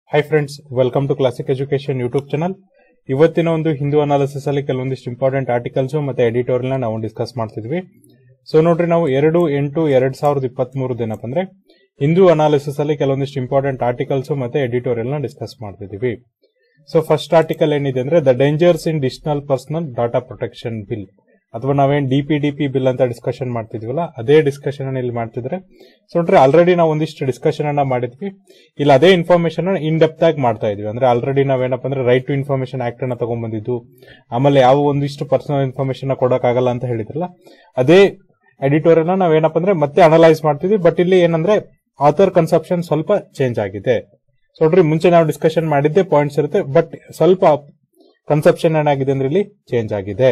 high friends welcome to classic education YouTube channel ಇವತ್ತಿನ ಒಂದು Hindu analysis ಅಲ್ಲಿ ಕೆಲವೊಂದಿಷ್ಟು ಇಂಪಾರ್ಟೆಂಟ್ ಆರ್ಟಿಕಲ್ಸ್ ಮತ್ತೆ ಎಡಿಟೋರಿಯಲ್ ನಾವು ಡಿಸ್ಕಸ್ ಮಾಡ್ತಿದ್ವಿ ಸೊ ನೋಡ್ರಿ ನಾವು ಎರಡು ಎಂಟು ಎರಡ್ ಸಾವಿರದ ಇಪ್ಪತ್ತ್ ಮೂರದ್ದು ಏನಪ್ಪ ಅಂದ್ರೆ ಹಿಂದೂ ಅನಾಲಿಸಿಸ್ ಅಲ್ಲಿ ಕೆಲವೊಂದಿಷ್ಟು ಇಂಪಾರ್ಟೆಂಟ್ ಆರ್ಟಿಕಲ್ಸ್ ಮತ್ತೆ ಎಡಿಟೋರಿಯಲ್ ನ ಡಿಸ್ಕಸ್ ಮಾಡ್ತಿದೀವಿ ಸೊ ಫಸ್ಟ್ ಆರ್ಟಿಕಲ್ ಏನಿದೆ ಅಂದ್ರೆ the dangers in digital personal data protection bill ಅಥವಾ ನಾವೇನ್ D P D P bill ಅಂತ ಡಿಸ್ಕಷನ್ ಮಾಡ್ತಿದ್ವಲ್ಲ ಅದೇ ಡಿಸ್ಕಷನ್ ಅನ್ನ ಇಲ್ಲಿ ಮಾಡ್ತಿದ್ರೆ ಸೊ ನೋಡ್ರಿ ಆಲ್ರೆಡಿ ನಾವು ಒಂದಿಷ್ಟು ಡಿಸ್ಕಷನ್ ಅನ್ನ ಮಾಡಿದ್ವಿ ಇಲ್ಲಿ ಅದೇ ಇನ್ಫಾರ್ಮೇಶನ್ ಇನ್ ಡೆಪ್ತ್ ಆಗಿ ಮಾಡ್ತಾ ಇದ್ವಿ ಅಂದ್ರೆ ಆಲ್ರೆಡಿ ನಾವೇನಪ್ಪ ಅಂದ್ರೆ ರೈಟ್ ಟು ಇನ್ಫಾರ್ಮೇಶನ್ ಆಕ್ಟ್ ಅನ್ನ ತಗೊಂಡ್ಬಂದಿದ್ದು ಆಮೇಲೆ ಯಾವ ಒಂದಿಷ್ಟು ಪರ್ಸನಲ್ ಇನ್ಫಾರ್ಮೇಶನ್ ಕೊಡಕ್ಕಾಗಲ್ಲ ಅಂತ ಹೇಳಿದ್ರಲ್ಲ ಅದೇ ಎಡಿಟೋರಿಯಲ್ ನಾವೇನಪ್ಪ ಅಂದ್ರೆ ಮತ್ತೆ ಅನಲೈಸ್ ಮಾಡ್ತಿದ್ವಿ ಬಟ್ ಇಲ್ಲಿ ಏನಂದ್ರೆ ಆಥರ್ ಕನ್ಸೆಪ್ಷನ್ ಸ್ವಲ್ಪ ಚೇಂಜ್ ಆಗಿದೆ ಸೊ ನೋಡ್ರಿ ಮುಂಚೆ ನಾವು ಡಿಸ್ಕಷನ್ ಮಾಡಿದ್ದೆ ಪಾಯಿಂಟ್ಸ್ ಇರುತ್ತೆ ಬಟ್ ಸ್ವಲ್ಪ ಕನ್ಸೆಪ್ಷನ್ ಏನಾಗಿದೆ ಅಂದ್ರೆ ಇಲ್ಲಿ ಚೇಂಜ್ ಆಗಿದೆ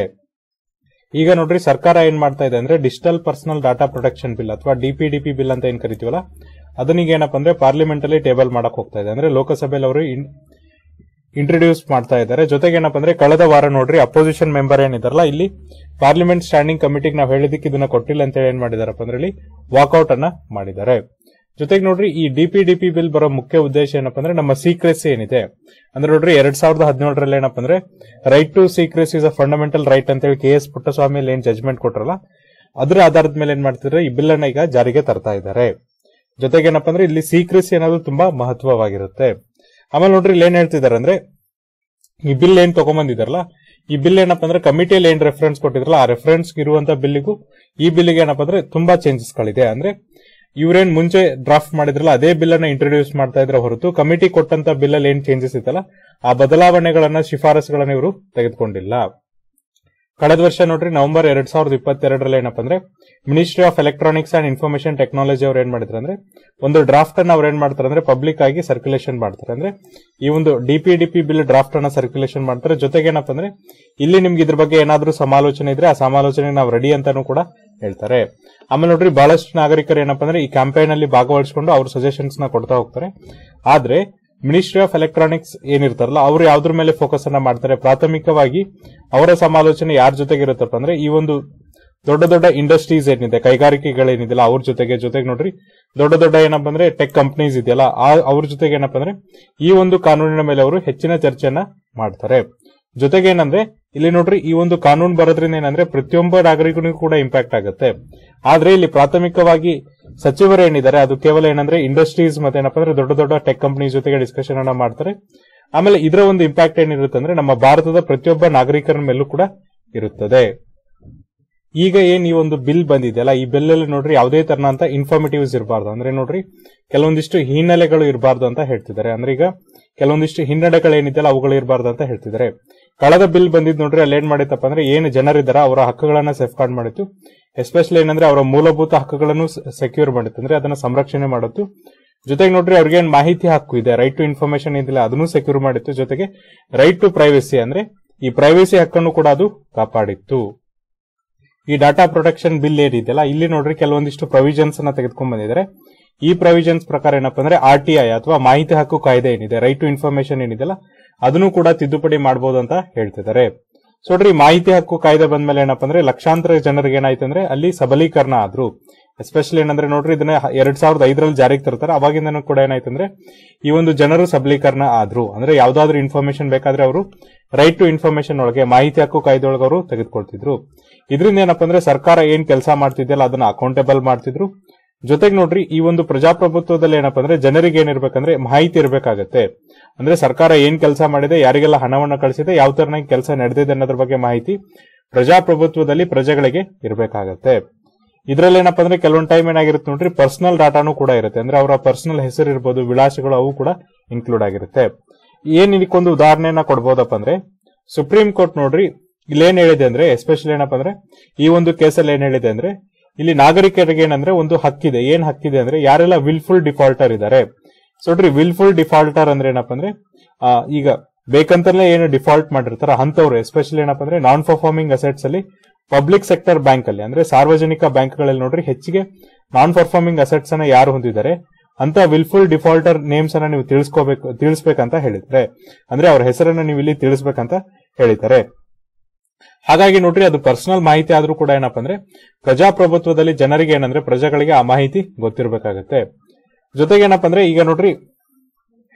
ಈಗ ನೋಡ್ರಿ ಸರ್ಕಾರ ಏನ್ ಮಾಡ್ತಾ ಇದೆ ಅಂದ್ರೆ digital personal data protection bill ಅಥವಾ ಡಿಪಿಡಿಪಿ ಬಿಲ್ ಅಂತ ಏನ್ ಕರಿತೀವಲ್ಲ ಅದನ್ನೀಗ ಏನಪ್ಪ ಅಂದ್ರೆ ಪಾರ್ಲಿಮೆಂಟ್ ಅಲ್ಲಿ ಟೇಬಲ್ ಮಾಡಕ್ ಹೋಗ್ತಾ ಇದೆ ಅಂದ್ರೆ ಲೋಕಸಭೆಯಲ್ಲಿ ಅವರು ಇಂಟ್ರೊಡ್ಯೂಸ್ ಮಾಡ್ತಾ ಇದ್ದಾರೆ ಜೊತೆಗೆ ಏನಪ್ಪ ಅಂದ್ರೆ ಕಳೆದ ವಾರ ನೋಡ್ರಿ ಅಪೋಸಿಷನ್ ಮೆಂಬರ್ ಏನಿದಾರಲ್ಲ ಇಲ್ಲಿ ಪಾರ್ಲಿಮೆಂಟ್ ಸ್ಟ್ಯಾಂಡಿಂಗ್ ಕಮಿಟಿಗೆ ನಾವು ಹೇಳಿದಕ್ಕೆ ಇದನ್ನ ಕೊಟ್ಟಿಲ್ಲ ಅಂತ ಹೇಳಿ ಏನ್ ಮಾಡಿದಾರಪ್ಪ ಅಂದ್ರೆ ಇಲ್ಲಿ ವಾಕೌಟ್ ಅನ್ನ ಮಾಡಿದ್ದಾರೆ ಜೊತೆಗೆ ನೋಡ್ರಿ ಈ ಡಿಪಿಡಿಪಿ ಬಿಲ್ ಬರೋ ಮುಖ್ಯ ಉದ್ದೇಶ ಏನಪ್ಪ ಅಂದ್ರೆ ನಮ್ಮ ಸೀಕ್ರೆಸಿ ಏನಿದೆ ಅಂದ್ರೆ ನೋಡ್ರಿ ಎರಡ್ ಸಾವಿರದ ಹದಿನೇಳರಲ್ಲಿ ಏನಪ್ಪ ಅಂದ್ರೆ right to secrecy is a fundamental right ಅಂತ ಹೇಳಿ ಕೆ ಎಸ್ ಪುಟ್ಟಸ್ವಾಮಿ ಏನ್ ಜಜ್ಮೆಂಟ್ ಕೊಟ್ರಲ್ಲ ಅದ್ರ ಆಧಾರದ ಮೇಲೆ ಏನ್ ಮಾಡ್ತಿದ್ರೆ ಈ ಬಿಲ್ ಅನ್ನ ಈಗ ಜಾರಿಗೆ ತರ್ತಾ ಇದ್ದಾರೆ ಜೊತೆಗೆ ಏನಪ್ಪ ಅಂದ್ರೆ ಇಲ್ಲಿ ಸೀಕ್ರೆಸಿ ಅನ್ನೋದು ತುಂಬಾ ಮಹತ್ವವಾಗಿರುತ್ತೆ ಆಮೇಲೆ ನೋಡ್ರಿ ಇಲ್ಲಿ ಏನ್ ಹೇಳ್ತಿದ್ದಾರೆ ಅಂದ್ರೆ ಈ ಬಿಲ್ ಏನ್ ತಗೊಂಬಂದಿದಾರಲ್ಲ ಈ ಬಿಲ್ ಏನಪ್ಪ ಅಂದ್ರೆ ಕಮಿಟಿಯಲ್ಲಿ ಏನ್ ರೆಫರೆನ್ಸ್ ಕೊಟ್ಟಿದ್ರಲ್ಲ ಆ ರೆಫರೆನ್ಸ್ ಇರುವಂತ ಬಿಲ್ಗೂ ಈ ಬಿಲ್ಗೆ ಏನಪ್ಪ ಅಂದ್ರೆ ತುಂಬಾ ಚೇಂಜಸ್ ಗಳಿದೆ ಅಂದ್ರೆ ಇವ್ರೇನ್ ಮುಂಚೆ ಡ್ರಾಫ್ಟ್ ಮಾಡಿದ್ರಲ್ಲ ಅದೇ ಬಿಲ್ ಅನ್ನ ಇಂಟ್ರೊಡ್ಯೂಸ್ ಮಾಡ್ತಾ ಇದ್ರೆ ಹೊರತು ಕಮಿಟಿ ಕೊಟ್ಟಂತ ಬಿಲ್ ಅಲ್ಲಿ ಏನ್ ಚೇಂಜಸ್ ಇತ್ತಲ್ಲ ಆ ಬದಲಾವಣೆಗಳನ್ನ ಶಿಫಾರಸುಗಳನ್ನ ಇವರು ತೆಗೆದುಕೊಂಡಿಲ್ಲ ಕಳೆದ ವರ್ಷ ನೋಡ್ರಿ ನವೆಂಬರ್ ಎರಡ್ ಸಾವಿರದ ಇಪ್ಪತ್ತೆರಡರಲ್ಲಿ ಏನಪ್ಪ ಅಂದ್ರೆ ministry of electronics and information technology ಅವ್ರು ಏನ್ ಮಾಡಿದ್ರು ಅಂದ್ರೆ ಒಂದು ಡ್ರಾಫ್ಟ್ ಅನ್ನ ಅವ್ರು ಏನ್ ಮಾಡ್ತಾರೆ ಅಂದ್ರೆ ಪಬ್ಲಿಕ್ ಆಗಿ ಸರ್ಕ್ಯುಲೇಷನ್ ಮಾಡ್ತಾರೆ ಅಂದ್ರೆ ಈ ಒಂದು ಡಿಪಿಡಿಪಿ ಬಿಲ್ ಡ್ರಾಫ್ಟ್ ಅನ್ನ ಸರ್ಕ್ಯುಲೇಷನ್ ಮಾಡ್ತಾರೆ ಜೊತೆಗೆ ಏನಪ್ಪ ಅಂದ್ರೆ ಇಲ್ಲಿ ನಿಮ್ಗೆ ಇದ್ರ ಬಗ್ಗೆ ಏನಾದ್ರೂ ಸಮಾಲೋಚನೆ ಇದ್ರೆ ಆ ಸಮಾಲೋಚನೆ ನಾವು ರೆಡಿ ಅಂತಾನು ಕೂಡ ಹೇಳ್ತಾರೆ ಆಮೇಲೆ ನೋಡ್ರಿ ಬಹಳಷ್ಟು ನಾಗರಿಕರು ಏನಪ್ಪ ಅಂದ್ರೆ ಈ ಕ್ಯಾಂಪೇನ್ ಅಲ್ಲಿ ಭಾಗವಹಿಸಿಕೊಂಡು ಅವ್ರ ಸಜೆಷನ್ಸ್ ನ ಕೊಡ್ತಾ ಹೋಗ್ತಾರೆ ಆದ್ರೆ ಮಿನಿಸ್ಟ್ರಿ ಆಫ್ ಎಲೆಕ್ಟ್ರಾನಿಕ್ಸ್ ಏನಿರ್ತಾರಲ್ಲ ಅವರು ಯಾವ್ದ್ರ ಮೇಲೆ ಫೋಕಸ್ ಅನ್ನ ಮಾಡ್ತಾರೆ ಪ್ರಾಥಮಿಕವಾಗಿ ಅವರ ಸಮಾಲೋಚನೆ ಯಾರ ಜೊತೆಗೆ ಇರುತ್ತಪ್ಪ ಅಂದ್ರೆ ಈ ಒಂದು ದೊಡ್ಡ ದೊಡ್ಡ ಇಂಡಸ್ಟ್ರೀಸ್ ಏನಿದೆ ಕೈಗಾರಿಕೆಗಳೇನಿದೆಯಲ್ಲ ಅವ್ರ ಜೊತೆಗೆ ಜೊತೆಗೆ ನೋಡ್ರಿ ದೊಡ್ಡ ದೊಡ್ಡ ಏನಪ್ಪ ಅಂದ್ರೆ ಟೆಕ್ ಕಂಪನೀಸ್ ಇದೆಯಲ್ಲ ಅವ್ರ ಜೊತೆಗೆ ಏನಪ್ಪ ಅಂದ್ರೆ ಈ ಒಂದು ಕಾನೂನಿನ ಮೇಲೆ ಅವರು ಹೆಚ್ಚಿನ ಚರ್ಚೆಯನ್ನ ಮಾಡ್ತಾರೆ ಜೊತೆಗೆ ಏನಂದ್ರೆ ಇಲ್ಲಿ ನೋಡ್ರಿ ಈ ಒಂದು ಕಾನೂನು ಬರೋದ್ರಿಂದ ಏನಂದ್ರೆ ಪ್ರತಿಯೊಬ್ಬ ನಾಗರಿಕನಿಗೂ ಕೂಡ ಇಂಪ್ಯಾಕ್ಟ್ ಆಗುತ್ತೆ ಆದ್ರೆ ಇಲ್ಲಿ ಪ್ರಾಥಮಿಕವಾಗಿ ಸಚಿವರು ಏನಿದ್ದಾರೆ ಅದು ಕೇವಲ ಏನಂದ್ರೆ ಇಂಡಸ್ಟ್ರೀಸ್ ಮತ್ತೆ ಏನಪ್ಪ ಅಂದ್ರೆ ದೊಡ್ಡ ದೊಡ್ಡ ಟೆಕ್ ಕಂಪನಿ ಜೊತೆಗೆ ಡಿಸ್ಕಷನ್ ಅನ್ನ ಮಾಡ್ತಾರೆ ಆಮೇಲೆ ಇದರ ಒಂದು ಇಂಪ್ಯಾಕ್ಟ್ ಏನಿರುತ್ತೆ ಅಂದ್ರೆ ನಮ್ಮ ಭಾರತದ ಪ್ರತಿಯೊಬ್ಬ ನಾಗರಿಕರ ಮೇಲೂ ಕೂಡ ಇರುತ್ತದೆ ಈಗ ಏನ್ ಈ ಒಂದು ಬಿಲ್ ಬಂದಿದೆಯಲ್ಲ ಈ ಬಿಲ್ ಅಲ್ಲಿ ನೋಡ್ರಿ ಯಾವುದೇ ತರನಂತ ಇನ್ಫಾರ್ಮೇಟಿವ್ಸ್ ಇರಬಾರ್ದು ಅಂದ್ರೆ ನೋಡ್ರಿ ಕೆಲವೊಂದಿಷ್ಟು ಹಿನ್ನೆಲೆಗಳು ಇರಬಾರ್ದು ಅಂತ ಹೇಳ್ತಿದ್ದಾರೆ ಅಂದ್ರೆ ಈಗ ಕೆಲವೊಂದಿಷ್ಟು ಹಿನ್ನಡೆಗಳು ಏನಿದೆಯಲ್ಲ ಅವುಗಳು ಇರಬಾರ್ದು ಅಂತ ಹೇಳ್ತಿದ್ದಾರೆ ಕಳೆದ ಬಿಲ್ ಬಂದಿದ್ ನೋಡ್ರಿ ಅಲ್ಲಿ ಏನ್ ಮಾಡಿತ್ತಪ್ಪ ಅಂದ್ರೆ ಏನು ಜನರಿದ್ದಾರ ಅವರ ಹಕ್ಕುಗಳನ್ನ ಸೇಫ್ ಗಾರ್ಡ್ ಮಾಡಿತ್ತು ಎಸ್ಪೆಷಲಿ ಏನಂದ್ರೆ ಅವರ ಮೂಲಭೂತ ಹಕ್ಕುಗಳನ್ನು ಸೆಕ್ಯೂರ್ ಮಾಡಿತ್ತು ಅಂದ್ರೆ ಅದನ್ನ ಸಂರಕ್ಷಣೆ ಮಾಡಿತ್ತು ಜೊತೆಗೆ ನೋಡ್ರಿ ಅವ್ರಿಗೆ ಏನ್ ಮಾಹಿತಿ ಹಕ್ಕು ಇದೆ ರೈಟ್ ಟು ಇನ್ಫಾರ್ಮೇಶನ್ ಇದಿಲ್ಲ ಅದನ್ನು ಸೆಕ್ಯೂರ್ ಮಾಡಿತ್ತು ಜೊತೆಗೆ ರೈಟ್ ಟು ಪ್ರೈವಸಿ ಅಂದ್ರೆ ಈ ಪ್ರೈವಸಿ ಹಕ್ಕನ್ನು ಕೂಡ ಅದು ಕಾಪಾಡಿತ್ತು ಈ ಡಾಟಾ ಪ್ರೊಟೆಕ್ಷನ್ ಬಿಲ್ ಏನಿದೆಯಲ್ಲ ಇಲ್ಲಿ ನೋಡ್ರಿ ಕೆಲವೊಂದಿಷ್ಟು ಪ್ರೊವಿಷನ್ಸ್ ಅನ್ನ ತೆಗೆದುಕೊಂಡ್ ಬಂದಿದ್ದಾರೆ ಈ ಪ್ರೊವಿಷನ್ಸ್ ಪ್ರಕಾರ ಏನಪ್ಪಾ ಅಂದ್ರೆ ಆರ್ ಟಿ ಐ ಅಥವಾ ಮಾಹಿತಿ ಹಕ್ಕು ಕಾಯ್ದೆ ಏನಿದೆ ರೈಟ್ ಟು ಇನ್ಫಾರ್ಮೇಶನ್ ಏನಿದೆಯಲ್ಲ ಅದನ್ನು ಕೂಡ ತಿದ್ದುಪಡಿ ಮಾಡಬಹುದು ಅಂತ ಹೇಳ್ತಿದ್ದಾರೆ ಸೊ ನೋಡ್ರಿ ಮಾಹಿತಿ ಹಕ್ಕು ಕಾಯ್ದೆ ಬಂದ್ಮೇಲೆ ಏನಪ್ಪಾ ಅಂದ್ರೆ ಲಕ್ಷಾಂತರ ಜನರಿಗೆ ಏನಾಯ್ತು ಅಂದ್ರೆ ಅಲ್ಲಿ ಸಬಲೀಕರಣ ಆದ್ರು ಎಸ್ಪೆಷಲಿ ಏನಂದ್ರೆ ನೋಡ್ರಿ ಇದನ್ನ ಎರಡ್ ಸಾವಿರದ ಐದರಲ್ಲಿ ಜಾರಿಗೆ ತರ್ತಾರೆ ಅವಾಗಿಂದ ಕೂಡ ಏನಾಯ್ತು ಅಂದ್ರೆ ಈ ಒಂದು ಜನರು ಸಬಲೀಕರಣ ಆದ್ರು ಅಂದ್ರೆ ಯಾವ್ದಾದ್ರು ಇನ್ಫಾರ್ಮೇಶನ್ ಬೇಕಾದ್ರೆ ಅವರು ರೈಟ್ ಟು ಇನ್ಫಾರ್ಮೇಶನ್ ಒಳಗೆ ಮಾಹಿತಿ ಹಕ್ಕು ಕಾಯ್ದೆ ಒಳಗೆ ಅವರು ತೆಗೆದುಕೊಳ್ತಿದ್ರು ಇದರಿಂದ ಏನಪ್ಪಾ ಅಂದ್ರೆ ಸರ್ಕಾರ ಏನ್ ಕೆಲಸ ಮಾಡ್ತಿದ್ಯಲ್ಲ ಅದನ್ನ ಅಕೌಂಟೇಬಲ್ ಮಾಡ್ತಿದ್ರು ಜೊತೆಗೆ ನೋಡ್ರಿ ಈ ಒಂದು ಪ್ರಜಾಪ್ರಭುತ್ವದಲ್ಲಿ ಏನಪ್ಪಾ ಅಂದ್ರೆ ಜನರಿಗೆ ಏನಿರ್ಬೇಕಂದ್ರೆ ಮಾಹಿತಿ ಇರಬೇಕಾಗತ್ತೆ ಅಂದ್ರೆ ಸರ್ಕಾರ ಏನ್ ಕೆಲಸ ಮಾಡಿದೆ ಯಾರಿಗೆಲ್ಲ ಹಣವನ್ನ ಕಳಿಸಿದೆ ಯಾವ ತರನಾಗಿ ಕೆಲಸ ನಡೆದಿದೆ ಅನ್ನೋದ್ರ ಬಗ್ಗೆ ಮಾಹಿತಿ ಪ್ರಜಾಪ್ರಭುತ್ವದಲ್ಲಿ ಪ್ರಜೆಗಳಿಗೆ ಇರಬೇಕಾಗತ್ತೆ ಇದ್ರಲ್ಲಿ ಏನಪ್ಪಾ ಅಂದ್ರೆ ಕೆಲವೊಂದು ಟೈಮ್ ಏನಾಗಿರುತ್ತೆ ನೋಡ್ರಿ ಪರ್ಸನಲ್ ಡಾಟಾನು ಕೂಡ ಇರುತ್ತೆ ಅಂದ್ರೆ ಅವರ ಪರ್ಸನಲ್ ಹೆಸರು ಇರ್ಬೋದು ವಿಳಾಸಗಳು ಅವು ಕೂಡ ಇನ್ಕ್ಲೂಡ್ ಆಗಿರುತ್ತೆ ಏನ್ ಇದಕ್ಕೊಂದು ಉದಾಹರಣೆಯನ್ನ ಕೊಡ್ಬೋದಪ್ಪ ಅಂದ್ರೆ ಸುಪ್ರೀಂ ಕೋರ್ಟ್ ನೋಡ್ರಿ ಇಲ್ಲೇನ್ ಹೇಳಿದೆ ಅಂದ್ರೆ ಎಸ್ಪೆಷಲಿ ಏನಪ್ಪಾ ಅಂದ್ರೆ ಈ ಒಂದು ಕೇಸಲ್ಲಿ ಏನ್ ಹೇಳಿದೆ ಅಂದ್ರೆ ಇಲ್ಲಿ ನಾಗರಿಕರಿಗೆ ಏನಂದ್ರೆ ಒಂದು ಹಕ್ಕಿದೆ ಏನ್ ಹಕ್ಕಿದೆ ಅಂದ್ರೆ ಯಾರೆಲ್ಲ ವಿಲ್ಫುಲ್ ಡಿಫಾಲ್ಟರ್ ಇದ್ದಾರೆ ಸೊ ನೋಡ್ರಿ ವಿಲ್ಫುಲ್ ಡಿಫಾಲ್ಟರ್ ಅಂದ್ರೆ ಏನಪ್ಪಾ ಅಂದ್ರೆ ಈಗ ಬೇಕಂತಲೇ ಏನು ಡಿಫಾಲ್ಟ್ ಮಾಡಿರ್ತಾರ ಅಂತವ್ರು ಎಸ್ಪೆಷಲಿ ಏನಪ್ಪಾ ಅಂದ್ರೆ ನಾನ್ ಪರ್ಫಾರ್ಮಿಂಗ್ ಅಸೆಟ್ಸ್ ಅಲ್ಲಿ ಪಬ್ಲಿಕ್ ಸೆಕ್ಟರ್ ಬ್ಯಾಂಕ್ ಅಲ್ಲಿ ಅಂದ್ರೆ ಸಾರ್ವಜನಿಕ ಬ್ಯಾಂಕ್ಗಳಲ್ಲಿ ನೋಡ್ರಿ ಹೆಚ್ಚಿಗೆ ನಾನ್ ಪರ್ಫಾರ್ಮಿಂಗ್ ಅಸೆಟ್ಸ್ ಅನ್ನ ಯಾರು ಹೊಂದಿದ್ದಾರೆ ಅಂತ ವಿಲ್ಫುಲ್ ಡಿಫಾಲ್ಟರ್ ನೇಮ್ಸ್ ಅನ್ನ ನೀವು ತಿಳಿಸ್ಕೋಬೇಕು ತಿಳಿಸ್ಬೇಕಂತ ಹೇಳಿದ್ರೆ ಅಂದ್ರೆ ಅವ್ರ ಹೆಸರನ್ನ ನೀವು ಇಲ್ಲಿ ತಿಳಿಸ್ಬೇಕಂತ ಹೇಳಿದ್ದಾರೆ ಹಾಗಾಗಿ ನೋಡ್ರಿ ಅದು ಪರ್ಸನಲ್ ಮಾಹಿತಿ ಆದ್ರೂ ಕೂಡ ಏನಪ್ಪಾ ಅಂದ್ರೆ ಪ್ರಜಾಪ್ರಭುತ್ವದಲ್ಲಿ ಜನರಿಗೆ ಏನಂದ್ರೆ ಪ್ರಜೆಗಳಿಗೆ ಆ ಮಾಹಿತಿ ಗೊತ್ತಿರಬೇಕಾಗತ್ತೆ ಜೊತೆಗೆ ಏನಪ್ಪಾ ಅಂದ್ರೆ ಈಗ ನೋಡ್ರಿ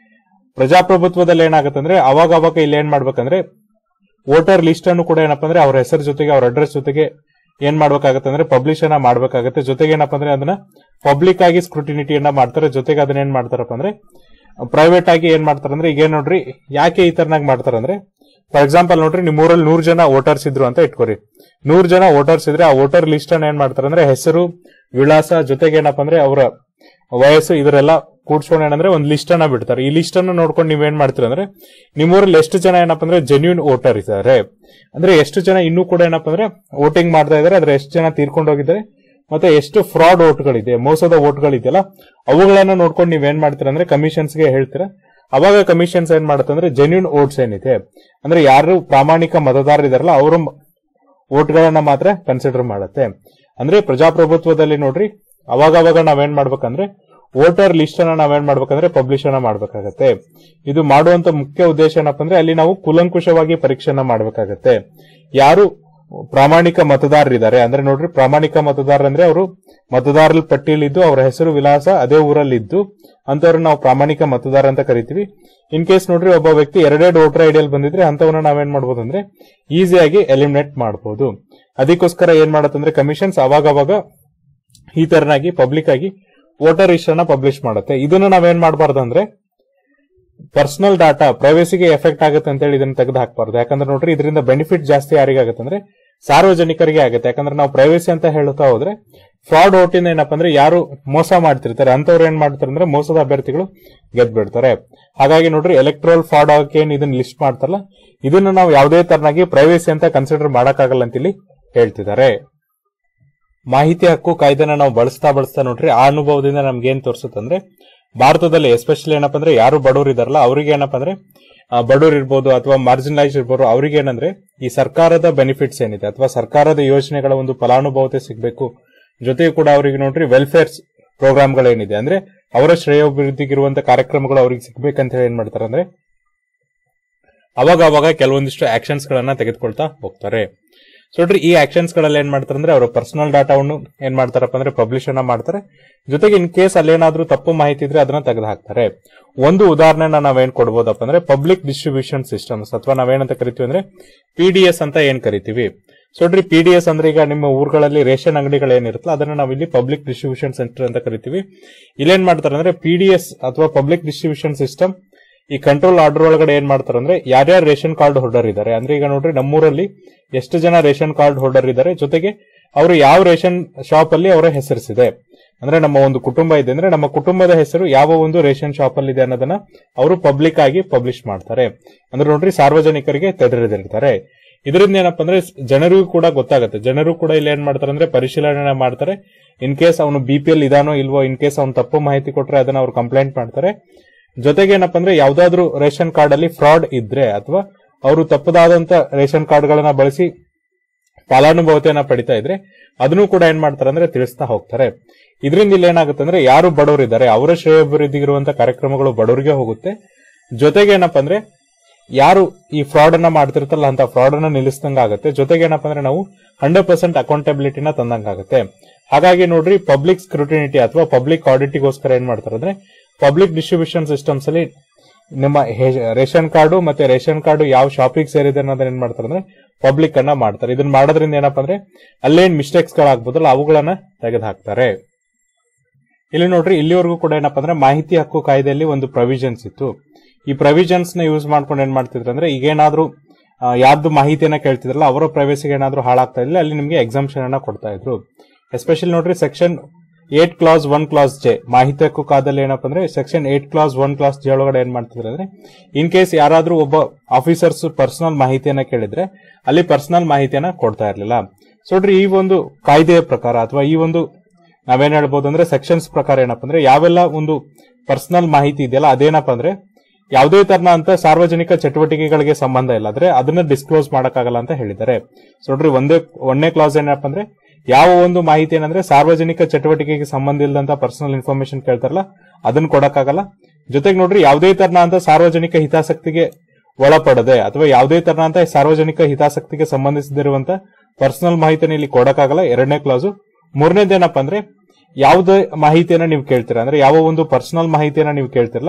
ಪ್ರಜಾಪ್ರಭುತ್ವದಲ್ಲಿ ಏನಾಗುತ್ತೆ ಅಂದ್ರೆ ಅವಾಗ ಅವಾಗ ಇಲ್ಲಿ ಏನ್ ಮಾಡ್ಬೇಕಂದ್ರೆ ವೋಟರ್ ಲಿಸ್ಟ್ ಅನ್ನು ಕೂಡ ಏನಪ್ಪಾ ಅಂದ್ರೆ ಅವ್ರ ಹೆಸರು ಜೊತೆಗೆ ಅವ್ರ ಅಡ್ರೆಸ್ ಜೊತೆಗೆ ಏನ್ ಮಾಡ್ಬೇಕಾಗತ್ತೆ ಅಂದ್ರೆ ಪಬ್ಲಿಷ್ ಅನ್ನ ಮಾಡ್ಬೇಕಾಗತ್ತೆ ಜೊತೆಗೆ ಏನಪ್ಪಾ ಅಂದ್ರೆ ಅದನ್ನ ಪಬ್ಲಿಕ್ ಆಗಿ ಸ್ಕ್ರೂಟಿನಿಟಿಯನ್ನ ಮಾಡ್ತಾರೆ ಜೊತೆಗೆ ಅದನ್ನ ಏನ್ ಮಾಡ್ತಾರಪ್ಪ ಅಂದ್ರೆ ಪ್ರೈವೇಟ್ ಆಗಿ ಏನ್ ಮಾಡ್ತಾರೆ ಅಂದ್ರೆ ಈಗ ಏನ್ ನೋಡ್ರಿ ಯಾಕೆ ಈ ತರನಾಗಿ ಮಾಡ್ತಾರೆ ಅಂದ್ರೆ ಫಾರ್ ಎಕ್ಸಾಂಪಲ್ ನೋಡ್ರಿ ನಿಮ್ ಊರಲ್ಲಿ ನೂರ್ ಜನ ವೋಟರ್ಸ್ ಇದ್ರು ಅಂತ ಇಟ್ಕೋರಿ ನೂರ್ ಜನ ವೋಟರ್ಸ್ ಇದ್ರೆ ಆ ವೋಟರ್ ಲಿಸ್ಟ್ ಅನ್ನ ಏನ್ ಮಾಡ್ತಾರೆ ಅಂದ್ರೆ ಹೆಸರು ವಿಳಾಸ ಜೊತೆಗೆ ಏನಪ್ಪಾ ಅಂದ್ರೆ ಅವರ ವಯಸ್ಸು ಇದರೆಲ್ಲ ಕೂಡ್ಸ್ಕೊಂಡು ಏನಂದ್ರೆ ಒಂದ್ ಲಿಸ್ಟ್ ಅನ್ನ ಬಿಡ್ತಾರೆ ಈ ಲಿಸ್ಟ್ ಅನ್ನು ನೋಡ್ಕೊಂಡು ನೀವೇನ್ ಮಾಡ್ತೀರ ಅಂದ್ರೆ ನಿಮ್ಮೂರಲ್ಲಿ ಎಷ್ಟು ಜನ ಏನಪ್ಪಾ ಅಂದ್ರೆ ಜೆನ್ಯೂನ್ ವೋಟರ್ ಇದ್ದಾರೆ ಅಂದ್ರೆ ಎಷ್ಟು ಜನ ಇನ್ನೂ ಕೂಡ ಏನಪ್ಪಾ ಅಂದ್ರೆ ವೋಟಿಂಗ್ ಮಾಡ್ತಾ ಇದಾರೆ ಅದ್ರ ಎಷ್ಟು ಜನ ತೀರ್ಕೊಂಡು ಹೋಗಿದ್ದಾರೆ ಮತ್ತೆ ಎಷ್ಟು ಫ್ರಾಡ್ ವೋಟ್ಗಳಿದೆ ಮೋಸದ ವೋಟ್ಗಳಿದೆಯಲ್ಲ ಅವುಗಳನ್ನ ನೋಡ್ಕೊಂಡು ನೀವ್ ಏನ್ ಮಾಡ್ತೀರಾ ಅಂದ್ರೆ ಕಮಿಷನ್ಸ್ಗೆ ಹೇಳ್ತೀರಾ ಅವಾಗ ಕಮಿಷನ್ಸ್ ಏನ್ ಮಾಡುತ್ತೆ ಅಂದ್ರೆ ಜೆನ್ಯೂನ್ ವೋಟ್ಸ್ ಏನಿದೆ ಅಂದ್ರೆ ಯಾರು ಪ್ರಾಮಾಣಿಕ ಮತದಾರರಿದಾರಲ್ಲ ಅವರು ವೋಟ್ಗಳನ್ನ ಮಾತ್ರ ಕನ್ಸಿಡರ್ ಮಾಡುತ್ತೆ ಅಂದ್ರೆ ಪ್ರಜಾಪ್ರಭುತ್ವದಲ್ಲಿ ನೋಡ್ರಿ ಅವಾಗ ಅವಾಗ ನಾವೇನ್ ಮಾಡ್ಬೇಕಂದ್ರೆ ವೋಟರ್ ಲಿಸ್ಟ್ ಅನ್ನ ನಾವೇನ್ ಮಾಡ್ಬೇಕಂದ್ರೆ ಪಬ್ಲಿಷ್ ಅನ್ನ ಮಾಡ್ಬೇಕಾಗತ್ತೆ ಇದು ಮಾಡುವಂತ ಮುಖ್ಯ ಉದ್ದೇಶ ಏನಪ್ಪ ಅಂದ್ರೆ ಅಲ್ಲಿ ನಾವು ಕೂಲಂಕುಷವಾಗಿ ಪರೀಕ್ಷೆನ ಮಾಡ್ಬೇಕಾಗತ್ತೆ ಯಾರು ಪ್ರಾಮಾಣಿಕ ಮತದಾರರಿದ್ದಾರೆ ಅಂದ್ರೆ ನೋಡ್ರಿ ಪ್ರಾಮಾಣಿಕ ಮತದಾರರು ಅಂದ್ರೆ ಅವರು ಮತದಾರರ ಪಟ್ಟಿಯಲ್ಲಿದ್ದು ಅವರ ಹೆಸರು ವಿಳಾಸ ಅದೇ ಊರಲ್ಲಿದ್ದು ಅಂತವ್ರನ್ನ ನಾವು ಪ್ರಾಮಾಣಿಕ ಮತದಾರ ಅಂತ ಕರಿತೀವಿ ಇನ್ ಕೇಸ್ ನೋಡ್ರಿ ಒಬ್ಬ ವ್ಯಕ್ತಿ ಎರಡೆರಡು ವೋಟರ್ ಐಡಿಯಲ್ಲಿ ಬಂದಿದ್ರೆ ಅಂತವನ್ನ ನಾವೇನ್ ಮಾಡ್ಬೋದು ಅಂದ್ರೆ ಈಸಿಯಾಗಿ ಎಲಿಮಿನೇಟ್ ಮಾಡಬಹುದು ಅದಕ್ಕೋಸ್ಕರ ಏನ್ ಮಾಡತ್ತಂದ್ರೆ ಕಮಿಷನ್ಸ್ ಅವಾಗ ಅವಾಗ ಈ ತರನಾಗಿ ಪಬ್ಲಿಕ್ ಆಗಿ ವೋಟರ್ ಲಿಸ್ಟ್ ಅನ್ನ ಪಬ್ಲಿಷ್ ಮಾಡುತ್ತೆ ಇದನ್ನ ನಾವೇನ್ ಮಾಡಬಾರ್ದು ಅಂದ್ರೆ ಪರ್ಸನಲ್ ಡಾಟಾ ಪ್ರೈವೇಸಿಗೆ ಎಫೆಕ್ಟ್ ಆಗುತ್ತೆ ಅಂತ ಹೇಳಿ ಇದನ್ನ ತೆಗೆದು ಹಾಕ್ಬಾರ್ದು ಯಾಕಂದ್ರೆ ನೋಡ್ರಿ ಇದರಿಂದ ಬೆನಿಫಿಟ್ ಜಾಸ್ತಿ ಯಾರಿಗಾಗುತ್ತೆ ಅಂದ್ರೆ ಸಾರ್ವಜನಿಕರಿಗೆ ಆಗುತ್ತೆ ಯಾಕಂದ್ರೆ ನಾವು ಪ್ರೈವೇಸಿ ಅಂತ ಹೇಳ್ತಾ ಹೋದ್ರೆ ಫ್ರಾಡ್ ಓಟಿಂದ ಏನಪ್ಪಾ ಅಂದ್ರೆ ಯಾರು ಮೋಸ ಮಾಡ್ತಿರ್ತಾರೆ ಅಂತವ್ರು ಏನ್ ಮಾಡ್ತಾರೆ ಅಂದ್ರೆ ಮೋಸದ ಅಭ್ಯರ್ಥಿಗಳು ಗೆದ್ ಬಿಡ್ತಾರೆ ಹಾಗಾಗಿ ನೋಡ್ರಿ ಎಲೆಕ್ಟ್ರಲ್ ಫ್ರಾಡ್ ಆಗಕ್ಕೆ ಏನ್ ಇದನ್ನ ಲಿಸ್ಟ್ ಮಾಡ್ತಾರಲ್ಲ ಇದನ್ನ ನಾವು ಯಾವುದೇ ತರನಾಗಿ ಪ್ರೈವೇಸಿ ಅಂತ ಕನ್ಸಿಡರ್ ಮಾಡಕ್ಕಾಗಲ್ಲ ಅಂತ ಇಲ್ಲಿ ಹೇಳ್ತಿದ್ದಾರೆ ಮಾಹಿತಿ ಹಕ್ಕು ಕಾಯ್ದೆನ ನಾವು ಬಳಸ್ತಾ ಬಳಸ್ತಾ ನೋಡ್ರಿ ಆ ಅನುಭವದಿಂದ ನಮ್ಗೆ ಏನ್ ತೋರಿಸುತ್ತಂದ್ರೆ ಭಾರತದಲ್ಲಿ ಎಸ್ಪೆಷಲಿ ಏನಪ್ಪಾ ಅಂದ್ರೆ ಯಾರು ಬಡವರು ಇದಾರಲ್ಲ ಅವ್ರಿಗೆ ಏನಪ್ಪಾ ಅಂದ್ರೆ ಆ, ಬಡವರು ಇರ್ಬೋದು ಅಥವಾ ಮಾರ್ಜಿನಲೈಸ್ ಇರ್ಬೋದು ಅವ್ರಿಗೆ ಏನಂದ್ರೆ ಈ ಸರ್ಕಾರದ ಬೆನಿಫಿಟ್ಸ್ ಏನಿದೆ ಅಥವಾ ಸರ್ಕಾರದ ಯೋಜನೆಗಳ ಒಂದು ಫಲಾನುಭವತೆ ಸಿಗಬೇಕು ಜೊತೆಗೆ ಕೂಡ ಅವರಿಗೆ ನೋಡ್ರಿ ವೆಲ್ಫೇರ್ ಪ್ರೋಗ್ರಾಮ್ಗಳೇನಿದೆ ಅಂದ್ರೆ ಅವರ ಶ್ರೇಯೋಭಿವೃದ್ಧಿಗಿರುವಂತ ಕಾರ್ಯಕ್ರಮಗಳು ಅವ್ರಿಗೆ ಸಿಗ್ಬೇಕಂತ ಹೇಳಿ ಏನ್ ಮಾಡ್ತಾರೆ ಅಂದ್ರೆ ಅವಾಗ ಅವಾಗ ಕೆಲವೊಂದಿಷ್ಟು ಆಕ್ಷನ್ಸ್ ಗಳನ್ನ ತೆಗೆದುಕೊಳ್ತಾ ಹೋಗ್ತಾರೆ ಸೊ ನೋಡ್ರಿ ಈ ಆಕ್ಷನ್ಸ್ ಗಳಲ್ಲಿ ಏನ್ ಮಾಡ್ತಾರೆ ಅಂದ್ರೆ ಅವರ ಪರ್ಸನಲ್ ಡಾಟಾವನ್ನು ಏನ್ ಮಾಡ್ತಾರಪ್ಪ ಅಂದ್ರೆ ಪಬ್ಲಿಷ್ ಅನ್ನ ಮಾಡ್ತಾರೆ ಜೊತೆಗೆ ಇನ್ ಕೇಸ್ ಅಲ್ಲೇನಾದ್ರೂ ತಪ್ಪು ಮಾಹಿತಿ ಇದ್ರೆ ಅದನ್ನ ತೆಗೆದು ಹಾಕ್ತಾರೆ ಒಂದು ಉದಾಹರಣೆನ ನಾವೇನ್ ಕೊಡ್ಬೋದಪ್ಪ ಅಂದ್ರೆ ಪಬ್ಲಿಕ್ ಡಿಸ್ಟ್ರಿಬ್ಯೂಷನ್ ಸಿಸ್ಟಮ್ಸ್ ಅಥವಾ ನಾವೇನಂತ ಕರಿತೀವಿ ಅಂದ್ರೆ ಪಿಡಿಎಸ್ ಅಂತ ಏನ್ ಕರಿತೀವಿ ಸೊ ನೋಡ್ರಿ ಪಿಡಿಎಸ್ ಅಂದ್ರೆ ಈಗ ನಿಮ್ಮ ಊರುಗಳಲ್ಲಿ ರೇಷನ್ ಅಂಗಡಿಗಳು ಏನಿರುತ್ತಲ್ಲ ಅದನ್ನ ನಾವು ಇಲ್ಲಿ ಪಬ್ಲಿಕ್ ಡಿಸ್ಟ್ರಿಬ್ಯೂಷನ್ ಸೆಂಟರ್ ಅಂತ ಕರಿತೀವಿ ಇಲ್ಲೇನ್ ಮಾಡ್ತಾರೆ ಅಂದ್ರೆ ಪಿಡಿಎಸ್ ಅಥವಾ ಪಬ್ಲಿಕ್ ಡಿಸ್ಟ್ರಿಬ್ಯೂಷನ್ ಸಿಸ್ಟಮ್ ಈ ಕಂಟ್ರೋಲ್ ಆರ್ಡರ್ ಒಳಗಡೆ ಏನ್ ಮಾಡ್ತಾರೆ ಅಂದ್ರೆ ಯಾರ್ಯಾರು ರೇಷನ್ ಕಾರ್ಡ್ ಹೋಲ್ಡರ್ ಇದ್ದಾರೆ ಅಂದ್ರೆ ಈಗ ನೋಡ್ರಿ ನಮ್ಮೂರಲ್ಲಿ ಎಷ್ಟು ಜನ ರೇಷನ್ ಕಾರ್ಡ್ ಹೋಲ್ಡರ್ ಇದ್ದಾರೆ ಜೊತೆಗೆ ಅವರು ಯಾವ ರೇಷನ್ ಶಾಪ್ ಅಲ್ಲಿ ಅವರ ಹೆಸರಿಸಿದೆ ಅಂದ್ರೆ ನಮ್ಮ ಒಂದು ಕುಟುಂಬ ಇದೆ ಅಂದ್ರೆ ನಮ್ಮ ಕುಟುಂಬದ ಹೆಸರು ಯಾವ ಒಂದು ರೇಷನ್ ಶಾಪ್ ಅಲ್ಲಿ ಇದೆ ಅನ್ನೋದನ್ನ ಅವರು ಪಬ್ಲಿಕ್ ಆಗಿ ಪಬ್ಲಿಷ್ ಮಾಡ್ತಾರೆ ಅಂದ್ರೆ ನೋಡ್ರಿ ಸಾರ್ವಜನಿಕರಿಗೆ ತೆರೆದಿರ್ತಾರೆ ಇದರಿಂದ ಏನಪ್ಪಾ ಅಂದ್ರೆ ಜನರಿಗೂ ಕೂಡ ಗೊತ್ತಾಗುತ್ತೆ ಜನರು ಕೂಡ ಇಲ್ಲಿ ಏನ್ ಮಾಡ್ತಾರೆ ಅಂದ್ರೆ ಪರಿಶೀಲನೆ ಮಾಡ್ತಾರೆ ಇನ್ ಕೇಸ್ ಅವನು ಬಿ ಪಿ ಎಲ್ ಇದಾನೋ ಇಲ್ವೋ ಇನ್ ಕೇಸ್ ಅವ್ನು ತಪ್ಪು ಮಾಹಿತಿ ಕೊಟ್ರೆ ಅದನ್ನ ಅವ್ರು ಕಂಪ್ಲೇಂಟ್ ಮಾಡ್ತಾರೆ ಜೊತೆಗೆ ಏನಪ್ಪಾ ಅಂದ್ರೆ ಯಾವ್ದಾದ್ರು ರೇಷನ್ ಕಾರ್ಡ್ ಅಲ್ಲಿ ಫ್ರಾಡ್ ಇದ್ರೆ ಅಥವಾ ಅವರು ತಪ್ಪದಾದಂತ ರೇಷನ್ ಕಾರ್ಡ್ ಗಳನ್ನ ಬಳಸಿ ಫಲಾನುಭವತೆಯನ್ನ ಪಡಿತಾ ಇದ್ರೆ ಅದನ್ನು ಕೂಡ ಏನ್ ಮಾಡ್ತಾರೆ ಅಂದ್ರೆ ತಿಳಿಸ್ತಾ ಹೋಗ್ತಾರೆ ಇದರಿಂದ ಇಲ್ಲಿ ಏನಾಗುತ್ತೆ ಅಂದ್ರೆ ಯಾರು ಬಡವರು ಇದ್ದಾರೆ ಅವರ ಶ್ರೇಯೋಭಿವೃದ್ಧಿಗಿರುವಂತ ಕಾರ್ಯಕ್ರಮಗಳು ಬಡವರಿಗೆ ಹೋಗುತ್ತೆ ಜೊತೆಗೆ ಏನಪ್ಪಾ ಅಂದ್ರೆ ಯಾರು ಈ ಫ್ರಾಡ್ ಅನ್ನ ಮಾಡ್ತಿರ್ತಾರಲ್ಲ ಅಂತ ಫ್ರಾಡ್ ಅನ್ನ ನಿಲ್ಲಿಸಿದಂಗ ಆಗುತ್ತೆ ಜೊತೆಗೆ ಏನಪ್ಪಾ ಅಂದ್ರೆ ನಾವು ಹಂಡ್ರೆಡ್ ಪರ್ಸೆಂಟ್ ಅಕೌಂಟಬಿಲಿಟಿನ ತಂದಂಗಾಗುತ್ತೆ ಹಾಗಾಗಿ ನೋಡ್ರಿ ಪಬ್ಲಿಕ್ ಸ್ಕ್ರೂಟಿನಿಟಿ ಅಥವಾ ಪಬ್ಲಿಕ್ ಆಡಿಟಿಗೋಸ್ಕರ ಏನ್ ಮಾಡ್ತಾರೆ ಅಂದ್ರೆ ಪಬ್ಲಿಕ್ ಡಿಸ್ಟ್ರಿಬ್ಯೂಷನ್ ಸಿಸ್ಟಮ್ಸ್ ಅಲ್ಲಿ ನಿಮ್ಮ ಹೆ- ರೇಷನ್ ಕಾರ್ಡು ಮತ್ತೆ ರೇಷನ್ ಕಾರ್ಡು ಯಾವ ಶಾಪಿಗೆ ಸೇರಿದೆ ಅನ್ನೋದನ್ನ ಏನ್ ಮಾಡ್ತಾರೆ ಅಂದ್ರೆ ಪಬ್ಲಿಕ್ ಅನ್ನ ಮಾಡ್ತಾರೆ ಇದನ್ನ ಮಾಡೋದ್ರಿಂದ ಏನಪ್ಪಾ ಅಂದ್ರೆ ಅಲ್ಲೇನ್ ಮಿಸ್ಟೇಕ್ಸ್ ಗಳಾಗ್ಬೋದಲ್ಲ ಅವುಗಳನ್ನ ತೆಗೆದು ಹಾಕ್ತಾರೆ ಇಲ್ಲಿ ನೋಡ್ರಿ ಇಲ್ಲಿವರೆಗೂ ಕೂಡ ಏನಪ್ಪಾ ಅಂದ್ರೆ ಮಾಹಿತಿ ಹಕ್ಕು ಕಾಯ್ದೆಯಲ್ಲಿ ಒಂದು ಪ್ರೊವಿಷನ್ಸ್ ಇತ್ತು ಈ ಪ್ರೊವಿಷನ್ಸ್ ನ ಯೂಸ್ ಮಾಡ್ಕೊಂಡು ಏನ್ ಮಾಡ್ತಿದ್ರು ಅಂದ್ರೆ ಈಗೇನಾದ್ರೂ ಆ, ಯಾರ್ದು ಮಾಹಿತಿಯನ್ನ ಕೇಳ್ತಿದ್ರಲ್ಲ ಅವರ ಪ್ರೈವೇಸಿಗೆ ಏನಾದ್ರೂ ಹಾಳಾಗ್ತಾ ಇಲ್ಲ ಅಲ್ಲಿ ನಿಮಗೆ ಎಕ್ಸಾಮ್ಷನ್ ಅನ್ನ ಕೊಡ್ತಾ ಇದ್ರು ಎಸ್ಪೆಷಲಿ ನೋಡ್ರಿ section eight clause one clause J ಮಾಹಿತಿ ಹಕ್ಕು ಕಾದಲ್ಲಿ ಏನಪ್ಪಾ ಅಂದ್ರೆ section eight clause one clause J ಒಳಗಡೆ ಏನ್ ಮಾಡ್ತಿದ್ರು ಅಂದ್ರೆ ಇನ್ ಕೇಸ್ ಯಾರಾದ್ರೂ ಒಬ್ಬ ಆಫೀಸರ್ಸ್ ಪರ್ಸನಲ್ ಮಾಹಿತಿಯನ್ನ ಕೇಳಿದ್ರೆ ಅಲ್ಲಿ ಪರ್ಸನಲ್ ಮಾಹಿತಿಯನ್ನ ಕೊಡ್ತಾ ಇರ್ಲಿಲ್ಲ ಸೊ ನೋಡ್ರಿ ಈ ಒಂದು ಕಾಯ್ದೆಯ ಪ್ರಕಾರ ಅಥವಾ ಈ ಒಂದು ನಾವೇನ್ ಹೇಳ್ಬೋದು ಅಂದ್ರೆ ಸೆಕ್ಷನ್ಸ್ ಪ್ರಕಾರ ಏನಪ್ಪಾ ಅಂದ್ರೆ ಯಾವೆಲ್ಲ ಒಂದು ಪರ್ಸನಲ್ ಮಾಹಿತಿ ಇದೆಯಲ್ಲ ಅದೇನಪ್ಪ ಅಂದ್ರೆ ಯಾವುದೇ ತರನ ಅಂತ ಸಾರ್ವಜನಿಕ ಚಟುವಟಿಕೆಗಳಿಗೆ ಸಂಬಂಧ ಇಲ್ಲ ಅಂದ್ರೆ ಅದನ್ನ ಡಿಸ್ಕ್ಲೋಸ್ ಮಾಡಕ್ಕಾಗಲ್ಲ ಅಂತ ಹೇಳಿದ್ದಾರೆ ಸೊ ನೋಡ್ರಿ ಒಂದೇ ಒಂದನೇ ಕ್ಲಾಸ್ ಏನಪ್ಪ ಅಂದ್ರೆ ಯಾವ ಒಂದು ಮಾಹಿತಿ ಏನಂದ್ರೆ ಸಾರ್ವಜನಿಕ ಚಟುವಟಿಕೆಗೆ ಸಂಬಂಧ ಇಲ್ಲದಂತ ಪರ್ಸನಲ್ ಇನ್ಫಾರ್ಮೇಶನ್ ಕೇಳ್ತಾರಲ್ಲ ಅದನ್ನ ಕೊಡಕ್ಕಾಗಲ್ಲ ಜೊತೆಗೆ ನೋಡ್ರಿ ಯಾವುದೇ ತರನ ಅಂತ ಸಾರ್ವಜನಿಕ ಹಿತಾಸಕ್ತಿಗೆ ಒಳಪಡದೆ ಅಥವಾ ಯಾವುದೇ ತರನ ಅಂತ ಸಾರ್ವಜನಿಕ ಹಿತಾಸಕ್ತಿಗೆ ಸಂಬಂಧಿಸಿದಿರುವಂತ ಪರ್ಸನಲ್ ಮಾಹಿತಿನ ಇಲ್ಲಿ ಕೊಡಕ್ಕಾಗಲ್ಲ ಎರಡನೇ ಕ್ಲಾಸು ಮೂರನೇದೇನಪ್ಪ ಅಂದ್ರೆ ಯಾವುದೇ ಮಾಹಿತಿಯನ್ನ ನೀವು ಕೇಳ್ತೀರಾ ಅಂದ್ರೆ ಯಾವ ಒಂದು ಪರ್ಸನಲ್ ಮಾಹಿತಿಯನ್ನ ನೀವು ಕೇಳ್ತಿರಲ್ಲ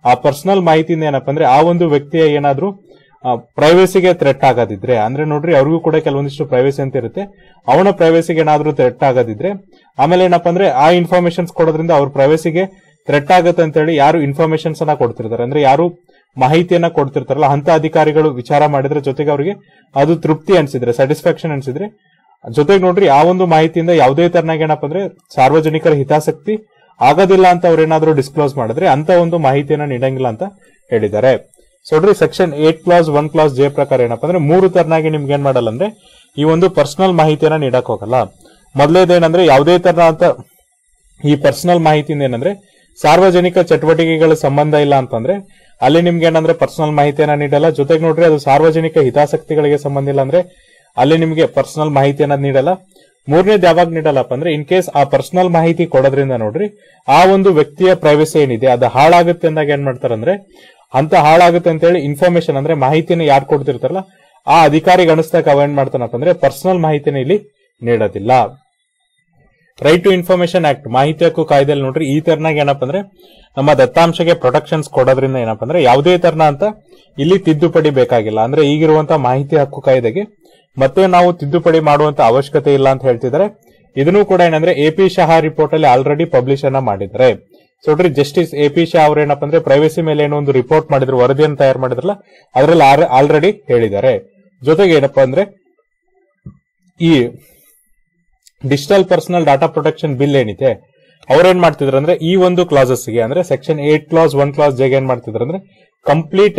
ಆ ಪರ್ಸನಲ್ ಮಾಹಿತಿಯಿಂದ ಏನಪ್ಪಾ ಅಂದ್ರೆ ಆ ಒಂದು ವ್ಯಕ್ತಿಯ ಏನಾದ್ರೂ ಪ್ರೈವೇಸಿಗೆ ಥ್ರೆಟ್ ಆಗೋದಿದ್ರೆ ಅಂದ್ರೆ ನೋಡ್ರಿ ಅವ್ರಿಗೂ ಕೂಡ ಕೆಲವೊಂದಿಷ್ಟು ಪ್ರೈವೇಸಿ ಅಂತ ಇರುತ್ತೆ ಅವನ ಪ್ರೈವೇಸಿಗೆ ಏನಾದ್ರೂ ಥ್ರೆಟ್ ಆಗೋದಿದ್ರೆ ಆಮೇಲೆ ಏನಪ್ಪಾ ಅಂದ್ರೆ ಆ ಇನ್ಫಾರ್ಮೇಶನ್ಸ್ ಕೊಡೋದ್ರಿಂದ ಅವ್ರ ಪ್ರೈವೇಸಿಗೆ ಥ್ರೆಟ್ ಆಗುತ್ತೆ ಅಂತ ಹೇಳಿ ಯಾರು ಇನ್ಫಾರ್ಮೇಶನ್ಸ್ ಅನ್ನ ಕೊಡ್ತಿರ್ತಾರೆ ಅಂದ್ರೆ ಯಾರು ಮಾಹಿತಿಯನ್ನ ಕೊಡ್ತಿರ್ತಾರಲ್ಲ ಅಂತ ಅಧಿಕಾರಿಗಳು ವಿಚಾರ ಮಾಡಿದ್ರೆ ಜೊತೆಗೆ ಅವರಿಗೆ ಅದು ತೃಪ್ತಿ ಅನ್ಸಿದ್ರೆ ಸ್ಯಾಟಿಸ್ಫ್ಯಾಕ್ಷನ್ ಅನ್ಸಿದ್ರೆ ಜೊತೆಗೆ ನೋಡ್ರಿ ಆ ಒಂದು ಮಾಹಿತಿಯಿಂದ ಯಾವುದೇ ತರನಾಗಿ ಏನಪ್ಪಾ ಅಂದ್ರೆ ಸಾರ್ವಜನಿಕರ ಹಿತಾಸಕ್ತಿ ಆಗೋದಿಲ್ಲ ಅಂತ ಅವ್ರೇನಾದ್ರೂ ಡಿಸ್ಕ್ಲೋಸ್ ಮಾಡಿದ್ರೆ ಅಂತ ಒಂದು ಮಾಹಿತಿಯನ್ನ ನೀಡಂಗಿಲ್ಲ ಅಂತ ಹೇಳಿದ್ದಾರೆ ಸೊ ನೋಡ್ರಿ section eight clause one clause J ಪ್ರಕಾರ ಏನಪ್ಪಾ ಅಂದ್ರೆ ಮೂರು ತರನಾಗಿ ನಿಮ್ಗೆ ಏನ್ ಮಾಡಲ್ಲ ಅಂದ್ರೆ ಈ ಒಂದು ಪರ್ಸನಲ್ ಮಾಹಿತಿಯನ್ನ ನೀಡಕ್ ಹೋಗಲ್ಲ ಮೊದಲೇದೇನಂದ್ರೆ ಯಾವುದೇ ತರ ಅಂತ ಈ ಪರ್ಸನಲ್ ಮಾಹಿತಿಯಿಂದ ಏನಂದ್ರೆ ಸಾರ್ವಜನಿಕ ಚಟುವಟಿಕೆಗಳ ಸಂಬಂಧ ಇಲ್ಲ ಅಂತಂದ್ರೆ ಅಲ್ಲಿ ನಿಮ್ಗೆ ಏನಂದ್ರೆ ಪರ್ಸನಲ್ ಮಾಹಿತಿಯನ್ನ ನೀಡಲ್ಲ ಜೊತೆಗೆ ನೋಡ್ರಿ ಅದು ಸಾರ್ವಜನಿಕ ಹಿತಾಸಕ್ತಿಗಳಿಗೆ ಸಂಬಂಧ ಇಲ್ಲ ಅಂದ್ರೆ ಅಲ್ಲಿ ನಿಮ್ಗೆ ಪರ್ಸನಲ್ ಮಾಹಿತಿಯನ್ನ ನೀಡಲ್ಲ ಮೂರನೇದು ಯಾವಾಗ ನೀಡಲ್ಲಪ್ಪ ಅಂದ್ರೆ ಇನ್ ಕೇಸ್ ಆ ಪರ್ಸನಲ್ ಮಾಹಿತಿ ಕೊಡೋದ್ರಿಂದ ನೋಡ್ರಿ ಆ ಒಂದು ವ್ಯಕ್ತಿಯ ಪ್ರೈವಸಿ ಏನಿದೆ ಅದು ಹಾಳಾಗುತ್ತೆ ಅಂದಾಗ ಏನ್ ಮಾಡ್ತಾರಂದ್ರೆ ಅಂತ ಹಾಳಾಗುತ್ತೆ ಅಂತ ಹೇಳಿ ಇನ್ಫಾರ್ಮೇಶನ್ ಅಂದ್ರೆ ಮಾಹಿತಿನ ಯಾರು ಕೊಡ್ತಿರ್ತಾರಲ್ಲ ಆ ಅಧಿಕಾರಿಗೆ ಅನಿಸ್ದಾಗ ಅವ ಏನ್ ಮಾಡ್ತಾನಪ್ಪ ಅಂದ್ರೆ ಪರ್ಸನಲ್ ಮಾಹಿತಿನ ಇಲ್ಲಿ ನೀಡೋದಿಲ್ಲ ರೈಟ್ ಟು ಇನ್ಫಾರ್ಮೇಶನ್ ಆಕ್ಟ್ ಮಾಹಿತಿ ಹಕ್ಕು ಕಾಯ್ದೆಯಲ್ಲಿ ನೋಡ್ರಿ ಈ ತರನಾಗ ಏನಪ್ಪ ಅಂದ್ರೆ ನಮ್ಮ ದತ್ತಾಂಶಕ್ಕೆ ಪ್ರೊಟೆಕ್ಷನ್ಸ್ ಕೊಡೋದ್ರಿಂದ ಏನಪ್ಪ ಅಂದ್ರೆ ಯಾವುದೇ ತರನ ಅಂತ ಇಲ್ಲಿ ತಿದ್ದುಪಡಿ ಬೇಕಾಗಿಲ್ಲ ಅಂದ್ರೆ ಈಗಿರುವಂತ ಮಾಹಿತಿ ಹಕ್ಕು ಕಾಯ್ದೆಗೆ ಮತ್ತೆ ನಾವು ತಿದ್ದುಪಡಿ ಮಾಡುವಂತ ಅವಶ್ಯಕತೆ ಇಲ್ಲ ಅಂತ ಹೇಳ್ತಿದ್ದಾರೆ ಇದನ್ನು ಕೂಡ ಏನಂದ್ರೆ ಎ ಪಿ ಶಹಾ ರಿಪೋರ್ಟ್ ಅಲ್ಲಿ ಆಲ್ರೆಡಿ ಪಬ್ಲಿಷ್ ಅನ್ನ ಮಾಡಿದ್ದಾರೆ ಸೊ ನೋಡ್ರಿ ಜಸ್ಟಿಸ್ ಎ ಪಿ ಶಾ ಅವ್ರು ಏನಪ್ಪ ಅಂದ್ರೆ ಪ್ರೈವಸಿ ಮೇಲೆ ಏನೋ ಒಂದು ರಿಪೋರ್ಟ್ ಮಾಡಿದ್ರು ವರದಿಯನ್ನು ತಯಾರು ಮಾಡಿದ್ರಲ್ಲ ಅದರಲ್ಲಿ ಆಲ್ರೆಡಿ ಹೇಳಿದ್ದಾರೆ ಜೊತೆಗೆ ಏನಪ್ಪಾ ಅಂದ್ರೆ ಈ digital personal data protection bill ಏನಿದೆ ಅವ್ರೇನ್ ಮಾಡ್ತಿದ್ರು ಅಂದ್ರೆ ಈ ಒಂದು ಕ್ಲಾಸಸ್ ಗೆ ಅಂದ್ರೆ section eight clause one clause ಜೆಗೆ ಏನ್ ಮಾಡ್ತಿದ್ರು ಅಂದ್ರೆ ಕಂಪ್ಲೀಟ್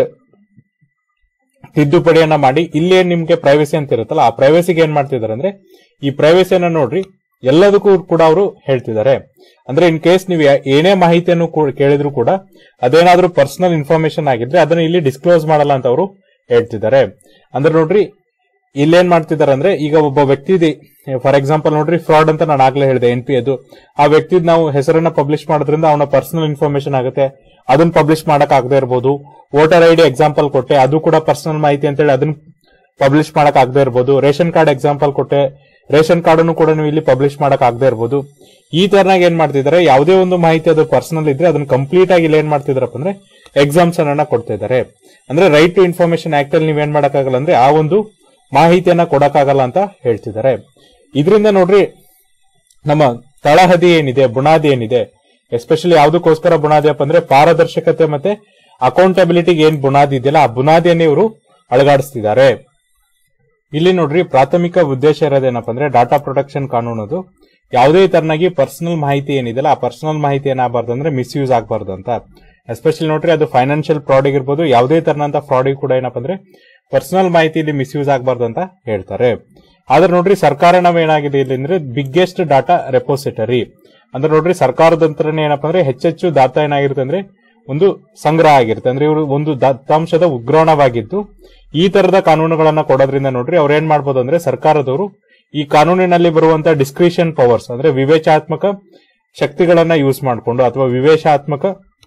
ತಿದ್ದುಪಡಿಯನ್ನ ಮಾಡಿ ಇಲ್ಲೇ ನಿಮ್ಗೆ ಪ್ರೈವಸಿ ಅಂತ ಇರುತ್ತಲ್ಲ ಆ ಪ್ರೈವಸಿಗೆ ಏನ್ ಮಾಡ್ತಿದ್ದಾರೆ ಅಂದ್ರೆ ಈ ಪ್ರೈವಸಿಯನ್ನ ನೋಡ್ರಿ ಎಲ್ಲದಕ್ಕೂ ಕೂಡ ಅವರು ಹೇಳ್ತಿದ್ದಾರೆ ಅಂದ್ರೆ ಇನ್ ಕೇಸ್ ನೀವು ಯಾ- ಏನೇ ಮಾಹಿತಿಯನ್ನು ಕೂ- ಕೇಳಿದ್ರು ಕೂಡ ಅದೇನಾದ್ರೂ ಪರ್ಸನಲ್ ಇನ್ಫಾರ್ಮೇಶನ್ ಆಗಿದ್ರೆ ಅದನ್ನ ಇಲ್ಲಿ ಡಿಸ್ಕ್ಲೋಸ್ ಮಾಡಲ್ಲ ಅಂತ ಅವರು ಹೇಳ್ತಿದ್ದಾರೆ ಅಂದ್ರೆ ನೋಡ್ರಿ ಇಲ್ಲೇನ್ ಮಾಡ್ತಿದ್ದಾರೆ ಅಂದ್ರೆ ಈಗ ಒಬ್ಬ ವ್ಯಕ್ತಿ ಫಾರ್ ಎಕ್ಸಾಂಪಲ್ ನೋಡ್ರಿ ಫ್ರಾಡ್ ಅಂತ ನಾನು ಆಗ್ಲೇ ಹೇಳಿದೆ ಎನ್ ಪಿ ಅದು ಆ ವ್ಯಕ್ತಿದ್ ನಾವು ಹೆಸರನ್ನ ಪಬ್ಲಿಷ್ ಮಾಡೋದ್ರಿಂದ ಅವನ ಪರ್ಸನಲ್ ಇನ್ಫಾರ್ಮೇಶನ್ ಆಗುತ್ತೆ ಅದನ್ನ ಪಬ್ಲಿಷ್ ಮಾಡಕ್ ಆಗದೆ ಇರ್ಬೋದು ವೋಟರ್ ಐ ಡಿ ಎಕ್ಸಾಂಪಲ್ ಕೊಟ್ಟೆ ಅದು ಕೂಡ ಪರ್ಸನಲ್ ಮಾಹಿತಿ ಅಂತೇಳಿ ಅದನ್ನ ಪಬ್ಲಿಷ್ ಮಾಡಕ್ ಆಗದೆ ಇರ್ಬೋದು ರೇಷನ್ ಕಾರ್ಡ್ ಎಕ್ಸಾಂಪಲ್ ಕೊಟ್ಟೆ ರೇಷನ್ ಕಾರ್ಡ್ ಅನ್ನು ಕೂಡ ನೀವು ಇಲ್ಲಿ ಪಬ್ಲಿಷ್ ಮಾಡಕ್ ಆಗದೆ ಇರ್ಬೋದು ಈ ತರನಾಗ ಏನ್ ಮಾಡ್ತಿದ್ದಾರೆ ಯಾವುದೇ ಒಂದು ಮಾಹಿತಿ ಅದು ಪರ್ಸನಲ್ ಇದ್ರೆ ಅದನ್ನ ಕಂಪ್ಲೀಟ್ ಆಗಿ ಇಲ್ಲಿ ಏನ್ ಮಾಡ್ತಿದಾರಪ್ಪ ಅಂದ್ರೆ ಎಕ್ಸಾಮ್ಸನ್ ಅನ್ನ ಕೊಡ್ತಾ ಇದ್ದಾರೆ ಅಂದ್ರೆ ರೈಟ್ ಟು ಇನ್ಫಾರ್ಮೇಶನ್ ಆಕ್ಟ್ ಅಲ್ಲಿ ನೀವೇನ್ ಮಾಡಕ್ಕಾಗಲ್ಲ ಅಂದ್ರೆ ಆ ಒಂದು ಮಾಹಿತಿಯನ್ನ ಕೊಡಕ್ಕಾಗಲ್ಲ ಅಂತ ಹೇಳ್ತಿದ್ದಾರೆ ಇದರಿಂದ ನೋಡ್ರಿ ನಮ್ಮ ತಳಹದಿ ಏನಿದೆ ಬುನಾದಿ ಏನಿದೆ ಎಸ್ಪೆಷಲಿ ಯಾವ್ದಕ್ಕೋಸ್ಕರ ಬುನಾದಿ ಅಪ್ಪ ಅಂದ್ರೆ ಪಾರದರ್ಶಕತೆ ಮತ್ತೆ ಅಕೌಂಟಬಿಲಿಟಿಗೆ ಏನ್ ಬುನಾದಿ ಇದೆಯಲ್ಲ ಆ ಬುನಾದಿಯನ್ನ ಇವರು ಅಳಗಾಡಿಸ್ತಿದ್ದಾರೆ ಇಲ್ಲಿ ನೋಡ್ರಿ ಪ್ರಾಥಮಿಕ ಉದ್ದೇಶ ಇರೋದೇನಪ್ಪ ಅಂದ್ರೆ ಡಾಟಾ ಪ್ರೊಟೆಕ್ಷನ್ ಕಾನೂನದು ಯಾವುದೇ ತರನಾಗಿ ಪರ್ಸನಲ್ ಮಾಹಿತಿ ಏನಿದೆಯಲ್ಲ ಆ ಪರ್ಸನಲ್ ಮಾಹಿತಿ ಏನಾಗಬಾರ್ದು ಅಂದ್ರೆ ಮಿಸ್ಯೂಸ್ ಆಗಬಾರ್ದು ಅಂತ ಎಸ್ಪೆಷಲಿ ನೋಡ್ರಿ ಅದು ಫೈನಾನ್ಷಿಯಲ್ ಫ್ರಾಡ್ ಇರ್ಬೋದು ಯಾವುದೇ ತರನಂತ ಫ್ರಾಡ್ ಕೂಡ ಏನಪ್ಪ ಅಂದ್ರೆ ಪರ್ಸನಲ್ ಮಾಹಿತಿ ಇಲ್ಲಿ ಮಿಸ್ಯೂಸ್ ಆಗಬಾರ್ದು ಅಂತ ಹೇಳ್ತಾರೆ ಆದ್ರೆ ನೋಡ್ರಿ ಸರ್ಕಾರ ನಾವ್ ಏನಾಗಿದೆ ಇಲ್ಲಿ ಅಂದ್ರೆ ಬಿಗ್ಗೆಸ್ಟ್ ಡಾಟಾ ರೆಪೋಸಿಟರಿ ಅಂದ್ರೆ ನೋಡ್ರಿ ಸರ್ಕಾರದ ಹತ್ರನೇ ಏನಪ್ಪಾ ಅಂದ್ರೆ ಹೆಚ್ಚೆಚ್ಚು ಡಾಟಾ ಏನಾಗಿರುತ್ತೆ ಅಂದ್ರೆ ಒಂದು ಸಂಗ್ರಹ ಆಗಿರುತ್ತೆ ಅಂದ್ರೆ ಇವರು ಒಂದು ದತ್ತಾಂಶದ ಉಗ್ರಾಣವಾಗಿದ್ದು ಈ ತರದ ಕಾನೂನುಗಳನ್ನ ಕೊಡೋದ್ರಿಂದ ನೋಡ್ರಿ ಅವ್ರು ಏನ್ ಮಾಡ್ಬೋದು ಅಂದ್ರೆ ಸರ್ಕಾರದವರು ಈ ಕಾನೂನಿನಲ್ಲಿ ಬರುವಂತ ಡಿಸ್ಕ್ರಿಷನ್ ಪವರ್ಸ್ ಅಂದ್ರೆ ವಿವೇಚಾತ್ಮಕ ಶಕ್ತಿಗಳನ್ನ ಯೂಸ್ ಮಾಡ್ಕೊಂಡು ಅಥವಾ ವಿವೇಚಾತ್ಮಕ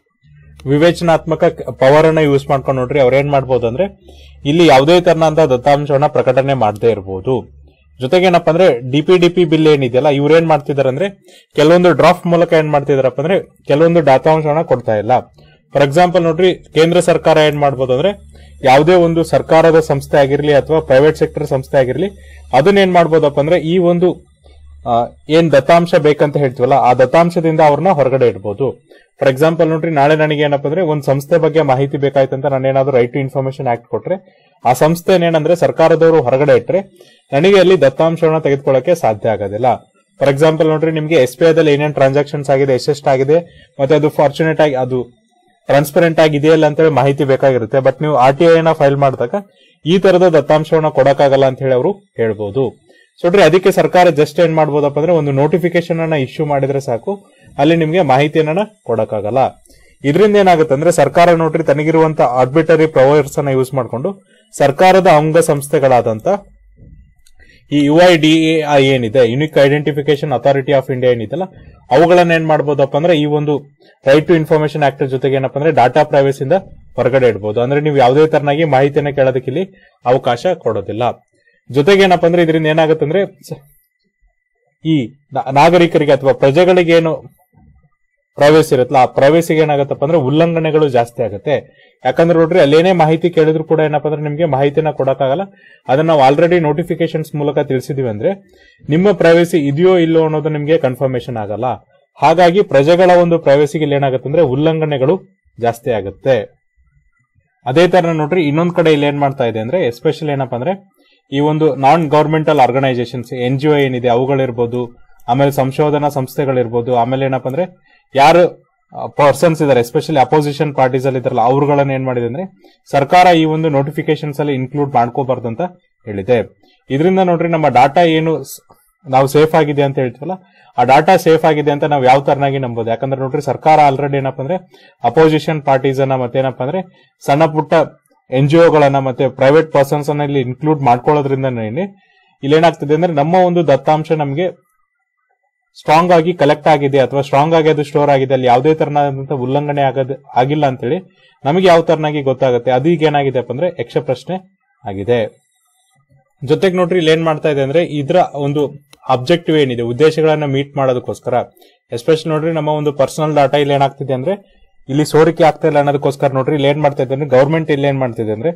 ವಿವೇಚನಾತ್ಮಕ ಪವರ್ ಅನ್ನ ಯೂಸ್ ಮಾಡ್ಕೊಂಡು ನೋಡ್ರಿ ಅವ್ರ ಏನ್ ಮಾಡ್ಬೋದು ಅಂದ್ರೆ ಇಲ್ಲಿ ಯಾವುದೇ ತರನಂತ ದತ್ತಾಂಶವನ್ನ ಪ್ರಕಟಣೆ ಮಾಡದೇ ಇರಬಹುದು ಜೊತೆಗೆ ಏನಪ್ಪಾ ಅಂದ್ರೆ ಡಿಪಿ ಬಿಲ್ ಏನಿದೆಯಲ್ಲ ಇವ್ರು ಏನ್ ಮಾಡ್ತಿದಾರೆ ಅಂದ್ರೆ ಕೆಲವೊಂದು ಡ್ರಾಫ್ಟ್ ಮೂಲಕ ಏನ್ ಮಾಡ್ತಿದಾರಪ್ಪ ಅಂದ್ರೆ ಕೆಲವೊಂದು ಡಾಟಾಂಶವನ್ನ ಕೊಡ್ತಾ ಇಲ್ಲ ಫಾರ್ ಎಕ್ಸಾಂಪಲ್ ನೋಡ್ರಿ ಕೇಂದ್ರ ಸರ್ಕಾರ ಏನ್ ಮಾಡ್ಬೋದು ಅಂದ್ರೆ ಯಾವುದೇ ಒಂದು ಸರ್ಕಾರದ ಸಂಸ್ಥೆ ಆಗಿರ್ಲಿ ಅಥವಾ ಪ್ರೈವೇಟ್ ಸೆಕ್ಟರ್ ಸಂಸ್ಥೆ ಆಗಿರ್ಲಿ ಅದನ್ನ ಏನ್ ಮಾಡ್ಬೋದಪ್ಪ ಅಂದ್ರೆ ಈ ಒಂದು ಆ, ಏನ್ ದತ್ತಾಂಶ ಬೇಕಂತ ಹೇಳ್ತೀವಲ್ಲ ಆ ದತ್ತಾಂಶದಿಂದ ಅವ್ರನ್ನ ಹೊರಗಡೆ ಇಡ್ಬೋದು ಫಾರ್ ಎಕ್ಸಾಂಪಲ್ ನೋಡ್ರಿ ನಾಳೆ ನನಗೆ ಏನಪ್ಪ ಅಂದ್ರೆ ಒಂದ್ ಸಂಸ್ಥೆ ಬಗ್ಗೆ ಮಾಹಿತಿ ಬೇಕಾಯ್ತಂತ ನಾನು ಏನಾದ್ರು ರೈಟ್ ಟು ಇನ್ಫಾರ್ಮೇಶನ್ ಆಕ್ಟ್ ಕೊಟ್ರೆ ಆ ಸಂಸ್ಥೆ ಏನಂದ್ರೆ ಸರ್ಕಾರದವರು ಹೊರಗಡೆ ಇಟ್ರೆ ನನಗೆ ಅಲ್ಲಿ ದತ್ತಾಂಶವನ್ನ ತೆಗೆದುಕೊಳ್ಳಕ್ಕೆ ಸಾಧ್ಯ ಆಗೋದಿಲ್ಲ ಫಾರ್ ಎಕ್ಸಾಂಪಲ್ ನೋಡ್ರಿ ನಿಮ್ಗೆ ಎಸ್ ಬಿ ಐದಲ್ಲಿ ಏನೇನ್ ಟ್ರಾನ್ಸಾಕ್ಷನ್ಸ್ ಆಗಿದೆ ಎಷ್ಟೆಷ್ಟಾಗಿದೆ ಮತ್ತೆ ಅದು ಫಾರ್ಚುನೇಟ್ ಆಗಿ ಅದು ಟ್ರಾನ್ಸ್ಪರೆಂಟ್ ಆಗಿ ಇದೆಯಲ್ಲ ಅಂತೇಳಿ ಮಾಹಿತಿ ಬೇಕಾಗಿರುತ್ತೆ ಬಟ್ ನೀವು ಆರ್ ಟಿ ಐನ ಫೈಲ್ ಮಾಡಿದಾಗ ಈ ತರದ ದತ್ತಾಂಶವನ್ನ ಕೊಡಕ್ಕಾಗಲ್ಲ ಅಂತ ಹೇಳಿ ಅವರು ಹೇಳ್ಬೋದು ಸೊ ನೋಡ್ರಿ ಅದಕ್ಕೆ ಸರ್ಕಾರ ಜಸ್ಟ್ ಏನ್ ಮಾಡ್ಬೋದಪ್ಪ ಅಂದ್ರೆ ಒಂದು ನೋಟಿಫಿಕೇಶನ್ ಅನ್ನ ಇಶ್ಯೂ ಮಾಡಿದ್ರೆ ಸಾಕು ಅಲ್ಲಿ ನಿಮ್ಗೆ ಮಾಹಿತಿಯನ್ನ ಕೊಡಕ್ಕಾಗಲ್ಲ ಇದರಿಂದ ಏನಾಗುತ್ತೆ ಅಂದ್ರೆ ಸರ್ಕಾರ ನೋಡ್ರಿ ತನಗಿರುವಂತ ಆರ್ಬಿಟರಿ ಪ್ರೊವೈಡರ್ಸ್ ಅನ್ನ ಯೂಸ್ ಮಾಡಿಕೊಂಡು ಸರ್ಕಾರದ ಅಂಗ ಸಂಸ್ಥೆಗಳಾದಂತ ಈ ಯು ಐ ಡಿ ಐ ಏನಿದೆ unique identification authority of India ಏನಿದೆಲ್ಲ ಅವುಗಳನ್ನ ಏನ್ ಮಾಡ್ಬೋದಪ್ಪ ಅಂದ್ರೆ ಈ ಒಂದು ರೈಟ್ ಟು ಇನ್ಫಾರ್ಮೇಶನ್ ಆಕ್ಟ್ ಜೊತೆಗೆ ಏನಪ್ಪ ಅಂದ್ರೆ ಡಾಟಾ ಪ್ರೈವಸಿಯಿಂದ ಹೊರಗಡೆ ಇಡಬಹುದು ಅಂದ್ರೆ ನೀವು ಯಾವುದೇ ತರನಾಗಿ ಮಾಹಿತಿಯನ್ನ ಕೇಳೋದಕ್ಕೆ ಇಲ್ಲಿ ಅವಕಾಶ ಕೊಡೋದಿಲ್ಲ ಜೊತೆಗೆ ಏನಪ್ಪ ಅಂದ್ರೆ ಇದರಿಂದ ಏನಾಗುತ್ತೆ ಅಂದ್ರೆ ಸ- ಈ ನಾ- ನಾಗರಿಕರಿಗೆ ಅಥವಾ ಪ್ರಜೆಗಳಿಗೆ ಏನು ಪ್ರೈವೇಸಿ ಇರುತ್ತಲ್ಲ ಆ ಪ್ರೈವೇಸಿಗೆ ಏನಾಗತ್ತಪ್ಪ ಅಂದ್ರೆ ಉಲ್ಲಂಘನೆಗಳು ಜಾಸ್ತಿ ಆಗುತ್ತೆ ಯಾಕಂದ್ರೆ ನೋಡ್ರಿ ಅಲ್ಲೇನೇ ಮಾಹಿತಿ ಕೇಳಿದ್ರು ಕೂಡ ಏನಪ್ಪಾ ಅಂದ್ರೆ ನಿಮ್ಗೆ ಮಾಹಿತಿನ ಕೊಡಕ್ಕಾಗಲ್ಲ ಅದನ್ನ ನಾವು ಆಲ್ರೆಡಿ ನೋಟಿಫಿಕೇಶನ್ಸ್ ಮೂಲಕ ತಿಳಿಸಿದೀವಿ ಅಂದ್ರೆ ನಿಮ್ಮ ಪ್ರೈವೇಸಿ ಇದೆಯೋ ಇಲ್ಲೋ ಅನ್ನೋದು ನಿಮ್ಗೆ ಕನ್ಫರ್ಮೇಶನ್ ಆಗಲ್ಲ ಹಾಗಾಗಿ ಪ್ರಜೆಗಳ ಒಂದು ಪ್ರೈವೇಸಿಗೆ ಇಲ್ಲಿ ಏನಾಗುತ್ತೆ ಅಂದ್ರೆ ಉಲ್ಲಂಘನೆಗಳು ಜಾಸ್ತಿ ಆಗುತ್ತೆ ಅದೇ ತರ ನೋಡ್ರಿ ಇನ್ನೊಂದ್ ಕಡೆ ಇಲ್ಲಿ ಏನ್ ಮಾಡ್ತಾ ಇದೆ ಅಂದ್ರೆ ಎಸ್ಪೆಷಲಿ ಏನಪ್ಪಾ ಅಂದ್ರೆ ಈ ಒಂದು non governmental organisations N G O ಏನಿದೆ ಅವುಗಳಿರ್ಬೋದು ಆಮೇಲೆ ಸಂಶೋಧನಾ ಸಂಸ್ಥೆಗಳಿರ್ಬೋದು ಆಮೇಲೆ ಏನಪ್ಪಾ ಅಂದ್ರೆ ಯಾರು ಪರ್ಸನ್ಸ್ ಇದಾರೆ ಎಸ್ಪೆಷಲಿ ಅಪೋಸಿಷನ್ ಪಾರ್ಟೀಸ್ ಅಲ್ಲಿ ಇದಾರಲ್ಲ ಅವ್ರುಗಳನ್ನ ಏನ್ ಮಾಡಿದೆ ಅಂದ್ರೆ ಸರ್ಕಾರ ಈ ಒಂದು ನೋಟಿಫಿಕೇಶನ್ಸ್ ಅಲ್ಲಿ ಇನ್ಕ್ಲೂಡ್ ಮಾಡ್ಕೋಬಾರ್ದು ಅಂತ ಹೇಳಿದೆ ಇದರಿಂದ ನೋಡ್ರಿ ನಮ್ಮ ಡಾಟಾ ಏನು ಸ್- ನಾವು ಸೇಫ್ ಆಗಿದೆ ಅಂತ ಹೇಳ್ತೀವಲ್ಲ ಆ ಡಾಟಾ ಸೇಫ್ ಆಗಿದೆ ಅಂತ ನಾವು ಯಾವ ತರನಾಗಿ ನಂಬೋದು ಯಾಕಂದ್ರೆ ನೋಡ್ರಿ ಸರ್ಕಾರ ಆಲ್ರೆಡಿ ಏನಪ್ಪಾ ಅಂದ್ರೆ ಅಪೋಸಿಷನ್ ಪಾರ್ಟೀಸ್ ಅನ್ನ ಮತ್ತೆ ಏನಪ್ಪಾ ಅಂದ್ರೆ ಸಣ್ಣ ಪುಟ್ಟ ಎನ್ ಜಿ ಒಗಳನ್ನ ಮತ್ತೆ ಪ್ರೈವೇಟ್ ಪರ್ಸನ್ಸ್ ಅನ್ನ ಇಲ್ಲಿ ಇನ್ಕ್ಲೂಡ್ ಮಾಡ್ಕೊಳ್ಳೋದ್ರಿಂದ ಇಲ್ಲಿ ಏನಾಗ್ತದೆ ಅಂದ್ರೆ ನಮ್ಮ ಒಂದು ದತ್ತಾಂಶ ನಮಗೆ ಸ್ಟ್ರಾಂಗ್ ಆಗಿ ಕಲೆಕ್ಟ್ ಆಗಿದೆ ಅಥವಾ ಸ್ಟ್ರಾಂಗ್ ಆಗಿ ಅದು ಸ್ಟೋರ್ ಆಗಿದೆ ಅಲ್ಲಿ ಯಾವುದೇ ತರನಾದಂತ ಉಲ್ಲಂಘನೆ ಆಗದ ಆಗಿಲ್ಲ ಅಂತೇಳಿ ನಮಗೆ ಯಾವ ತರನಾಗಿ ಗೊತ್ತಾಗುತ್ತೆ ಅದು ಈಗ ಏನಾಗಿದೆ ಅಂದ್ರೆ ಯಕ್ಷ ಪ್ರಶ್ನೆ ಆಗಿದೆ ಜೊತೆಗೆ ನೋಡ್ರಿ ಇಲ್ಲಿ ಏನ್ ಮಾಡ್ತಾ ಇದೆ ಅಂದ್ರೆ ಇದ್ರ ಒಂದು ಅಬ್ಜೆಕ್ಟಿವ್ ಏನಿದೆ ಉದ್ದೇಶಗಳನ್ನ ಮೀಟ್ ಮಾಡೋದಕ್ಕೋಸ್ಕರ ಎಸ್ಪೆಷಲಿ ನೋಡ್ರಿ ನಮ್ಮ ಒಂದು ಪರ್ಸನಲ್ ಡಾಟಾ ಇಲ್ಲಿ ಏನಾಗ್ತಿದೆ ಅಂದ್ರೆ ಇಲ್ಲಿ ಸೋರಿಕೆ ಆಗ್ತಾ ಇಲ್ಲ ಅನ್ನೋದಕ್ಕೋಸ್ಕರ ನೋಡ್ರಿ ಇಲ್ಲಿ ಏನ್ ಮಾಡ್ತಾ ಇದೆ ಅಂದ್ರೆ ಗೌರ್ಮೆಂಟ್ ಇಲ್ಲಿ ಏನ್ ಮಾಡ್ತಿದೆ ಅಂದ್ರೆ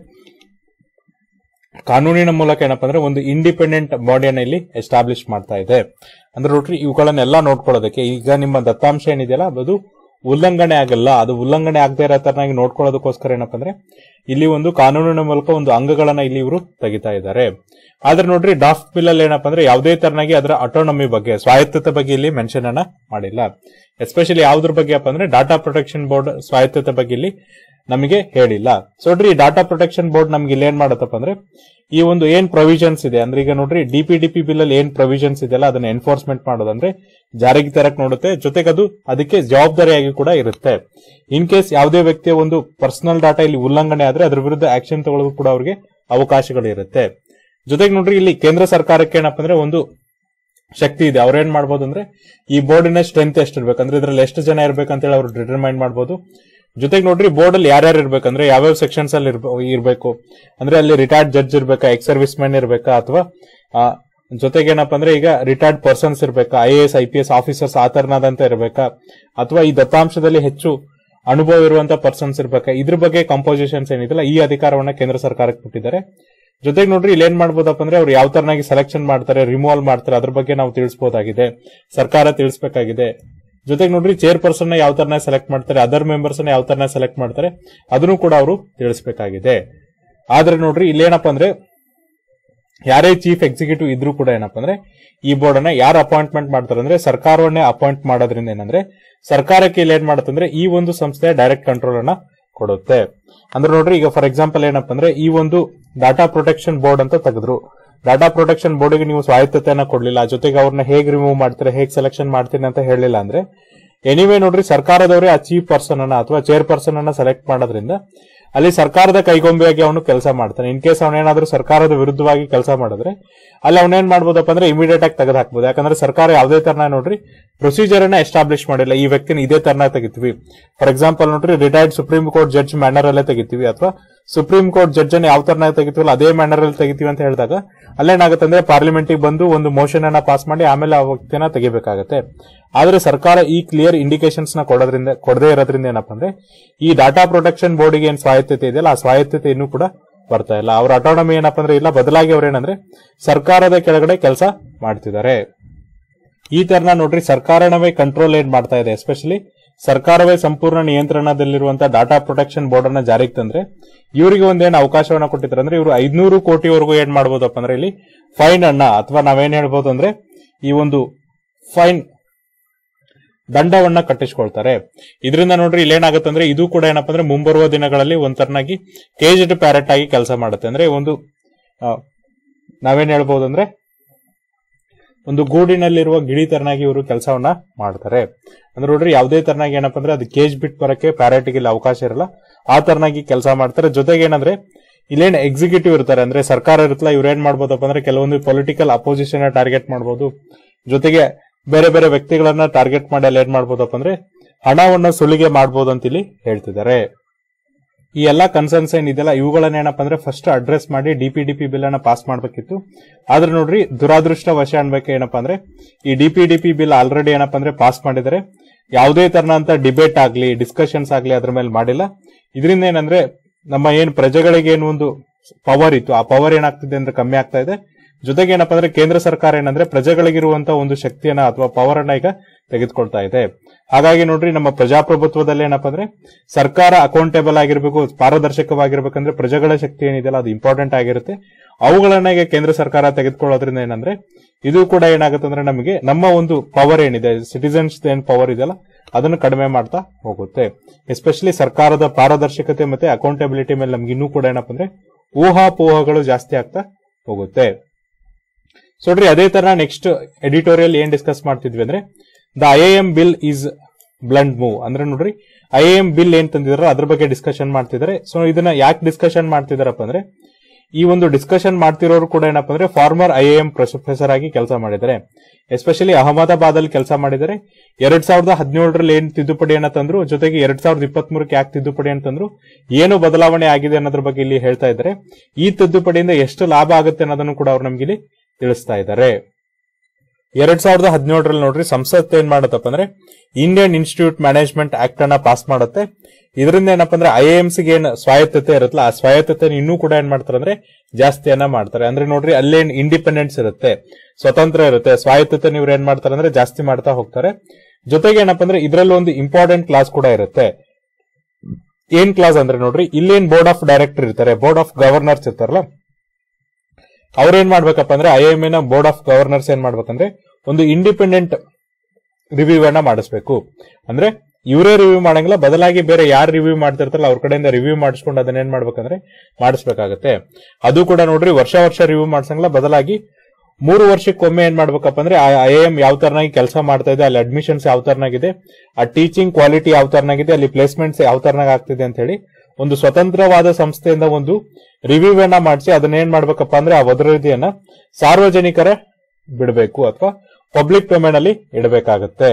ಕಾನೂನಿನ ಮೂಲಕ ಏನಪ್ಪಾ ಅಂದ್ರೆ ಒಂದು ಇಂಡಿಪೆಂಡೆಂಟ್ ಬಾಡಿಯನ್ನ ಇಲ್ಲಿ ಎಸ್ಟಾಬ್ಲಿಷ್ ಮಾಡ್ತಾ ಇದೆ ಅಂದ್ರೆ ನೋಡ್ರಿ ಇವುಗಳನ್ನೆಲ್ಲ ನೋಡ್ಕೊಳ್ಳೋದಕ್ಕೆ ಈಗ ನಿಮ್ಮ ದತ್ತಾಂಶ ಏನಿದೆಯಲ್ಲ ಅದು ಉಲ್ಲಂಘನೆ ಆಗಲ್ಲ ಅದು ಉಲ್ಲಂಘನೆ ಆಗದೆ ಇರೋ ತರನಾಗಿ ನೋಡ್ಕೊಳ್ಳೋದಕ್ಕೋಸ್ಕರ ಏನಪ್ಪಾ ಅಂದ್ರೆ ಇಲ್ಲಿ ಒಂದು ಕಾನೂನಿನ ಮೂಲಕ ಒಂದು ಅಂಗಗಳನ್ನ ಇಲ್ಲಿ ಇವರು ತೆಗಿತಾ ಇದ್ದಾರೆ ಆದ್ರೆ ನೋಡ್ರಿ ಡಾಫ್ಟ್ ಬಿಲ್ ಅಲ್ಲಿ ಏನಪ್ಪಾ ಅಂದ್ರೆ ಯಾವುದೇ ತರನಾಗಿ ಅದರ ಅಟೋನಮಿ ಬಗ್ಗೆ ಸ್ವಾಯತ್ತತೆ ಬಗ್ಗೆ ಇಲ್ಲಿ ಮೆನ್ಷನ್ ಅನ್ನ ಮಾಡಿಲ್ಲ ಎಸ್ಪೆಷಲಿ ಯಾವ್ದ್ರ ಬಗ್ಗೆ ಅಪ್ಪ ಅಂದ್ರೆ ಡಾಟಾ ಪ್ರೊಟೆಕ್ಷನ್ ಬೋರ್ಡ್ ಸ್ವಾಯತ್ತತೆ ಬಗ್ಗೆ ಇಲ್ಲಿ ನಮಗೆ ಹೇಳಿಲ್ಲ ಸೊ ನೋಡ್ರಿ ಡಾಟಾ ಪ್ರೊಟೆಕ್ಷನ್ ಬೋರ್ಡ್ ನಮ್ಗೆ ಇಲ್ಲಿ ಏನ್ ಮಾಡತ್ತಪ್ಪ ಅಂದ್ರೆ ಈ ಒಂದು ಏನ್ ಪ್ರೊವಿಷನ್ಸ್ ಇದೆ ಅಂದ್ರೆ ಈಗ ನೋಡ್ರಿ ಡಿಪಿ ಡಿಪಿ ಬಿಲ್ ಅಲ್ಲಿ ಏನ್ ಪ್ರೊವಿಷನ್ಸ್ ಇದೆಯಲ್ಲ ಅದನ್ನ ಎನ್ಫೋರ್ಸ್ಮೆಂಟ್ ಮಾಡೋದಂದ್ರೆ ಜಾರಿಗೆ ತರಕ್ ನೋಡುತ್ತೆ ಜೊತೆಗೆ ಅದು ಅದಕ್ಕೆ ಜವಾಬ್ದಾರಿಯಾಗಿ ಕೂಡ ಇರುತ್ತೆ ಇನ್ ಕೇಸ್ ಯಾವುದೇ ವ್ಯಕ್ತಿಯ ಒಂದು ಪರ್ಸನಲ್ ಡಾಟಾ ಇಲ್ಲಿ ಉಲ್ಲಂಘನೆ ಆದ್ರೆ ಅದ್ರ ವಿರುದ್ಧ ಆಕ್ಷನ್ ತಗೊಳ್ಳೋದು ಕೂಡ ಅವರಿಗೆ ಅವಕಾಶಗಳು ಇರುತ್ತೆ ಜೊತೆಗೆ ನೋಡ್ರಿ ಇಲ್ಲಿ ಕೇಂದ್ರ ಸರ್ಕಾರಕ್ಕೆ ಏನಪ್ಪ ಅಂದ್ರೆ ಒಂದು ಶಕ್ತಿ ಇದೆ ಅವ್ರೇನ್ ಮಾಡ್ಬೋದು ಅಂದ್ರೆ ಈ ಬೋರ್ಡಿನ ಸ್ಟ್ರೆಂತ್ ಎಷ್ಟು ಇರ್ಬೇಕಂದ್ರೆ ಇದ್ರಲ್ಲಿ ಎಷ್ಟು ಜನ ಇರ್ಬೇಕಂತ ಹೇಳಿ ಅವ್ರು ಡಿಟರ್ಮೈನ್ ಮಾಡ್ಬೋದು ಜೊತೆಗೆ ನೋಡ್ರಿ ಬೋರ್ಡ್ ಅಲ್ಲಿ ಯಾರ್ಯಾರು ಇರ್ಬೇಕಂದ್ರೆ ಯಾವ್ಯಾವ ಸೆಕ್ಷನ್ಸ್ ಅಲ್ಲಿ ಇರ್ಬ- ಇರ್ಬೇಕು ಅಂದ್ರೆ ಅಲ್ಲಿ ರಿಟೈರ್ಡ್ ಜಡ್ಜ್ ಇರ್ಬೇಕಾ ಎಕ್ಸ್ ಸರ್ವಿಸ್ ಮ್ಯಾನ್ ಇರ್ಬೇಕಾ ಅಥವಾ ಜೊತೆಗೆ ಏನಪ್ಪಾ ಅಂದ್ರೆ ಈಗ ರಿಟೈರ್ಡ್ ಪರ್ಸನ್ಸ್ ಇರ್ಬೇಕಾ I A S I P S officers ಆ ತರನಾದಂತ ಇರ್ಬೇಕಾ ಅಥವಾ ಈ ದತ್ತಾಂಶದಲ್ಲಿ ಹೆಚ್ಚು ಅನುಭವ ಇರುವಂತ ಪರ್ಸನ್ಸ್ ಇರ್ಬೇಕಾ ಇದ್ರ ಬಗ್ಗೆ ಕಂಪೋಸಿಷನ್ಸ್ ಏನಿದೆಯಲ್ಲ ಈ ಅಧಿಕಾರವನ್ನ ಕೇಂದ್ರ ಸರ್ಕಾರಕ್ಕೆ ಕೊಟ್ಟಿದ್ದಾರೆ ಜೊತೆಗೆ ನೋಡ್ರಿ ಇಲ್ಲಿ ಏನ್ ಮಾಡ್ಬೋದಪ್ಪ ಅಂದ್ರೆ ಅವ್ರು ಯಾವ ತರನಾಗಿ ಸೆಲೆಕ್ಷನ್ ಮಾಡ್ತಾರೆ ರಿಮೂವಲ್ ಮಾಡ್ತಾರೆ ಅದ್ರ ಬಗ್ಗೆ ನಾವು ತಿಳಿಸಬಹುದಾಗಿದೆ ಸರ್ಕಾರ ತಿಳಿಸಬೇಕಾಗಿದೆ ಜೊತೆಗೆ ನೋಡ್ರಿ ಚೇರ್ ಪರ್ಸನ್ ಯಾವ ತರನ ಸೆಲೆಕ್ಟ್ ಮಾಡ್ತಾರೆ ಅದರ್ ಮೆಂಬರ್ಸ್ ಯಾವ ತರನ ಸೆಲೆಕ್ಟ್ ಮಾಡ್ತಾರೆ ಅದನ್ನು ಕೂಡ ಅವರು ತಿಳಿಸಬೇಕಾಗಿದೆ ಆದ್ರೆ ನೋಡ್ರಿ ಇಲ್ಲೇನಪ್ಪ ಅಂದ್ರೆ ಯಾರೇ ಚೀಫ್ ಎಕ್ಸಿಕ್ಯೂಟಿವ್ ಇದ್ರೂ ಕೂಡ ಏನಪ್ಪ ಅಂದ್ರೆ ಈ ಬೋರ್ಡ್ ಅನ್ನ ಯಾರು ಅಪಾಯಿಂಟ್ಮೆಂಟ್ ಮಾಡ್ತಾರೆ ಅಂದ್ರೆ ಸರ್ಕಾರವನ್ನೇ ಅಪಾಯಿಂಟ್ ಮಾಡೋದ್ರಿಂದ ಏನಂದ್ರೆ ಸರ್ಕಾರಕ್ಕೆ ಇಲ್ಲಿ ಏನ್ ಮಾಡುತ್ತಂದ್ರೆ ಈ ಒಂದು ಸಂಸ್ಥೆ ಡೈರೆಕ್ಟ್ ಕಂಟ್ರೋಲ್ ಅನ್ನ ಕೊಡುತ್ತೆ ಅಂದ್ರೆ ನೋಡ್ರಿ ಈಗ ಫಾರ್ ಎಕ್ಸಾಂಪಲ್ ಏನಪ್ಪ ಅಂದ್ರೆ ಈ ಒಂದು ಡಾಟಾ ಪ್ರೊಟೆಕ್ಷನ್ ಬೋರ್ಡ್ ಅಂತ ತೆಗೆದ್ರು ಡಾಟಾ ಪ್ರೊಟೆಕ್ಷನ್ ಬೋರ್ಡ್ಗೆ ನೀವು ಸ್ವಾಯತ್ತತೆಯನ್ನ ಕೊಡ್ಲಿಲ್ಲ ಜೊತೆಗೆ ಅವ್ರನ್ನ ಹೇಗ್ ರಿಮೂವ್ ಮಾಡ್ತಾರೆ ಹೇಗ್ ಸೆಲೆಕ್ಷನ್ ಮಾಡ್ತೀನಿ ಅಂತ ಹೇಳಿಲ್ಲ ಅಂದ್ರೆ ಎನಿವೇ ನೋಡ್ರಿ ಸರ್ಕಾರದವರೇ ಆ ಚೀಫ್ ಪರ್ಸನ್ ಅನ್ನ ಅಥವಾ ಚೇರ್ ಪರ್ಸನ್ ಅನ್ನ ಸೆಲೆಕ್ಟ್ ಮಾಡೋದ್ರಿಂದ ಅಲ್ಲಿ ಸರ್ಕಾರದ ಕೈಗೊಂಬೆಯಾಗಿ ಅವನು ಕೆಲಸ ಮಾಡ್ತಾನೆ ಇನ್ ಕೇಸ್ ಅವನೇನಾದ್ರೂ ಸರ್ಕಾರದ ವಿರುದ್ಧವಾಗಿ ಕೆಲಸ ಮಾಡಿದ್ರೆ ಅಲ್ಲಿ ಅವನೇನ್ ಮಾಡ್ಬೋದಪ್ಪ ಅಂದ್ರೆ ಇಮಿಡಿಯೇಟ್ ಆಗಿ ತೆಗೆದು ಹಾಕ್ಬೋದು ಯಾಕಂದ್ರೆ ಸರ್ಕಾರ ಯಾವುದೇ ತರನ ನೋಡ್ರಿ ಪ್ರೊಸೀಜರ್ ಅನ್ನ ಎಸ್ಟಾಬ್ಲಿಷ್ ಮಾಡಿಲ್ಲ ಈ ವ್ಯಕ್ತಿನ ಇದೇ ತರನ ತೆಗಿತೀವಿ ಫಾರ್ ಎಕ್ಸಾಂಪಲ್ ನೋಡ್ರಿ retired supreme court judge manner ಅಲ್ಲೇ ತೆಗಿತೀವಿ ಅಥವಾ ಸುಪ್ರೀಂ ಕೋರ್ಟ್ ಜಡ್ಜ್ ಅನ್ನ ಯಾವ ತರನ ತೆಗಿತೀವಲ್ಲ ಅದೇ ಮ್ಯಾನರ್ ಅಲ್ಲಿ ತೆಗಿತೀವಿ ಅಂತ ಹೇಳಿದಾಗ ಅಲ್ಲೇನಾಗುತ್ತೆ ಅಂದ್ರೆ ಪಾರ್ಲಿಮೆಂಟ್ ಬಂದು ಒಂದು ಮೋಷನ್ ಅನ್ನ ಪಾಸ್ ಮಾಡಿ ಆಮೇಲೆ ಆ ವ್ಯಕ್ತಿನ ತೆಗಿಬೇಕಾಗತ್ತೆ ಆದ್ರೆ ಸರ್ಕಾರ ಈ ಕ್ಲಿಯರ್ ಇಂಡಿಕೇಶನ್ಸ್ ನ ಕೊಡೋದ್ರಿಂದ ಕೊಡದೇ ಇರೋದ್ರಿಂದ ಏನಪ್ಪಾ ಅಂದ್ರೆ ಈ ಡಾಟಾ ಪ್ರೊಟೆಕ್ಷನ್ ಬೋರ್ಡ್ಗೆ ಏನ್ ಸ್ವಾಯತ್ತತೆ ಇದೆಯಲ್ಲ ಆ ಸ್ವಾಯತ್ತತೆ ಇನ್ನೂ ಕೂಡ ಬರ್ತಾ ಇಲ್ಲ ಅವ್ರ ಅಟಾನಮಿ ಏನಪ್ಪಾ ಅಂದ್ರೆ ಇಲ್ಲ ಬದಲಾಗಿ ಅವ್ರೇನಂದ್ರೆ ಸರ್ಕಾರದ ಕೆಳಗಡೆ ಕೆಲಸ ಮಾಡ್ತಿದ್ದಾರೆ ಈ ತರನ ನೋಡ್ರಿ ಸರ್ಕಾರವೇ ಕಂಟ್ರೋಲ್ ಏನ್ ಮಾಡ್ತಾ ಇದೆ ಎಸ್ಪೆಷಲಿ ಸರ್ಕಾರವೇ ಸಂಪೂರ್ಣ ನಿಯಂತ್ರಣದಲ್ಲಿರುವಂತಹ ಡಾಟಾ ಪ್ರೊಟೆಕ್ಷನ್ ಬೋರ್ಡ್ ಅನ್ನ ಜಾರಿಗೆ ತಂದ್ರೆ ಇವರಿಗೆ ಒಂದೇನು ಅವಕಾಶವನ್ನ ಕೊಟ್ಟಿದ್ದಾರೆ ಅಂದ್ರೆ ಇವರು ಐದ್ನೂರು ಕೋಟಿವರೆಗೂ ಏನ್ ಮಾಡ್ಬೋದಪ್ಪ ಅಂದ್ರೆ ಇಲ್ಲಿ ಫೈನ್ ಅನ್ನ ಅಥವಾ ನಾವೇನ್ ಹೇಳ್ಬೋದು ಅಂದ್ರೆ ಈ ಒಂದು ಫೈನ್ ದಂಡವನ್ನ ಕಟ್ಟಿಸ್ಕೊಳ್ತಾರೆ ಇದರಿಂದ ನೋಡ್ರಿ ಇಲ್ಲೇನಾಗುತ್ತೆ ಅಂದ್ರೆ ಇದು ಕೂಡ ಏನಪ್ಪಾ ಅಂದ್ರೆ ಮುಂಬರುವ ದಿನಗಳಲ್ಲಿ ಒಂಥರನಾಗಿ ಕೇಜ್ಡ್ ಪ್ಯಾರೆಟ್ ಆಗಿ ಕೆಲಸ ಮಾಡುತ್ತೆ ಅಂದ್ರೆ ಒಂದು ಆ, ನಾವೇನ್ ಹೇಳ್ಬೋದು ಅಂದ್ರೆ ಒಂದು ಗೂಡಿನಲ್ಲಿರುವ ಗಿಳಿ ತರನಾಗಿ ಇವರು ಕೆಲಸವನ್ನ ಮಾಡ್ತಾರೆ ಅಂದ್ರೆ ನೋಡ್ರಿ ಯಾವುದೇ ತರನಾಗಿ ಏನಪ್ಪಾ ಅಂದ್ರೆ ಅದು ಕೇಜ್ ಬಿಟ್ ಬರಕ್ಕೆ ಪ್ಯಾರೆಟ್ಗೆ ಇಲ್ಲಿ ಅವಕಾಶ ಇರಲ್ಲ ಆ ತರನಾಗಿ ಕೆಲಸ ಮಾಡ್ತಾರೆ ಜೊತೆಗೆ ಏನಂದ್ರೆ ಇಲ್ಲೇನ್ ಎಕ್ಸಿಕ್ಯೂಟಿವ್ ಇರ್ತಾರೆ ಅಂದ್ರೆ ಸರ್ಕಾರ ಇರುತ್ತಲ್ಲ ಇವ್ರು ಏನ್ ಮಾಡ್ಬೋದಪ್ಪ ಅಂದ್ರೆ ಕೆಲವೊಂದು ಪೊಲಿಟಿಕಲ್ ಅಪೋಸಿಷನ್ ಟಾರ್ಗೆಟ್ ಮಾಡ್ಬೋದು ಜೊತೆಗೆ ಬೇರೆ ಬೇರೆ ವ್ಯಕ್ತಿಗಳನ್ನ ಟಾರ್ಗೆಟ್ ಮಾಡಿ ಅಲ್ಲಿ ಏನ್ ಮಾಡ್ಬೋದಪ್ಪ ಅಂದ್ರೆ ಹಣವನ್ನ ಸುಲಿಗೆ ಮಾಡ್ಬೋದು ಅಂತ ಇಲ್ಲಿ ಹೇಳ್ತಿದ್ದಾರೆ ಈ ಎಲ್ಲಾ ಕನ್ಸರ್ನ್ಸ್ ಏನಿದೆಯಲ್ಲ ಇವುಗಳನ್ನ ಏನಪ್ಪಾ ಅಂದ್ರೆ ಫಸ್ಟ್ ಅಡ್ರೆಸ್ ಮಾಡಿ ಡಿಪಿ ಡಿಪಿ ಬಿಲ್ ಅನ್ನ ಪಾಸ್ ಮಾಡ್ಬೇಕಿತ್ತು ಆದ್ರೆ ನೋಡ್ರಿ ದುರಾದೃಷ್ಟ ವಶ ಅನ್ಬೇಕು ಏನಪ್ಪಾ ಅಂದ್ರೆ ಈ ಡಿಪಿ ಡಿಪಿ ಬಿಲ್ ಆಲ್ರೆಡಿ ಏನಪ್ಪಾ ಅಂದ್ರೆ ಪಾಸ್ ಮಾಡಿದರೆ ಯಾವುದೇ ತರನಂತ ಡಿಬೇಟ್ ಆಗ್ಲಿ ಡಿಸ್ಕಷನ್ಸ್ ಆಗ್ಲಿ ಅದ್ರ ಮೇಲೆ ಮಾಡಿಲ್ಲ ಇದರಿಂದ ಏನಂದ್ರೆ ನಮ್ಮ ಏನ್ ಪ್ರಜೆಗಳಿಗೆ ಏನು ಒಂದು ಪವರ್ ಇತ್ತು ಆ ಪವರ್ ಏನಾಗ್ತಿದೆ ಅಂದ್ರೆ ಕಮ್ಮಿ ಆಗ್ತಾ ಇದೆ ಜೊತೆಗೆ ಏನಪ್ಪಾ ಅಂದ್ರೆ ಕೇಂದ್ರ ಸರ್ಕಾರ ಏನಂದ್ರೆ ಪ್ರಜೆಗಳಿಗಿರುವಂತ ಒಂದು ಶಕ್ತಿಯನ್ನ ಅಥವಾ ಪವರ್ ಅನ್ನ ಈಗ ತೆಗೆದುಕೊಳ್ತಾ ಇದೆ ಹಾಗಾಗಿ ನೋಡ್ರಿ ನಮ್ಮ ಪ್ರಜಾಪ್ರಭುತ್ವದಲ್ಲಿ ಏನಪ್ಪಾ ಅಂದ್ರೆ ಸರ್ಕಾರ ಅಕೌಂಟೇಬಲ್ ಆಗಿರ್ಬೇಕು ಪಾರದರ್ಶಕವಾಗಿರ್ಬೇಕಂದ್ರೆ ಪ್ರಜೆಗಳ ಶಕ್ತಿ ಏನಿದೆಯಲ್ಲ ಅದು ಇಂಪಾರ್ಟೆಂಟ್ ಆಗಿರುತ್ತೆ ಅವುಗಳನ್ನ ಈಗ ಕೇಂದ್ರ ಸರ್ಕಾರ ತೆಗೆದುಕೊಳ್ಳೋದ್ರಿಂದ ಏನಂದ್ರೆ ಇದು ಕೂಡ ಏನಾಗುತ್ತೆ ಅಂದ್ರೆ ನಮಗೆ ನಮ್ಮ ಒಂದು ಪವರ್ ಏನಿದೆ ಸಿಟಿಸನ್ಸ್ ಏನ್ ಪವರ್ ಇದೆಯಲ್ಲ ಅದನ್ನು ಕಡಿಮೆ ಮಾಡ್ತಾ ಹೋಗುತ್ತೆ ಎಸ್ಪೆಷಲಿ ಸರ್ಕಾರದ ಪಾರದರ್ಶಕತೆ ಮತ್ತೆ ಅಕೌಂಟಬಿಲಿಟಿ ಮೇಲೆ ನಮ್ಗೆ ಇನ್ನೂ ಕೂಡ ಏನಪ್ಪಾ ಅಂದ್ರೆ ಊಹಾಪೋಹಗಳು ಜಾಸ್ತಿ ಆಗ್ತಾ ಹೋಗುತ್ತೆ ಸೊ ನೋಡ್ರಿ ಅದೇ ತರ ನೆಕ್ಸ್ಟ್ ಎಡಿಟೋರಿಯಲ್ ಏನ್ ಡಿಸ್ಕಸ್ ಮಾಡ್ತಿದ್ವಿ ಅಂದ್ರೆ the I M bill is blunt move ಅಂದ್ರೆ ನೋಡ್ರಿ ಐ ಎಂ ಬಿಲ್ ಏನ್ ತಂದಿದಾರೋ ಅದ್ರ ಬಗ್ಗೆ ಡಿಸ್ಕಷನ್ ಮಾಡ್ತಿದ್ದಾರೆ ಸೊ ಇದನ್ನ ಯಾಕೆ ಡಿಸ್ಕಷನ್ ಮಾಡ್ತಿದಾರಪ್ಪ ಅಂದ್ರೆ ಈ ಒಂದು ಡಿಸ್ಕಷನ್ ಮಾಡ್ತಿರೋರು ಕೂಡ ಏನಪ್ಪಾ ಅಂದ್ರೆ ಫಾರ್ಮರ್ ಐ ಎಂ ಪ್ರೊಫೆಸರ್ ಆಗಿ ಕೆಲಸ ಮಾಡಿದ್ದಾರೆ ಎಸ್ಪೆಷಲಿ ಅಹಮದಾಬಾದ್ ಅಲ್ಲಿ ಕೆಲಸ ಮಾಡಿದ್ದಾರೆ ಎರಡ್ ಸಾವಿರದ ಹದಿನೇಳರಲ್ಲಿ ಏನ್ ತಿದ್ದುಪಡಿಯನ್ನ ತಂದ್ರು ಜೊತೆಗೆ ಎರಡ್ ಸಾವಿರದ ಇಪ್ಪತ್ತ್ ಮೂರಕ್ಕೆ ಯಾಕೆ ತಿದ್ದುಪಡಿ ಅಂತಂದ್ರು ಏನು ಬದಲಾವಣೆ ಆಗಿದೆ ಅನ್ನೋದ್ರ ಬಗ್ಗೆ ಇಲ್ಲಿ ಹೇಳ್ತಾ ಇದ್ದಾರೆ ಈ ತಿದ್ದುಪಡಿಯಿಂದ ಎಷ್ಟು ಲಾಭ ಆಗುತ್ತೆ ಅನ್ನೋದನ್ನು ಕೂಡ ಅವ್ರು ನಮ್ಗೆ ಇಲ್ಲಿ ತಿಳಿಸ್ತಾ ಇದ್ದಾರೆ ಎರಡ್ ಸಾವಿರದ ಹದಿನೇಳರಲ್ಲಿ ನೋಡ್ರಿ ಸಂಸತ್ ಏನ್ ಮಾಡತ್ತಪ್ಪ ಅಂದ್ರೆ ಇಂಡಿಯನ್ ಇನ್ಸ್ಟಿಟ್ಯೂಟ್ ಮ್ಯಾನೇಜ್ಮೆಂಟ್ ಆಕ್ಟ್ ಅನ್ನ ಪಾಸ್ ಮಾಡುತ್ತೆ ಇದರಿಂದ ಏನಪ್ಪಾ ಅಂದ್ರೆ ಐ ಎಂ ಸಿಗೆ ಏನ್ ಸ್ವಾಯತ್ತತೆ ಇರುತ್ತಲ್ಲ ಆ ಸ್ವಾಯತ್ತತೆ ಇನ್ನೂ ಕೂಡ ಏನ್ ಮಾಡ್ತಾರೆ ಅಂದ್ರೆ ಜಾಸ್ತಿಯನ್ನ ಮಾಡ್ತಾರೆ ಅಂದ್ರೆ ನೋಡ್ರಿ ಅಲ್ಲೇನ್ ಇಂಡಿಪೆಂಡೆನ್ಸ್ ಇರುತ್ತೆ ಸ್ವತಂತ್ರ ಇರುತ್ತೆ ಸ್ವಾಯತ್ತತೆ ನೀವು ಏನ್ ಮಾಡ್ತಾರೆ ಅಂದ್ರೆ ಜಾಸ್ತಿ ಮಾಡ್ತಾ ಹೋಗ್ತಾರೆ ಜೊತೆಗೆ ಏನಪ್ಪಾ ಅಂದ್ರೆ ಇದರಲ್ಲಿ ಒಂದು ಇಂಪಾರ್ಟೆಂಟ್ ಕ್ಲಾಸ್ ಕೂಡ ಇರುತ್ತೆ ಏನ್ ಕ್ಲಾಸ್ ಅಂದ್ರೆ ನೋಡ್ರಿ ಇಲ್ಲೇನ್ ಬೋರ್ಡ್ ಆಫ್ ಡೈರೆಕ್ಟರ್ ಇರ್ತಾರೆ ಬೋರ್ಡ್ ಆಫ್ ಗವರ್ನರ್ಸ್ ಇರ್ತಾರಲ್ಲ ಅವ್ರೇನ್ ಮಾಡ್ಬೇಕಪ್ಪ ಅಂದ್ರೆ ಐ ಎಂ ನ ಬೋರ್ಡ್ ಆಫ್ ಗವರ್ನರ್ಸ್ ಏನ್ ಮಾಡ್ಬೇಕಂದ್ರೆ ಒಂದು ಇಂಡಿಪೆಂಡೆಂಟ್ ರಿವ್ಯೂ ಅನ್ನ ಮಾಡಿಸ್ಬೇಕು ಅಂದ್ರೆ ಇವರೇ ರಿವ್ಯೂ ಮಾಡಂಗಿಲ್ಲ ಬದಲಾಗಿ ಬೇರೆ ಯಾರು ರಿವ್ಯೂ ಮಾಡ್ತಿರ್ತಾರಲ್ಲ ಅವ್ರ ಕಡೆಯಿಂದ ರಿವ್ಯೂ ಮಾಡಿಸ್ಕೊಂಡು ಅದನ್ನ ಏನ್ ಮಾಡ್ಬೇಕಂದ್ರೆ ಮಾಡಿಸ್ಬೇಕಾಗತ್ತೆ ಅದು ಕೂಡ ನೋಡ್ರಿ ವರ್ಷ ವರ್ಷ ರಿವ್ಯೂ ಮಾಡ್ಸಂಗಿಲ್ಲ ಬದಲಾಗಿ ಮೂರು ವರ್ಷಕ್ಕೊಮ್ಮೆ ಏನ್ ಮಾಡ್ಬೇಕಪ್ಪ ಅಂದ್ರೆ ಐ ಎಂ ಯಾವ ತರನಾಗಿ ಕೆಲಸ ಮಾಡ್ತಾ ಇದೆ ಅಲ್ಲಿ ಅಡ್ಮಿಷನ್ಸ್ ಯಾವ ತರನಾಗಿದೆ ಆ ಟೀಚಿಂಗ್ ಕ್ವಾಲಿಟಿ ಯಾವ ತರನಾಗಿದೆ ಅಲ್ಲಿ ಪ್ಲೇಸ್ಮೆಂಟ್ಸ್ ಯಾವ ತರನಾಗಿ ಆಗ್ತಿದೆ ಅಂತ ಹೇಳಿ ಒಂದು ಸ್ವತಂತ್ರವಾದ ಸಂಸ್ಥೆಯಿಂದ ಒಂದು ರಿವ್ಯೂ ಅನ್ನ ಮಾಡಿಸಿ ಅದನ್ನ ಏನ್ ಮಾಡ್ಬೇಕಪ್ಪ ಅಂದ್ರೆ ಆ ವರದಿಯನ್ನ ಸಾರ್ವಜನಿಕರ ಬಿಡಬೇಕು ಅಥವಾ ಪಬ್ಲಿಕ್ ಡೊಮೇನ್ ಅಲ್ಲಿ ಇಡಬೇಕಾಗತ್ತೆ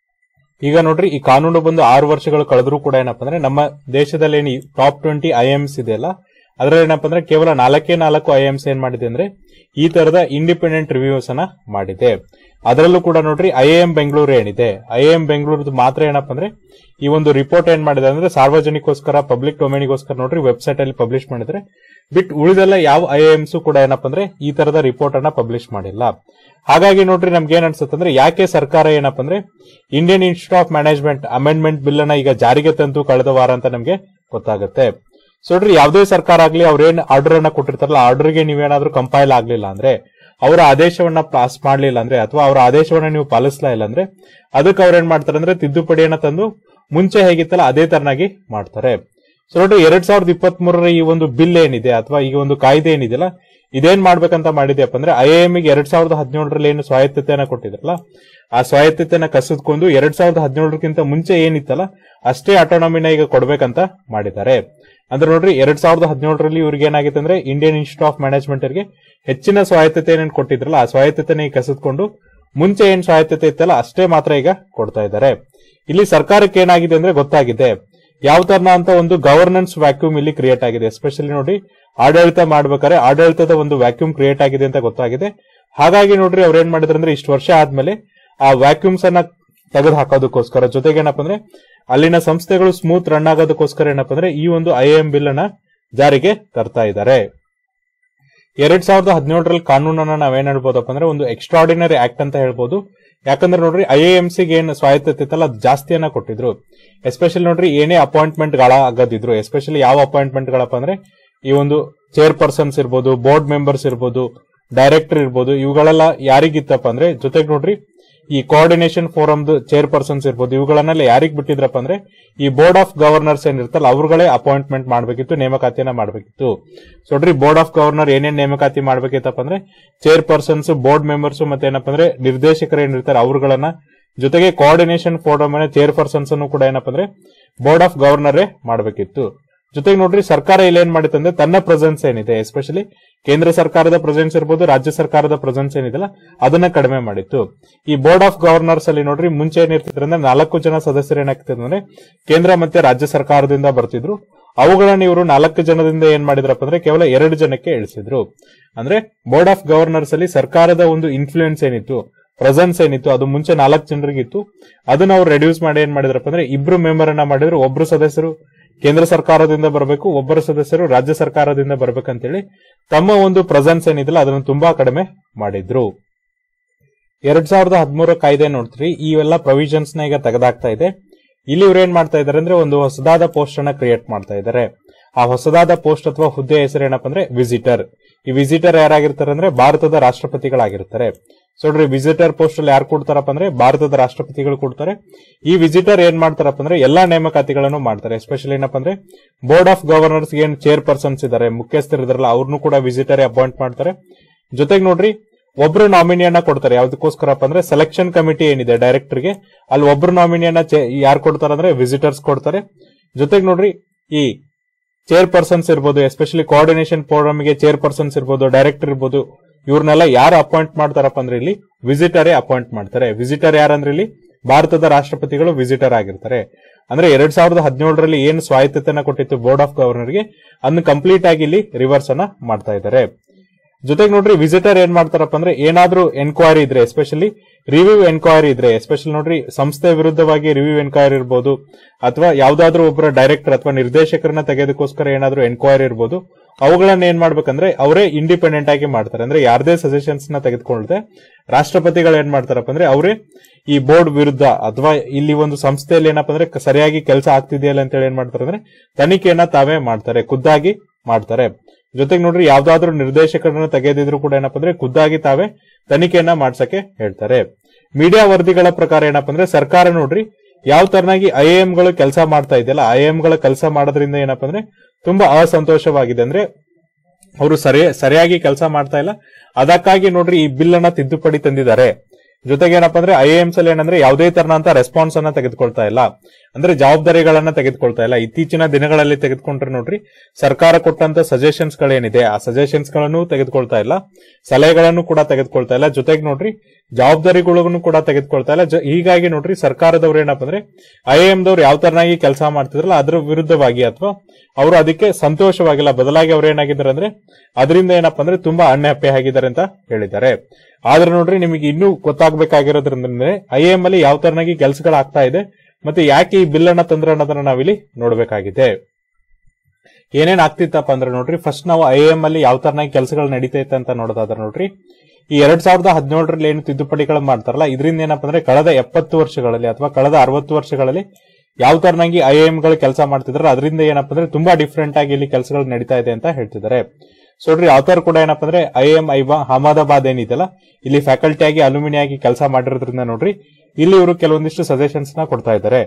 ಈಗ ನೋಡ್ರಿ ಈ ಕಾನೂನು ಬಂದು ಆರು ವರ್ಷಗಳು ಕಳೆದ್ರೂ ಕೂಡ ಏನಪ್ಪಾ ಅಂದ್ರೆ ನಮ್ಮ ದೇಶದಲ್ಲಿ ಏನು ಟಾಪ್ ಟ್ವೆಂಟಿ ಐ ಎಮ್ಸ್ ಇದೆಯಲ್ಲ ಅದ್ರಲ್ಲಿ ಏನಪ್ಪಾ ಅಂದ್ರೆ ಕೇವಲ ನಾಲ್ಕೇ ನಾಲ್ಕು ಐ ಎಮ್ಸ್ ಏನ್ ಮಾಡಿದೆ ಅಂದ್ರೆ ಈ ತರದ ಇಂಡಿಪೆಂಡೆಂಟ್ ರಿವ್ಯೂಸ್ ಅನ್ನ ಮಾಡಿದೆ ಅದರಲ್ಲೂ ಕೂಡ ನೋಡ್ರಿ ಐ ಎಂ ಬೆಂಗಳೂರು ಏನಿದೆ ಐ ಎಂ ಬೆಂಗಳೂರು ಮಾತ್ರ ಏನಪ್ಪಾ ಅಂದ್ರೆ ಈ ಒಂದು ರಿಪೋರ್ಟ್ ಏನ್ ಮಾಡಿದೆ ಅಂದ್ರೆ ಸಾರ್ವಜನಿಕೋಸ್ಕರ ಪಬ್ಲಿಕ್ ಡೊಮೇನಿಗೋಸ್ಕರ ನೋಡ್ರಿ ವೆಬ್ಸೈಟ್ ಅಲ್ಲಿ ಪಬ್ಲಿಷ್ ಮಾಡಿದ್ರೆ ಬಿಟ್ ಉಳಿದೆಲ್ಲ ಯಾವ ಐ ಎಮ್ಸ್ ಕೂಡ ಏನಪ್ಪಾ ಅಂದ್ರೆ ಈ ತರದ ರಿಪೋರ್ಟ್ ಅನ್ನ ಪಬ್ಲಿಷ್ ಮಾಡಿಲ್ಲ ಹಾಗಾಗಿ ನೋಡ್ರಿ ನಮ್ಗೆ ಏನ್ ಅನ್ಸುತ್ತೆ ಅಂದ್ರೆ ಯಾಕೆ ಸರ್ಕಾರ ಏನಪ್ಪಾ ಅಂದ್ರೆ Indian institute of management amendment bill ಅನ್ನ ಈಗ ಜಾರಿಗೆ ತಂದು ಕಳೆದ ವಾರ ಅಂತ ನಮ್ಗೆ ಗೊತ್ತಾಗುತ್ತೆ ಸೊ ನೋಡ್ರಿ ಯಾವುದೇ ಸರ್ಕಾರ ಆಗ್ಲಿ ಅವ್ರೇನ್ ಆರ್ಡರ್ ಅನ್ನ ಕೊಟ್ಟಿರ್ತಾರಲ್ಲ ಆರ್ಡರ್ಗೆ ನೀವೇನಾದ್ರೂ ಕಂಪೈಲ್ ಆಗ್ಲಿಲ್ಲ ಅಂದ್ರೆ ಅವರ ಆದೇಶವನ್ನ ಪಾಸ್ ಮಾಡ್ಲಿಲ್ಲ ಅಂದ್ರೆ ಅಥವಾ ಅವರ ಆದೇಶವನ್ನ ನೀವು ಪಾಲಿಸ್ಲಾ ಇಲ್ಲ ಅಂದ್ರೆ ಅದಕ್ಕೆ ಅವ್ರು ಏನ್ ಮಾಡ್ತಾರೆ ಅಂದ್ರೆ ತಿದ್ದುಪಡಿಯನ್ನ ತಂದು ಮುಂಚೆ ಹೇಗಿತ್ತಲ್ಲ ಅದೇ ತರನಾಗಿ ಮಾಡ್ತಾರೆ ಸೊ ನೋಡ್ರಿ ಎರಡ್ ಸಾವಿರದ ಇಪ್ಪತ್ತ್ ಮೂರರ ಈ ಒಂದು ಬಿಲ್ ಏನಿದೆ ಅಥವಾ ಈ ಒಂದು ಕಾಯ್ದೆ ಏನಿದೆಯಲ್ಲ ಇದೇನ್ ಮಾಡ್ಬೇಕಂತ ಮಾಡಿದ್ಯಪ್ಪ ಅಂದ್ರೆ ಐ ಎಂ ಗೆ ಎರಡ್ ಸಾವಿರದ ಹದಿನೇಳರಲ್ಲಿ ಏನು ಸ್ವಾಯತ್ತತೆಯನ್ನ ಕೊಟ್ಟಿದ್ರಲ್ಲ ಆ ಸ್ವಾಯತ್ತತೆಯನ್ನ ಕಸಿದ್ಕೊಂಡು ಎರಡ್ ಸಾವಿರದ ಹದಿನೇಳರಕ್ಕಿಂತ ಮುಂಚೆ ಏನಿತ್ತಲ್ಲ ಅಷ್ಟೇ ಆಟೋನಮಿನ ಈಗ ಕೊಡ್ಬೇಕಂತ ಮಾಡಿದ್ದಾರೆ ಅಂದ್ರೆ ನೋಡ್ರಿ ಎರಡ್ ಸಾವಿರದ ಹದಿನೇಳರಲ್ಲಿ ಇವ್ರಿಗೆ ಏನಾಗಿತ್ತು ಅಂದ್ರೆ ಇಂಡಿಯನ್ ಇನ್ಸ್ಟಿಟ್ಯೂಟ್ ಆಫ್ ಮ್ಯಾನೇಜ್ಮೆಂಟ್ ಗೆ ಹೆಚ್ಚಿನ ಸ್ವಾಯತ್ತತೆ ಏನೇನು ಕೊಟ್ಟಿದ್ರಲ್ಲ ಆ ಸ್ವಾಯತ್ತತೆನ ಈಗ ಕಸಿದ್ಕೊಂಡು ಮುಂಚೆ ಏನ್ ಸ್ವಾಯತ್ತತೆ ಇತ್ತಲ್ಲ ಅಷ್ಟೇ ಮಾತ್ರ ಈಗ ಕೊಡ್ತಾ ಇದ್ದಾರೆ ಇಲ್ಲಿ ಸರ್ಕಾರಕ್ಕೆ ಏನಾಗಿದೆ ಅಂದ್ರೆ ಗೊತ್ತಾಗಿದೆ ಯಾವ ತರನ ಅಂತ ಒಂದು ಗವರ್ನೆನ್ಸ್ ವ್ಯಾಕ್ಯೂಮ್ ಇಲ್ಲಿ ಕ್ರಿಯೇಟ್ ಆಗಿದೆ ಎಸ್ಪೆಷಲಿ ನೋಡಿ ಆಡಳಿತ ಮಾಡ್ಬೇಕಾದ್ರೆ ಆಡಳಿತದ ಒಂದು ವ್ಯಾಕ್ಯೂಮ್ ಕ್ರಿಯೇಟ್ ಆಗಿದೆ ಅಂತ ಗೊತ್ತಾಗಿದೆ ಹಾಗಾಗಿ ನೋಡ್ರಿ ಅವ್ರು ಏನ್ ಮಾಡಿದ್ರು ಅಂದ್ರೆ ಇಷ್ಟು ವರ್ಷ ಆದ್ಮೇಲೆ ಆ ವ್ಯಾಕ್ಯೂಮ್ಸ್ ಅನ್ನ ತೆಗೆದು ಹಾಕೋದಕ್ಕೋಸ್ಕರ ಜೊತೆಗೆ ಏನಪ್ಪ ಅಂದ್ರೆ ಅಲ್ಲಿನ ಸಂಸ್ಥೆಗಳು ಸ್ಮೂತ್ ರನ್ ಆಗೋದಕ್ಕೋಸ್ಕರ ಏನಪ್ಪ ಅಂದ್ರೆ ಈ ಒಂದು ಐ ಎಂ ಬಿಲ್ ಅನ್ನ ಜಾರಿಗೆ ತರ್ತಾ ಇದ್ದಾರೆ ಎರಡ್ ಸಾವಿರದ ಹದಿನೇಳರಲ್ಲಿ ಕಾನೂನನ್ನ ನಾವೇನ್ ಹೇಳ್ಬೋದಪ್ಪ ಅಂದ್ರೆ ಒಂದು ಎಕ್ಸ್ಟ್ರಾರ್ಡಿನರಿ ಆಕ್ಟ್ ಅಂತ ಹೇಳ್ಬೋದು ಯಾಕಂದ್ರೆ ನೋಡ್ರಿ ಐ ಎಂ ಸಿಗೆ ಏನ್ ಸ್ವಾಯತ್ತತೆ ಇತ್ತಲ್ಲ ಅದು ಜಾಸ್ತಿಯನ್ನ ಕೊಟ್ಟಿದ್ರು ಎಸ್ಪೆಷಲಿ ನೋಡ್ರಿ ಏನೇ ಅಪಾಯಿಂಟ್ಮೆಂಟ್ ಗಳ ಆಗದಿದ್ರು ಎಸ್ಪೆಷಲಿ ಯಾವ ಅಪಾಯಿಂಟ್ಮೆಂಟ್ ಗಳಪ್ಪ ಅಂದ್ರೆ ಈ ಒಂದು ಚೇರ್ ಪರ್ಸನ್ಸ್ ಇರ್ಬೋದು ಬೋರ್ಡ್ ಮೆಂಬರ್ಸ್ ಇರ್ಬೋದು ಡೈರೆಕ್ಟರ್ ಇರ್ಬೋದು ಇವುಗಳೆಲ್ಲ ಯಾರಿಗಿತ್ತಪ್ಪ ಅಂದ್ರೆ ಜೊತೆಗೆ ನೋಡ್ರಿ ಈ ಕೋಆರ್ಡಿನೇಷನ್ ಫೋರಮ್ ಚೇರ್ ಪರ್ಸನ್ಸ್ ಇರ್ಬೋದು ಇವುಗಳನ್ನೆಲ್ಲ ಯಾರಿಗ್ ಬಿಟ್ಟಿದ್ರಪ್ಪ ಅಂದ್ರೆ ಈ ಬೋರ್ಡ್ ಆಫ್ ಗವರ್ನರ್ಸ್ ಏನಿರ್ತಲ್ಲ ಅವ್ರುಗಳೇ ಅಪಾಯಿಂಟ್ಮೆಂಟ್ ಮಾಡಬೇಕಿತ್ತು ನೇಮಕಾತಿಯನ್ನ ಮಾಡಬೇಕಿತ್ತು ಸೊ ನೋಡ್ರಿ ಬೋರ್ಡ್ ಆಫ್ ಗವರ್ನರ್ ಏನೇನ್ ನೇಮಕಾತಿ ಮಾಡ್ಬೇಕಿತ್ತಪ್ಪ ಅಂದ್ರೆ ಚೇರ್ ಪರ್ಸನ್ಸ್ ಬೋರ್ಡ್ ಮೆಂಬರ್ಸ್ ಮತ್ತೆ ಏನಪ್ಪ ಅಂದ್ರೆ ನಿರ್ದೇಶಕರು ಏನಿರ್ತಾರೆ ಅವ್ರುಗಳನ್ನ ಜೊತೆಗೆ ಕೋಆರ್ಡಿನೇಷನ್ ಫೋರಮ್ ಚೇರ್ ಪರ್ಸನ್ಸ್ ಅನ್ನು ಕೂಡ ಏನಪ್ಪ ಅಂದ್ರೆ ಬೋರ್ಡ್ ಆಫ್ ಗವರ್ನರೇ ಮಾಡಬೇಕಿತ್ತು ಜೊತೆಗೆ ನೋಡ್ರಿ ಸರ್ಕಾರ ಇಲ್ಲಿ ಏನ್ ಮಾಡಿತ್ತು ಅಂದ್ರೆ ತನ್ನ ಪ್ರೆಸೆನ್ಸ್ ಏನಿದೆ ಎಸ್ಪೆಷಲಿ ಕೇಂದ್ರ ಸರ್ಕಾರದ ಪ್ರೆಸೆನ್ಸ್ ಇರ್ಬೋದು ರಾಜ್ಯ ಸರ್ಕಾರದ ಪ್ರೆಸೆನ್ಸ್ ಏನಿದೆಲ್ಲ ಅದನ್ನ ಕಡಿಮೆ ಮಾಡಿತ್ತು ಈ ಬೋರ್ಡ್ ಆಫ್ ಗವರ್ನರ್ಸ್ ಅಲ್ಲಿ ನೋಡ್ರಿ ಮುಂಚೆ ಏನಿರ್ತಿದ್ರು ಅಂದ್ರೆ ನಾಲ್ಕು ಜನ ಸದಸ್ಯರು ಏನಾಗ್ತಿದ್ರು ಅಂದ್ರೆ ಕೇಂದ್ರ ಮತ್ತೆ ರಾಜ್ಯ ಸರ್ಕಾರದಿಂದ ಬರ್ತಿದ್ರು ಅವುಗಳನ್ನ ಇವರು ನಾಲ್ಕು ಜನದಿಂದ ಏನ್ ಮಾಡಿದ್ರಪ್ಪ ಅಂದ್ರೆ ಕೇವಲ ಎರಡು ಜನಕ್ಕೆ ಇಳಿಸಿದ್ರು ಅಂದ್ರೆ ಬೋರ್ಡ್ ಆಫ್ ಗವರ್ನರ್ಸ್ ಅಲ್ಲಿ ಸರ್ಕಾರದ ಒಂದು ಇನ್ಫ್ಲೂಯೆನ್ಸ್ ಏನಿತ್ತು ಪ್ರೆಸೆನ್ಸ್ ಏನಿತ್ತು ಅದು ಮುಂಚೆ ನಾಲ್ಕು ಜನರಿಗಿತ್ತು ಅದನ್ನ ಅವ್ರು ರೆಡ್ಯೂಸ್ ಮಾಡಿ ಏನ್ ಮಾಡಿದ್ರಪ್ಪ ಅಂದ್ರೆ ಇಬ್ರು ಮೆಂಬರ್ ಅನ್ನ ಮಾಡಿದ್ರು ಒಬ್ರು ಸದಸ್ಯರು ಕೇಂದ್ರ ಸರ್ಕಾರದಿಂದ ಬರಬೇಕು ಒಬ್ಬರು ಸದಸ್ಯರು ರಾಜ್ಯ ಸರ್ಕಾರದಿಂದ ಬರ್ಬೇಕಂತೇಳಿ ತಮ್ಮ ಒಂದು ಪ್ರೆಸೆನ್ಸ್ ಏನಿದೆಯಲ್ಲ ಅದನ್ನು ತುಂಬಾ ಕಡಿಮೆ ಮಾಡಿದ್ರು ಎರಡ್ ಸಾವಿರದ ಹದಿಮೂರ ಕಾಯ್ದೆ ನೋಡ್ತೀರಿ ಈ ಎಲ್ಲ ಪ್ರೊವಿಷನ್ಸ್ ನ ಈಗ ತೆಗೆದಾಗ್ತಾ ಇದೆ ಇಲ್ಲಿ ಇವ್ರು ಏನ್ ಮಾಡ್ತಾ ಇದಾರೆ ಅಂದ್ರೆ ಒಂದು ಹೊಸದಾದ ಪೋಸ್ಟ್ ಅನ್ನ ಕ್ರಿಯೇಟ್ ಮಾಡ್ತಾ ಇದ್ದಾರೆ ಆ ಹೊಸದಾದ ಪೋಸ್ಟ್ ಅಥವಾ ಹುದ್ದೆ ಹೆಸರು ಏನಪ್ಪ ಅಂದ್ರೆ ವಿಸಿಟರ್ ಈ ವಿಸಿಟರ್ ಯಾರಾಗಿರ್ತಾರೆ ಅಂದ್ರೆ ಭಾರತದ ರಾಷ್ಟ್ರಪತಿಗಳಾಗಿರ್ತಾರೆ ಸೊ ನೋಡ್ರಿ ವಿಸಿಟರ್ ಪೋಸ್ಟ್ ಅಲ್ಲಿ ಯಾರು ಕೊಡ್ತಾರಪ್ಪ ಅಂದ್ರೆ ಭಾರತದ ರಾಷ್ಟ್ರಪತಿಗಳು ಕೊಡ್ತಾರೆ ಈ ವಿಸಿಟರ್ ಏನ್ ಮಾಡ್ತಾರಪ್ಪ ಅಂದ್ರೆ ಎಲ್ಲಾ ನೇಮಕಾತಿಗಳನ್ನು ಮಾಡ್ತಾರೆ ಎಸ್ಪೆಷಲಿ ಏನಪ್ಪ ಅಂದ್ರೆ ಬೋರ್ಡ್ ಆಫ್ ಗವರ್ನರ್ಸ್ ಏನ್ ಚೇರ್ ಪರ್ಸನ್ಸ್ ಇದಾರೆ ಮುಖ್ಯಸ್ಥರು ಇದಾರಲ್ಲ ಅವ್ರನ್ನು ಕೂಡ ವಿಸಿಟರ್ ಅಪಾಯಿಂಟ್ ಮಾಡ್ತಾರೆ ಜೊತೆಗೆ ನೋಡ್ರಿ ಒಬ್ರು ನಾಮಿನಿಯನ್ನ ಕೊಡ್ತಾರೆ ಯಾವ್ದಕ್ಕೋಸ್ಕರಪ್ಪ ಅಂದ್ರೆ ಸೆಲೆಕ್ಷನ್ ಕಮಿಟಿ ಏನಿದೆ ಡೈರೆಕ್ಟರ್ ಗೆ ಅಲ್ಲಿ ಒಬ್ರು ನಾಮಿನಿಯನ್ನ ಯಾರು ಕೊಡ್ತಾರೆ ಅಂದ್ರೆ ವಿಸಿಟರ್ಸ್ ಕೊಡ್ತಾರೆ ಜೊತೆಗೆ ನೋಡ್ರಿ ಈ ಚೇರ್ ಪರ್ಸನ್ಸ್ ಇರ್ಬೋದು ಎಸ್ಪೆಷಲಿ ಕೋಆರ್ಡಿನೇಷನ್ ಪ್ರೋಗ್ರಾಮ್ ಗೆ ಚೇರ್ ಪರ್ಸನ್ಸ್ ಇರ್ಬೋದು ಡೈರೆಕ್ಟರ್ ಇರ್ಬೋದು ಇವ್ರನ್ನೆಲ್ಲ ಯಾರು ಅಪಾಯಿಂಟ್ ಮಾಡ್ತಾರಪ್ಪ ಅಂದ್ರೆ ಇಲ್ಲಿ ವಿಸಿಟರೇ ಅಪಾಯಿಂಟ್ ಮಾಡ್ತಾರೆ ವಿಸಿಟರ್ ಯಾರಂದ್ರೆ ಇಲ್ಲಿ ಭಾರತದ ರಾಷ್ಟ್ರಪತಿಗಳು ವಿಸಿಟರ್ ಆಗಿರ್ತಾರೆ ಅಂದ್ರೆ ಎರಡ್ ಸಾವಿರದ ಹದಿನೇಳರಲ್ಲಿ ಏನು ಸ್ವಾಯತ್ತತೆನ ಕೊಟ್ಟಿತ್ತು ಬೋರ್ಡ್ ಆಫ್ ಗವರ್ನರ್ಗೆ ಅದನ್ನ ಕಂಪ್ಲೀಟ್ ಆಗಿ ಇಲ್ಲಿ ರಿವರ್ಸ್ ಅನ್ನ ಮಾಡ್ತಾ ಇದ್ದಾರೆ ಜೊತೆಗೆ ನೋಡ್ರಿ ವಿಸಿಟರ್ ಏನ್ ಮಾಡ್ತಾರಪ್ಪ ಅಂದ್ರೆ ಏನಾದ್ರೂ ಎನ್ಕ್ವೈರಿ ಇದ್ರೆ ಎಸ್ಪೆಷಲಿ ರಿವ್ಯೂ ಎನ್ಕ್ವೈರಿ ಇದ್ರೆ ಎಸ್ಪೆಷಲಿ ನೋಡ್ರಿ ಸಂಸ್ಥೆ ವಿರುದ್ಧವಾಗಿ ರಿವ್ಯೂ ಎನ್ಕ್ವೈರಿ ಇರ್ಬೋದು ಅಥವಾ ಯಾವ್ದಾದ್ರು ಒಬ್ಬರ ಡೈರೆಕ್ಟರ್ ಅಥವಾ ನಿರ್ದೇಶಕರನ್ನ ತೆಗೆದಕ್ಕೋಸ್ಕರ ಏನಾದ್ರೂ ಎನ್ಕ್ವೈರಿ ಇರ್ಬೋದು ಅವುಗಳನ್ನ ಏನ್ ಮಾಡ್ಬೇಕಂದ್ರೆ ಅವರೇ ಇಂಡಿಪೆಂಡೆಂಟ್ ಆಗಿ ಮಾಡ್ತಾರೆ ಅಂದ್ರೆ ಯಾರದೇ ಸಜೆಷನ್ಸ್ ನ ತೆಗೆದುಕೊಳ್ಳದೆ ರಾಷ್ಟ್ರಪತಿಗಳು ಏನ್ ಮಾಡ್ತಾರಪ್ಪ ಅಂದ್ರೆ ಅವರೇ ಈ ಬೋರ್ಡ್ ವಿರುದ್ಧ ಅಥವಾ ಇಲ್ಲಿ ಒಂದು ಸಂಸ್ಥೆಯಲ್ಲಿ ಏನಪ್ಪ ಅಂದ್ರೆ ಸರಿಯಾಗಿ ಕೆಲಸ ಆಗ್ತಿದೆಯಲ್ಲ ಅಂತ ಹೇಳಿ ಏನ್ ಮಾಡ್ತಾರೆ ಅಂದ್ರೆ ತನಿಖೆಯನ್ನ ತಾವೇ ಮಾಡ್ತಾರೆ ಖುದ್ದಾಗಿ ಮಾಡ್ತಾರೆ ಜೊತೆಗೆ ನೋಡ್ರಿ ಯಾವ್ದಾದ್ರು ನಿರ್ದೇಶಕರನ್ನ ತೆಗೆದಿದ್ರು ಕೂಡ ಏನಪ್ಪ ಅಂದ್ರೆ ಖುದ್ದಾಗಿ ತಾವೇ ತನಿಖೆಯನ್ನ ಮಾಡ್ಸಕ್ಕೆ ಹೇಳ್ತಾರೆ ಮೀಡಿಯಾ ವರದಿಗಳ ಪ್ರಕಾರ ಏನಪ್ಪ ಅಂದ್ರೆ ಸರ್ಕಾರ ನೋಡ್ರಿ ಯಾವ ತರನಾಗಿ ಐ ಗಳು ಕೆಲಸ ಮಾಡ್ತಾ ಇದೆಯಲ್ಲ ಐ ಗಳ ಕೆಲಸ ಮಾಡೋದ್ರಿಂದ ಏನಪ್ಪ ಅಂದ್ರೆ ತುಂಬಾ ಅಸಂತೋಷವಾಗಿದೆ ಅಂದ್ರೆ ಅವರು ಸರಿ ಸರಿಯಾಗಿ ಕೆಲಸ ಮಾಡ್ತಾ ಇಲ್ಲ ಅದಕ್ಕಾಗಿ ನೋಡ್ರಿ ಈ ಬಿಲ್ ಅನ್ನ ತಿದ್ದುಪಡಿ ತಂದಿದ್ದಾರೆ ಜೊತೆಗೆ ಏನಪ್ಪಾ ಅಂದ್ರೆ ಐ ಎಮ್ಸ್ ಅಲ್ಲಿ ಏನಂದ್ರೆ ಯಾವುದೇ ತರನಂತ ರೆಸ್ಪಾನ್ಸ್ ಅನ್ನ ತೆಗೆದುಕೊಳ್ತಾ ಇಲ್ಲ ಅಂದ್ರೆ ಜವಾಬ್ದಾರಿಗಳನ್ನ ತೆಗೆದುಕೊಳ್ತಾ ಇಲ್ಲ ಇತ್ತೀಚಿನ ದಿನಗಳಲ್ಲಿ ತೆಗೆದುಕೊಂಡ್ರೆ ನೋಡ್ರಿ ಸರ್ಕಾರ ಕೊಟ್ಟಂತ ಸಜೆಷನ್ಸ್ ಗಳೇನಿದೆ ಆ ಸಜೆಷನ್ಸ್ ಗಳನ್ನು ತೆಗೆದುಕೊಳ್ತಾ ಇಲ್ಲ ಸಲಹೆಗಳನ್ನು ಕೂಡ ತೆಗೆದುಕೊಳ್ತಾ ಇಲ್ಲ ಜೊತೆಗೆ ನೋಡ್ರಿ ಜವಾಬ್ದಾರಿಗಳನ್ನು ಕೂಡ ತೆಗೆದುಕೊಳ್ತಾ ಇಲ್ಲ ಜೊ- ಹೀಗಾಗಿ ನೋಡ್ರಿ ಸರ್ಕಾರದವ್ರು ಏನಪ್ಪ ಅಂದ್ರೆ ಐ ಎಂ ದವ್ರು ಯಾವ ತರನಾಗಿ ಕೆಲಸ ಮಾಡ್ತಿದ್ರಲ್ಲ ಅದ್ರ ವಿರುದ್ಧವಾಗಿ ಅಥವಾ ಅವರು ಅದಕ್ಕೆ ಸಂತೋಷವಾಗಿಲ್ಲ ಬದಲಾಗಿ ಅವ್ರು ಏನಾಗಿದ್ದಾರೆ ಅಂದ್ರೆ ಅದರಿಂದ ಏನಪ್ಪಾ ಅಂದ್ರೆ ತುಂಬಾ ಅನ್ಹ್ಯಾಪಿ ಆಗಿದ್ದಾರೆ ಅಂತ ಹೇಳಿದ್ದಾರೆ ಆದ್ರೆ ನೋಡ್ರಿ ನಿಮಗೆ ಇನ್ನೂ ಗೊತ್ತಾಗಬೇಕಾಗಿರೋದ್ರಿಂದ ಐ ಎಂ ಅಲ್ಲಿ ಯಾವ ತರನಾಗಿ ಕೆಲಸಗಳಾಗ್ತಾ ಇದೆ ಮತ್ತೆ ಯಾಕೆ ಈ ಬಿಲ್ ಅನ್ನ ತಂದ್ರೆ ಅನ್ನೋದನ್ನ ನಾವಿಲ್ಲಿ ನೋಡ್ಬೇಕಾಗಿದೆ ಏನೇನ್ ಆಗ್ತಿತ್ತಪ್ಪ ಅಂದ್ರೆ ನೋಡ್ರಿ ಫಸ್ಟ್ ನಾವು ಐ ಎಂ ಅಲ್ಲಿ ಯಾವ ತರನಾಗಿ ಕೆಲಸಗಳು ನಡೀತೈತೆ ಅಂತ ನೋಡೋದಾದ್ರೆ ನೋಡ್ರಿ ಈ ಎರಡ್ ಸಾವಿರದ ಹದಿನೇಳರಲ್ಲಿ ಏನು ತಿದ್ದುಪಡಿಗಳು ಮಾಡ್ತಾರಲ್ಲ ಇದರಿಂದ ಏನಪ್ಪಾ ಅಂದ್ರೆ ಕಳೆದ ಎಪ್ಪತ್ತು ವರ್ಷಗಳಲ್ಲಿ ಅಥವಾ ಕಳೆದ ಅರವತ್ತು ವರ್ಷಗಳಲ್ಲಿ ಯಾವ ತರನಾಗಿ ಐ ಎಂ ಗಳು ಕೆಲಸ ಮಾಡ್ತಿದ್ರೆ ಅದರಿಂದ ಏನಪ್ಪಾ ಅಂದ್ರೆ ತುಂಬಾ ಡಿಫ್ರೆಂಟ್ ಆಗಿ ಇಲ್ಲಿ ಕೆಲಸಗಳು ನಡೀತಾ ಇದೆ ಅಂತ ಹೇಳ್ತಿದ್ದಾರೆ ಸೊ ನೋಡ್ರಿ ಆಥರ್ ಕೂಡ ಏನಪ್ಪಾ ಅಂದ್ರೆ ಐ ಎಂ ಐಬಾ ಅಹಮದಾಬಾದ್ ಏನಿದೆಯಲ್ಲ ಇಲ್ಲಿ ಫ್ಯಾಕಲ್ಟಿ ಆಗಿ ಅಲ್ಯೂಮಿನಿ ಆಗಿ ಕೆಲಸ ಮಾಡಿರೋದ್ರಿಂದ ನೋಡ್ರಿ ಇಲ್ಲಿ ಇವರು ಕೆಲವೊಂದಿಷ್ಟು ಸಜೆಷನ್ಸ್ ನ ಕೊಡ್ತಾ ಇದ್ದಾರೆ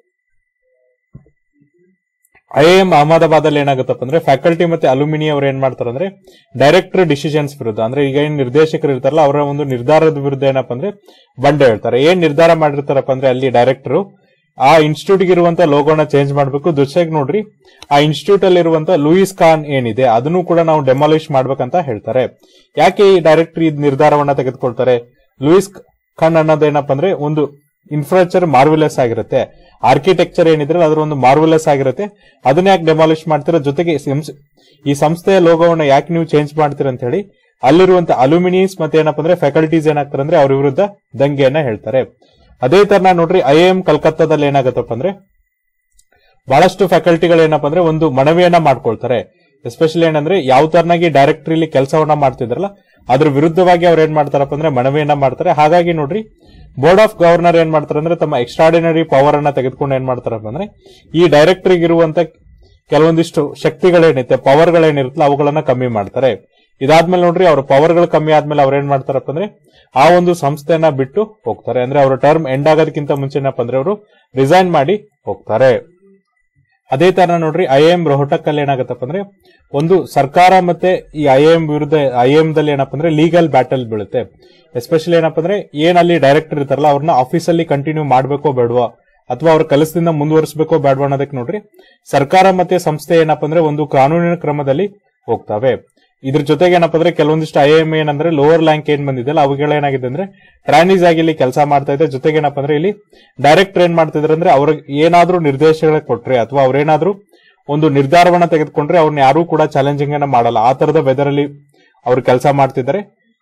ಐ ಎಂ ಅಹಮದಾಬಾದ್ ಅಲ್ಲಿ ಏನಾಗುತ್ತಪ್ಪ ಅಂದ್ರೆ ಫ್ಯಾಕಲ್ಟಿ ಮತ್ತೆ ಅಲ್ಯೂಮಿನಿ ಅವ್ರು ಏನ್ ಮಾಡ್ತಾರೆ ಅಂದ್ರೆ ಡೈರೆಕ್ಟರ್ ಡಿಸಿಷನ್ಸ್ ವಿರುದ್ಧ ಅಂದ್ರೆ ಈಗ ಏನ್ ನಿರ್ದೇಶಕರು ಇರ್ತಾರಲ್ಲ ಅವರ ಒಂದು ನಿರ್ಧಾರದ ವಿರುದ್ಧ ಏನಪ್ಪಾ ಅಂದ್ರೆ ಬಂಡೆ ಹೇಳ್ತಾರೆ ಏನ್ ನಿರ್ಧಾರ ಮಾಡಿರ್ತಾರಪ್ಪ ಅಂದ್ರೆ ಅಲ್ಲಿ ಡೈರೆಕ್ಟರ್ ಆ ಇನ್ಸ್ಟಿಟ್ಯೂಟ್ ಇರುವಂತ ಲೋಗೋನ ಚೇಂಜ್ ಮಾಡಬೇಕು ಜೊತೆಗೆ ನೋಡ್ರಿ ಆ ಇನ್ಸ್ಟಿಟ್ಯೂಟ್ ಅಲ್ಲಿ ಇರುವಂತ ಲೂಯಿಸ್ ಖಾನ್ ಏನಿದೆ ಅದನ್ನು ಕೂಡ ನಾವು ಡೆಮಾಲಿಷ್ ಮಾಡ್ಬೇಕಂತ ಹೇಳ್ತಾರೆ ಯಾಕೆ ಈ ಡೈರೆಕ್ಟರ್ ಈ ನಿರ್ಧಾರವನ್ನ ತೆಗೆದುಕೊಳ್ತಾರೆ ಲೂಯಿಸ್ ಖಾನ್ ಅನ್ನೋದೇನಪ್ಪ ಅಂದ್ರೆ ಒಂದು ಇನ್ಫ್ರಾಸ್ಟ್ರಕ್ಚರ್ ಮಾರ್ವಿಲೆಸ್ ಆಗಿರುತ್ತೆ ಆರ್ಕಿಟೆಕ್ಚರ್ ಏನಿದ್ರೆ ಅದ್ರ ಒಂದು ಮಾರ್ವಿಲೆಸ್ ಆಗಿರುತ್ತೆ ಅದನ್ನ ಯಾಕೆ ಡೆಮಾಲಿಷ್ ಮಾಡ್ತೀರಾ ಜೊತೆಗೆ ಸಂಸ್- ಈ ಸಂಸ್ಥೆಯ ಲೋಗೋವನ್ನ ಯಾಕೆ ನೀವು ಚೇಂಜ್ ಮಾಡ್ತೀರಾ ಅಂತ ಹೇಳಿ ಅಲ್ಲಿರುವಂತ ಅಲ್ಯೂಮಿನಿಯಸ್ ಮತ್ತೆ ಏನಪ್ಪ ಅಂದ್ರೆ ಫ್ಯಾಕಲ್ಟೀಸ್ ಏನಾಗ್ತಾರೆ ಅಂದ್ರೆ ಅವ್ರ ವಿರುದ್ಧ ದಂಗೆಯನ್ನ ಹೇಳ್ತಾರೆ ಅದೇ ತರ ನೋಡ್ರಿ ಐ ಎಂ ಕಲ್ಕತ್ತಾದಲ್ಲಿ ಏನಾಗತ್ತಪ್ಪ ಅಂದ್ರೆ ಬಹಳಷ್ಟು ಫ್ಯಾಕಲ್ಟಿಗಳು ಏನಪ್ಪ ಅಂದ್ರೆ ಒಂದು ಮನವಿಯನ್ನ ಮಾಡ್ಕೊಳ್ತಾರೆ ಎಸ್ಪೆಷಲಿ ಏನಂದ್ರೆ ಯಾವ ತರನಾಗಿ ಡೈರೆಕ್ಟರ್ ಇಲ್ಲಿ ಕೆಲಸವನ್ನ ಮಾಡ್ತಿದ್ರಲ್ಲ ಅದ್ರ ವಿರುದ್ಧವಾಗಿ ಅವ್ರು ಏನ್ ಮಾಡ್ತಾರಪ್ಪ ಅಂದ್ರೆ ಮನವಿಯನ್ನ ಮಾಡ್ತಾರೆ ಹಾಗಾಗಿ ನೋಡ್ರಿ ಬೋರ್ಡ್ ಆಫ್ ಗವರ್ನರ್ ಏನ್ ಮಾಡ್ತಾರೆ ಅಂದ್ರೆ ತಮ್ಮ ಎಕ್ಸ್ಟ್ರಾಡಿನರಿ ಪವರ್ ಅನ್ನ ತೆಗೆದುಕೊಂಡು ಏನ್ ಮಾಡ್ತಾರಪ್ಪ ಅಂದ್ರೆ ಈ ಡೈರೆಕ್ಟರ್ ಇರುವಂತ ಕೆಲವೊಂದಿಷ್ಟು ಶಕ್ತಿಗಳೇನಿರುತ್ತೆ ಪವರ್ಗಳೇನಿರುತ್ತಲ್ಲ ಅವುಗಳನ್ನ ಕಮ್ಮಿ ಮಾಡ್ತಾರೆ ಇದಾದ್ಮೇಲೆ ನೋಡ್ರಿ ಅವ್ರ ಪವರ್ಗಳು ಕಮ್ಮಿ ಆದ್ಮೇಲೆ ಅವ್ರ ಏನ್ ಮಾಡ್ತಾರಪ್ಪ ಅಂದ್ರೆ ಆ ಒಂದು ಸಂಸ್ಥೆಯನ್ನ ಬಿಟ್ಟು ಹೋಗ್ತಾರೆ ಅಂದ್ರೆ ಅವ್ರ ಟರ್ಮ್ ಎಂಡ್ ಆಗೋದಕ್ಕಿಂತ ಮುಂಚೆ ಏನಪ್ಪ ಅಂದ್ರೆ ಅವರು ರಿಸೈನ್ ಮಾಡಿ ಹೋಗ್ತಾರೆ ಅದೇ ತರ ನೋಡ್ರಿ ಐ ಎಂ ರೋಹಟಕ್ ಅಲ್ಲಿ ಏನಾಗತ್ತಪ್ಪ ಅಂದ್ರೆ ಒಂದು ಸರ್ಕಾರ ಮತ್ತೆ ಈ ಐ ಎಂ ವಿರುದ್ಧ ಐ ಎಂ ದಲ್ಲಿ ಏನಪ್ಪ ಅಂದ್ರೆ ಲೀಗಲ್ ಬ್ಯಾಟಲ್ ಬೀಳುತ್ತೆ ಎಸ್ಪೆಷಲಿ ಏನಪ್ಪ ಅಂದ್ರೆ ಏನ್ ಅಲ್ಲಿ ಡೈರೆಕ್ಟರ್ ಇರ್ತಾರಲ್ಲ ಅವ್ರನ್ನ ಆಫೀಸಲ್ಲಿ ಕಂಟಿನ್ಯೂ ಮಾಡ್ಬೇಕೋ ಬೇಡವಾ ಅಥವಾ ಅವ್ರ ಕೆಲಸದಿಂದ ಮುಂದುವರಿಸಬೇಕೋ ಬೇಡವಾ ಅನ್ನೋದಕ್ಕೆ ನೋಡ್ರಿ ಸರ್ಕಾರ ಮತ್ತೆ ಸಂಸ್ಥೆ ಏನಪ್ಪ ಅಂದ್ರೆ ಒಂದು ಕಾನೂನಿನ ಕ್ರಮದಲ್ಲಿ ಹೋಗ್ತವೆ ಇದ್ರ ಜೊತೆಗೆ ಏನಪ್ಪ ಅಂದ್ರೆ ಕೆಲವೊಂದಿಷ್ಟು ಐ ಎಂ ಏನಂದ್ರೆ ಲೋವರ್ ಲ್ಯಾಂಕ್ ಏನ್ ಬಂದಿದೆಯಲ್ಲ ಅವುಗಳ ಏನಾಗಿದೆ ಅಂದ್ರೆ ಟ್ರಾನೀಸ್ ಆಗಿ ಇಲ್ಲಿ ಕೆಲಸ ಮಾಡ್ತಾ ಇದೆ ಜೊತೆಗೆ ಏನಪ್ಪ ಅಂದ್ರೆ ಇಲ್ಲಿ ಡೈರೆಕ್ಟರ್ ಏನ್ ಮಾಡ್ತಿದ್ರೆ ಅಂದ್ರೆ ಅವ್ರಿಗೆ ಏನಾದ್ರೂ ನಿರ್ದೇಶನ ಕೊಟ್ರೆ ಅಥವಾ ಅವ್ರೇನಾದ್ರೂ ಒಂದು ನಿರ್ಧಾರವನ್ನ ತೆಗೆದುಕೊಂಡ್ರೆ ಅವ್ರನ್ನ ಯಾರು ಕೂಡ ಚಾಲೆಂಜಿಂಗ್ ಅನ್ನ ಮಾಡಲ್ಲ ಆ ತರದ ವೆದರ್ ಅಲ್ಲಿ ಅವ್ರು ಕೆಲಸ ಮಾಡ್ತಿದ್ದಾರೆ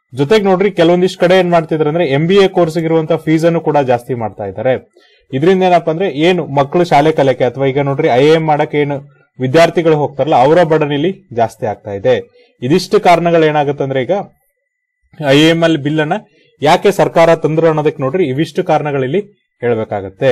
ಜೊತೆಗೆ ನೋಡ್ರಿ ಕೆಲವೊಂದಿಷ್ಟು ಕಡೆ ಏನ್ ಮಾಡ್ತಿದ್ರು ಅಂದ್ರೆ ಎಂ ಬಿ ಎ ಕೋರ್ಸ್ ಇರುವಂತ ಫೀಸ್ ಅನ್ನು ಕೂಡ ಜಾಸ್ತಿ ಮಾಡ್ತಾ ಇದ್ದಾರೆ ಇದರಿಂದ ಏನಪ್ಪಾ ಅಂದ್ರೆ ಏನು ಮಕ್ಕಳು ಶಾಲೆ ಕಲಿಯಕ್ಕೆ ಅಥವಾ ಈಗ ನೋಡ್ರಿ ಐ ಎಂ ಮಾಡಕ್ಕೆ ಏನು ವಿದ್ಯಾರ್ಥಿಗಳು ಹೋಗ್ತಾರಲ್ಲ ಅವರ ಬಡನ್ ಇಲ್ಲಿ ಜಾಸ್ತಿ ಆಗ್ತಾ ಇದೆ ಇದಿಷ್ಟು ಕಾರಣಗಳು ಏನಾಗುತ್ತಂದ್ರೆ ಈಗ ಐ ಎಂ ಎಲ್ ಬಿಲ್ ಅನ್ನ ಯಾಕೆ ಸರ್ಕಾರ ತಂದ್ರು ಅನ್ನೋದಕ್ಕೆ ನೋಡ್ರಿ ಇವಿಷ್ಟು ಕಾರಣಗಳಿಲ್ಲಿ ಹೇಳ್ಬೇಕಾಗತ್ತೆ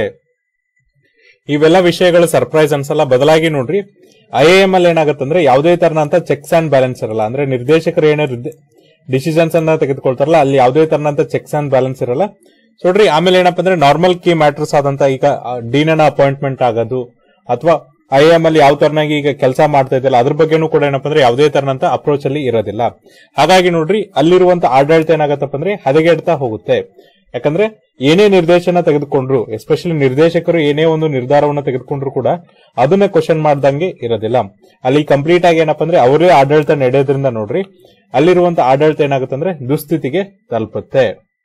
ಇವೆಲ್ಲ ವಿಷಯಗಳು ಸರ್ಪ್ರೈಸ್ ಅನ್ಸಲ್ಲ ಬದಲಾಗಿ ನೋಡ್ರಿ ಐ ಎಂ ಎಲ್ ಏನಾಗುತ್ತಂದ್ರೆ ಯಾವುದೇ ತರನಂತ ಚೆಕ್ಸ್ ಅಂಡ್ ಬ್ಯಾಲೆನ್ಸ್ ಇರಲ್ಲ ಅಂದ್ರೆ ನಿರ್ದೇಶಕರು ಏನೇ ಡಿಸಿಷನ್ಸ್ ಅನ್ನ ತೆಗೆದುಕೊಳ್ತಾರಲ್ಲ ಅಲ್ಲಿ ಯಾವುದೇ ತರನಂತ ಚೆಕ್ಸ್ ಅಂಡ್ ಬ್ಯಾಲೆನ್ಸ್ ಇರಲ್ಲ ಸೊ ನೋಡ್ರಿ ಆಮೇಲೆ ಏನಪ್ಪಾ ಅಂದ್ರೆ ನಾರ್ಮಲ್ ಕೀ ಮ್ಯಾಟರ್ಸ್ ಆದಂತ ಈಗ ಡೀನನ ಅಪಾಯಿಂಟ್ಮೆಂಟ್ ಆಗೋದು ಅಥವಾ ಐ ಎಂ ಅಲ್ಲಿ ಯಾವ ತರನಾಗಿ ಈಗ ಕೆಲಸ ಮಾಡ್ತಾ ಇದ್ದಿಲ್ಲ ಅದ್ರ ಬಗ್ಗೆನೂ ಕೂಡ ಏನಪ್ಪಾ ಅಂದ್ರೆ ಯಾವುದೇ ತರನಂತ ಅಪ್ರೋಚ್ ಅಲ್ಲಿ ಇರೋದಿಲ್ಲ ಹಾಗಾಗಿ ನೋಡ್ರಿ ಅಲ್ಲಿರುವಂತ ಆಡಳಿತ ಏನಾಗತ್ತಪ್ಪ ಅಂದ್ರೆ ಹದಗೆಡ್ತಾ ಹೋಗುತ್ತೆ ಯಾಕಂದ್ರೆ ಏನೇ ನಿರ್ದೇಶನ ತೆಗೆದುಕೊಂಡ್ರು ಎಸ್ಪೆಷಲಿ ನಿರ್ದೇಶಕರು ಏನೇ ಒಂದು ನಿರ್ಧಾರವನ್ನ ತೆಗೆದುಕೊಂಡ್ರು ಕೂಡ ಅದನ್ನ ಕ್ವಶನ್ ಮಾಡ್ದಂಗೆ ಇರೋದಿಲ್ಲ ಅಲ್ಲಿ ಕಂಪ್ಲೀಟ್ ಆಗಿ ಏನಪ್ಪಾ ಅಂದ್ರೆ ಅವರೇ ಆಡಳಿತ ನಡೆಯೋದ್ರಿಂದ ನೋಡ್ರಿ ಅಲ್ಲಿರುವಂತ ಆಡಳಿತ ಏನಾಗುತ್ತೆ ಅಂದ್ರೆ ದುಸ್ಥಿತಿಗೆ ತಲುಪುತ್ತೆ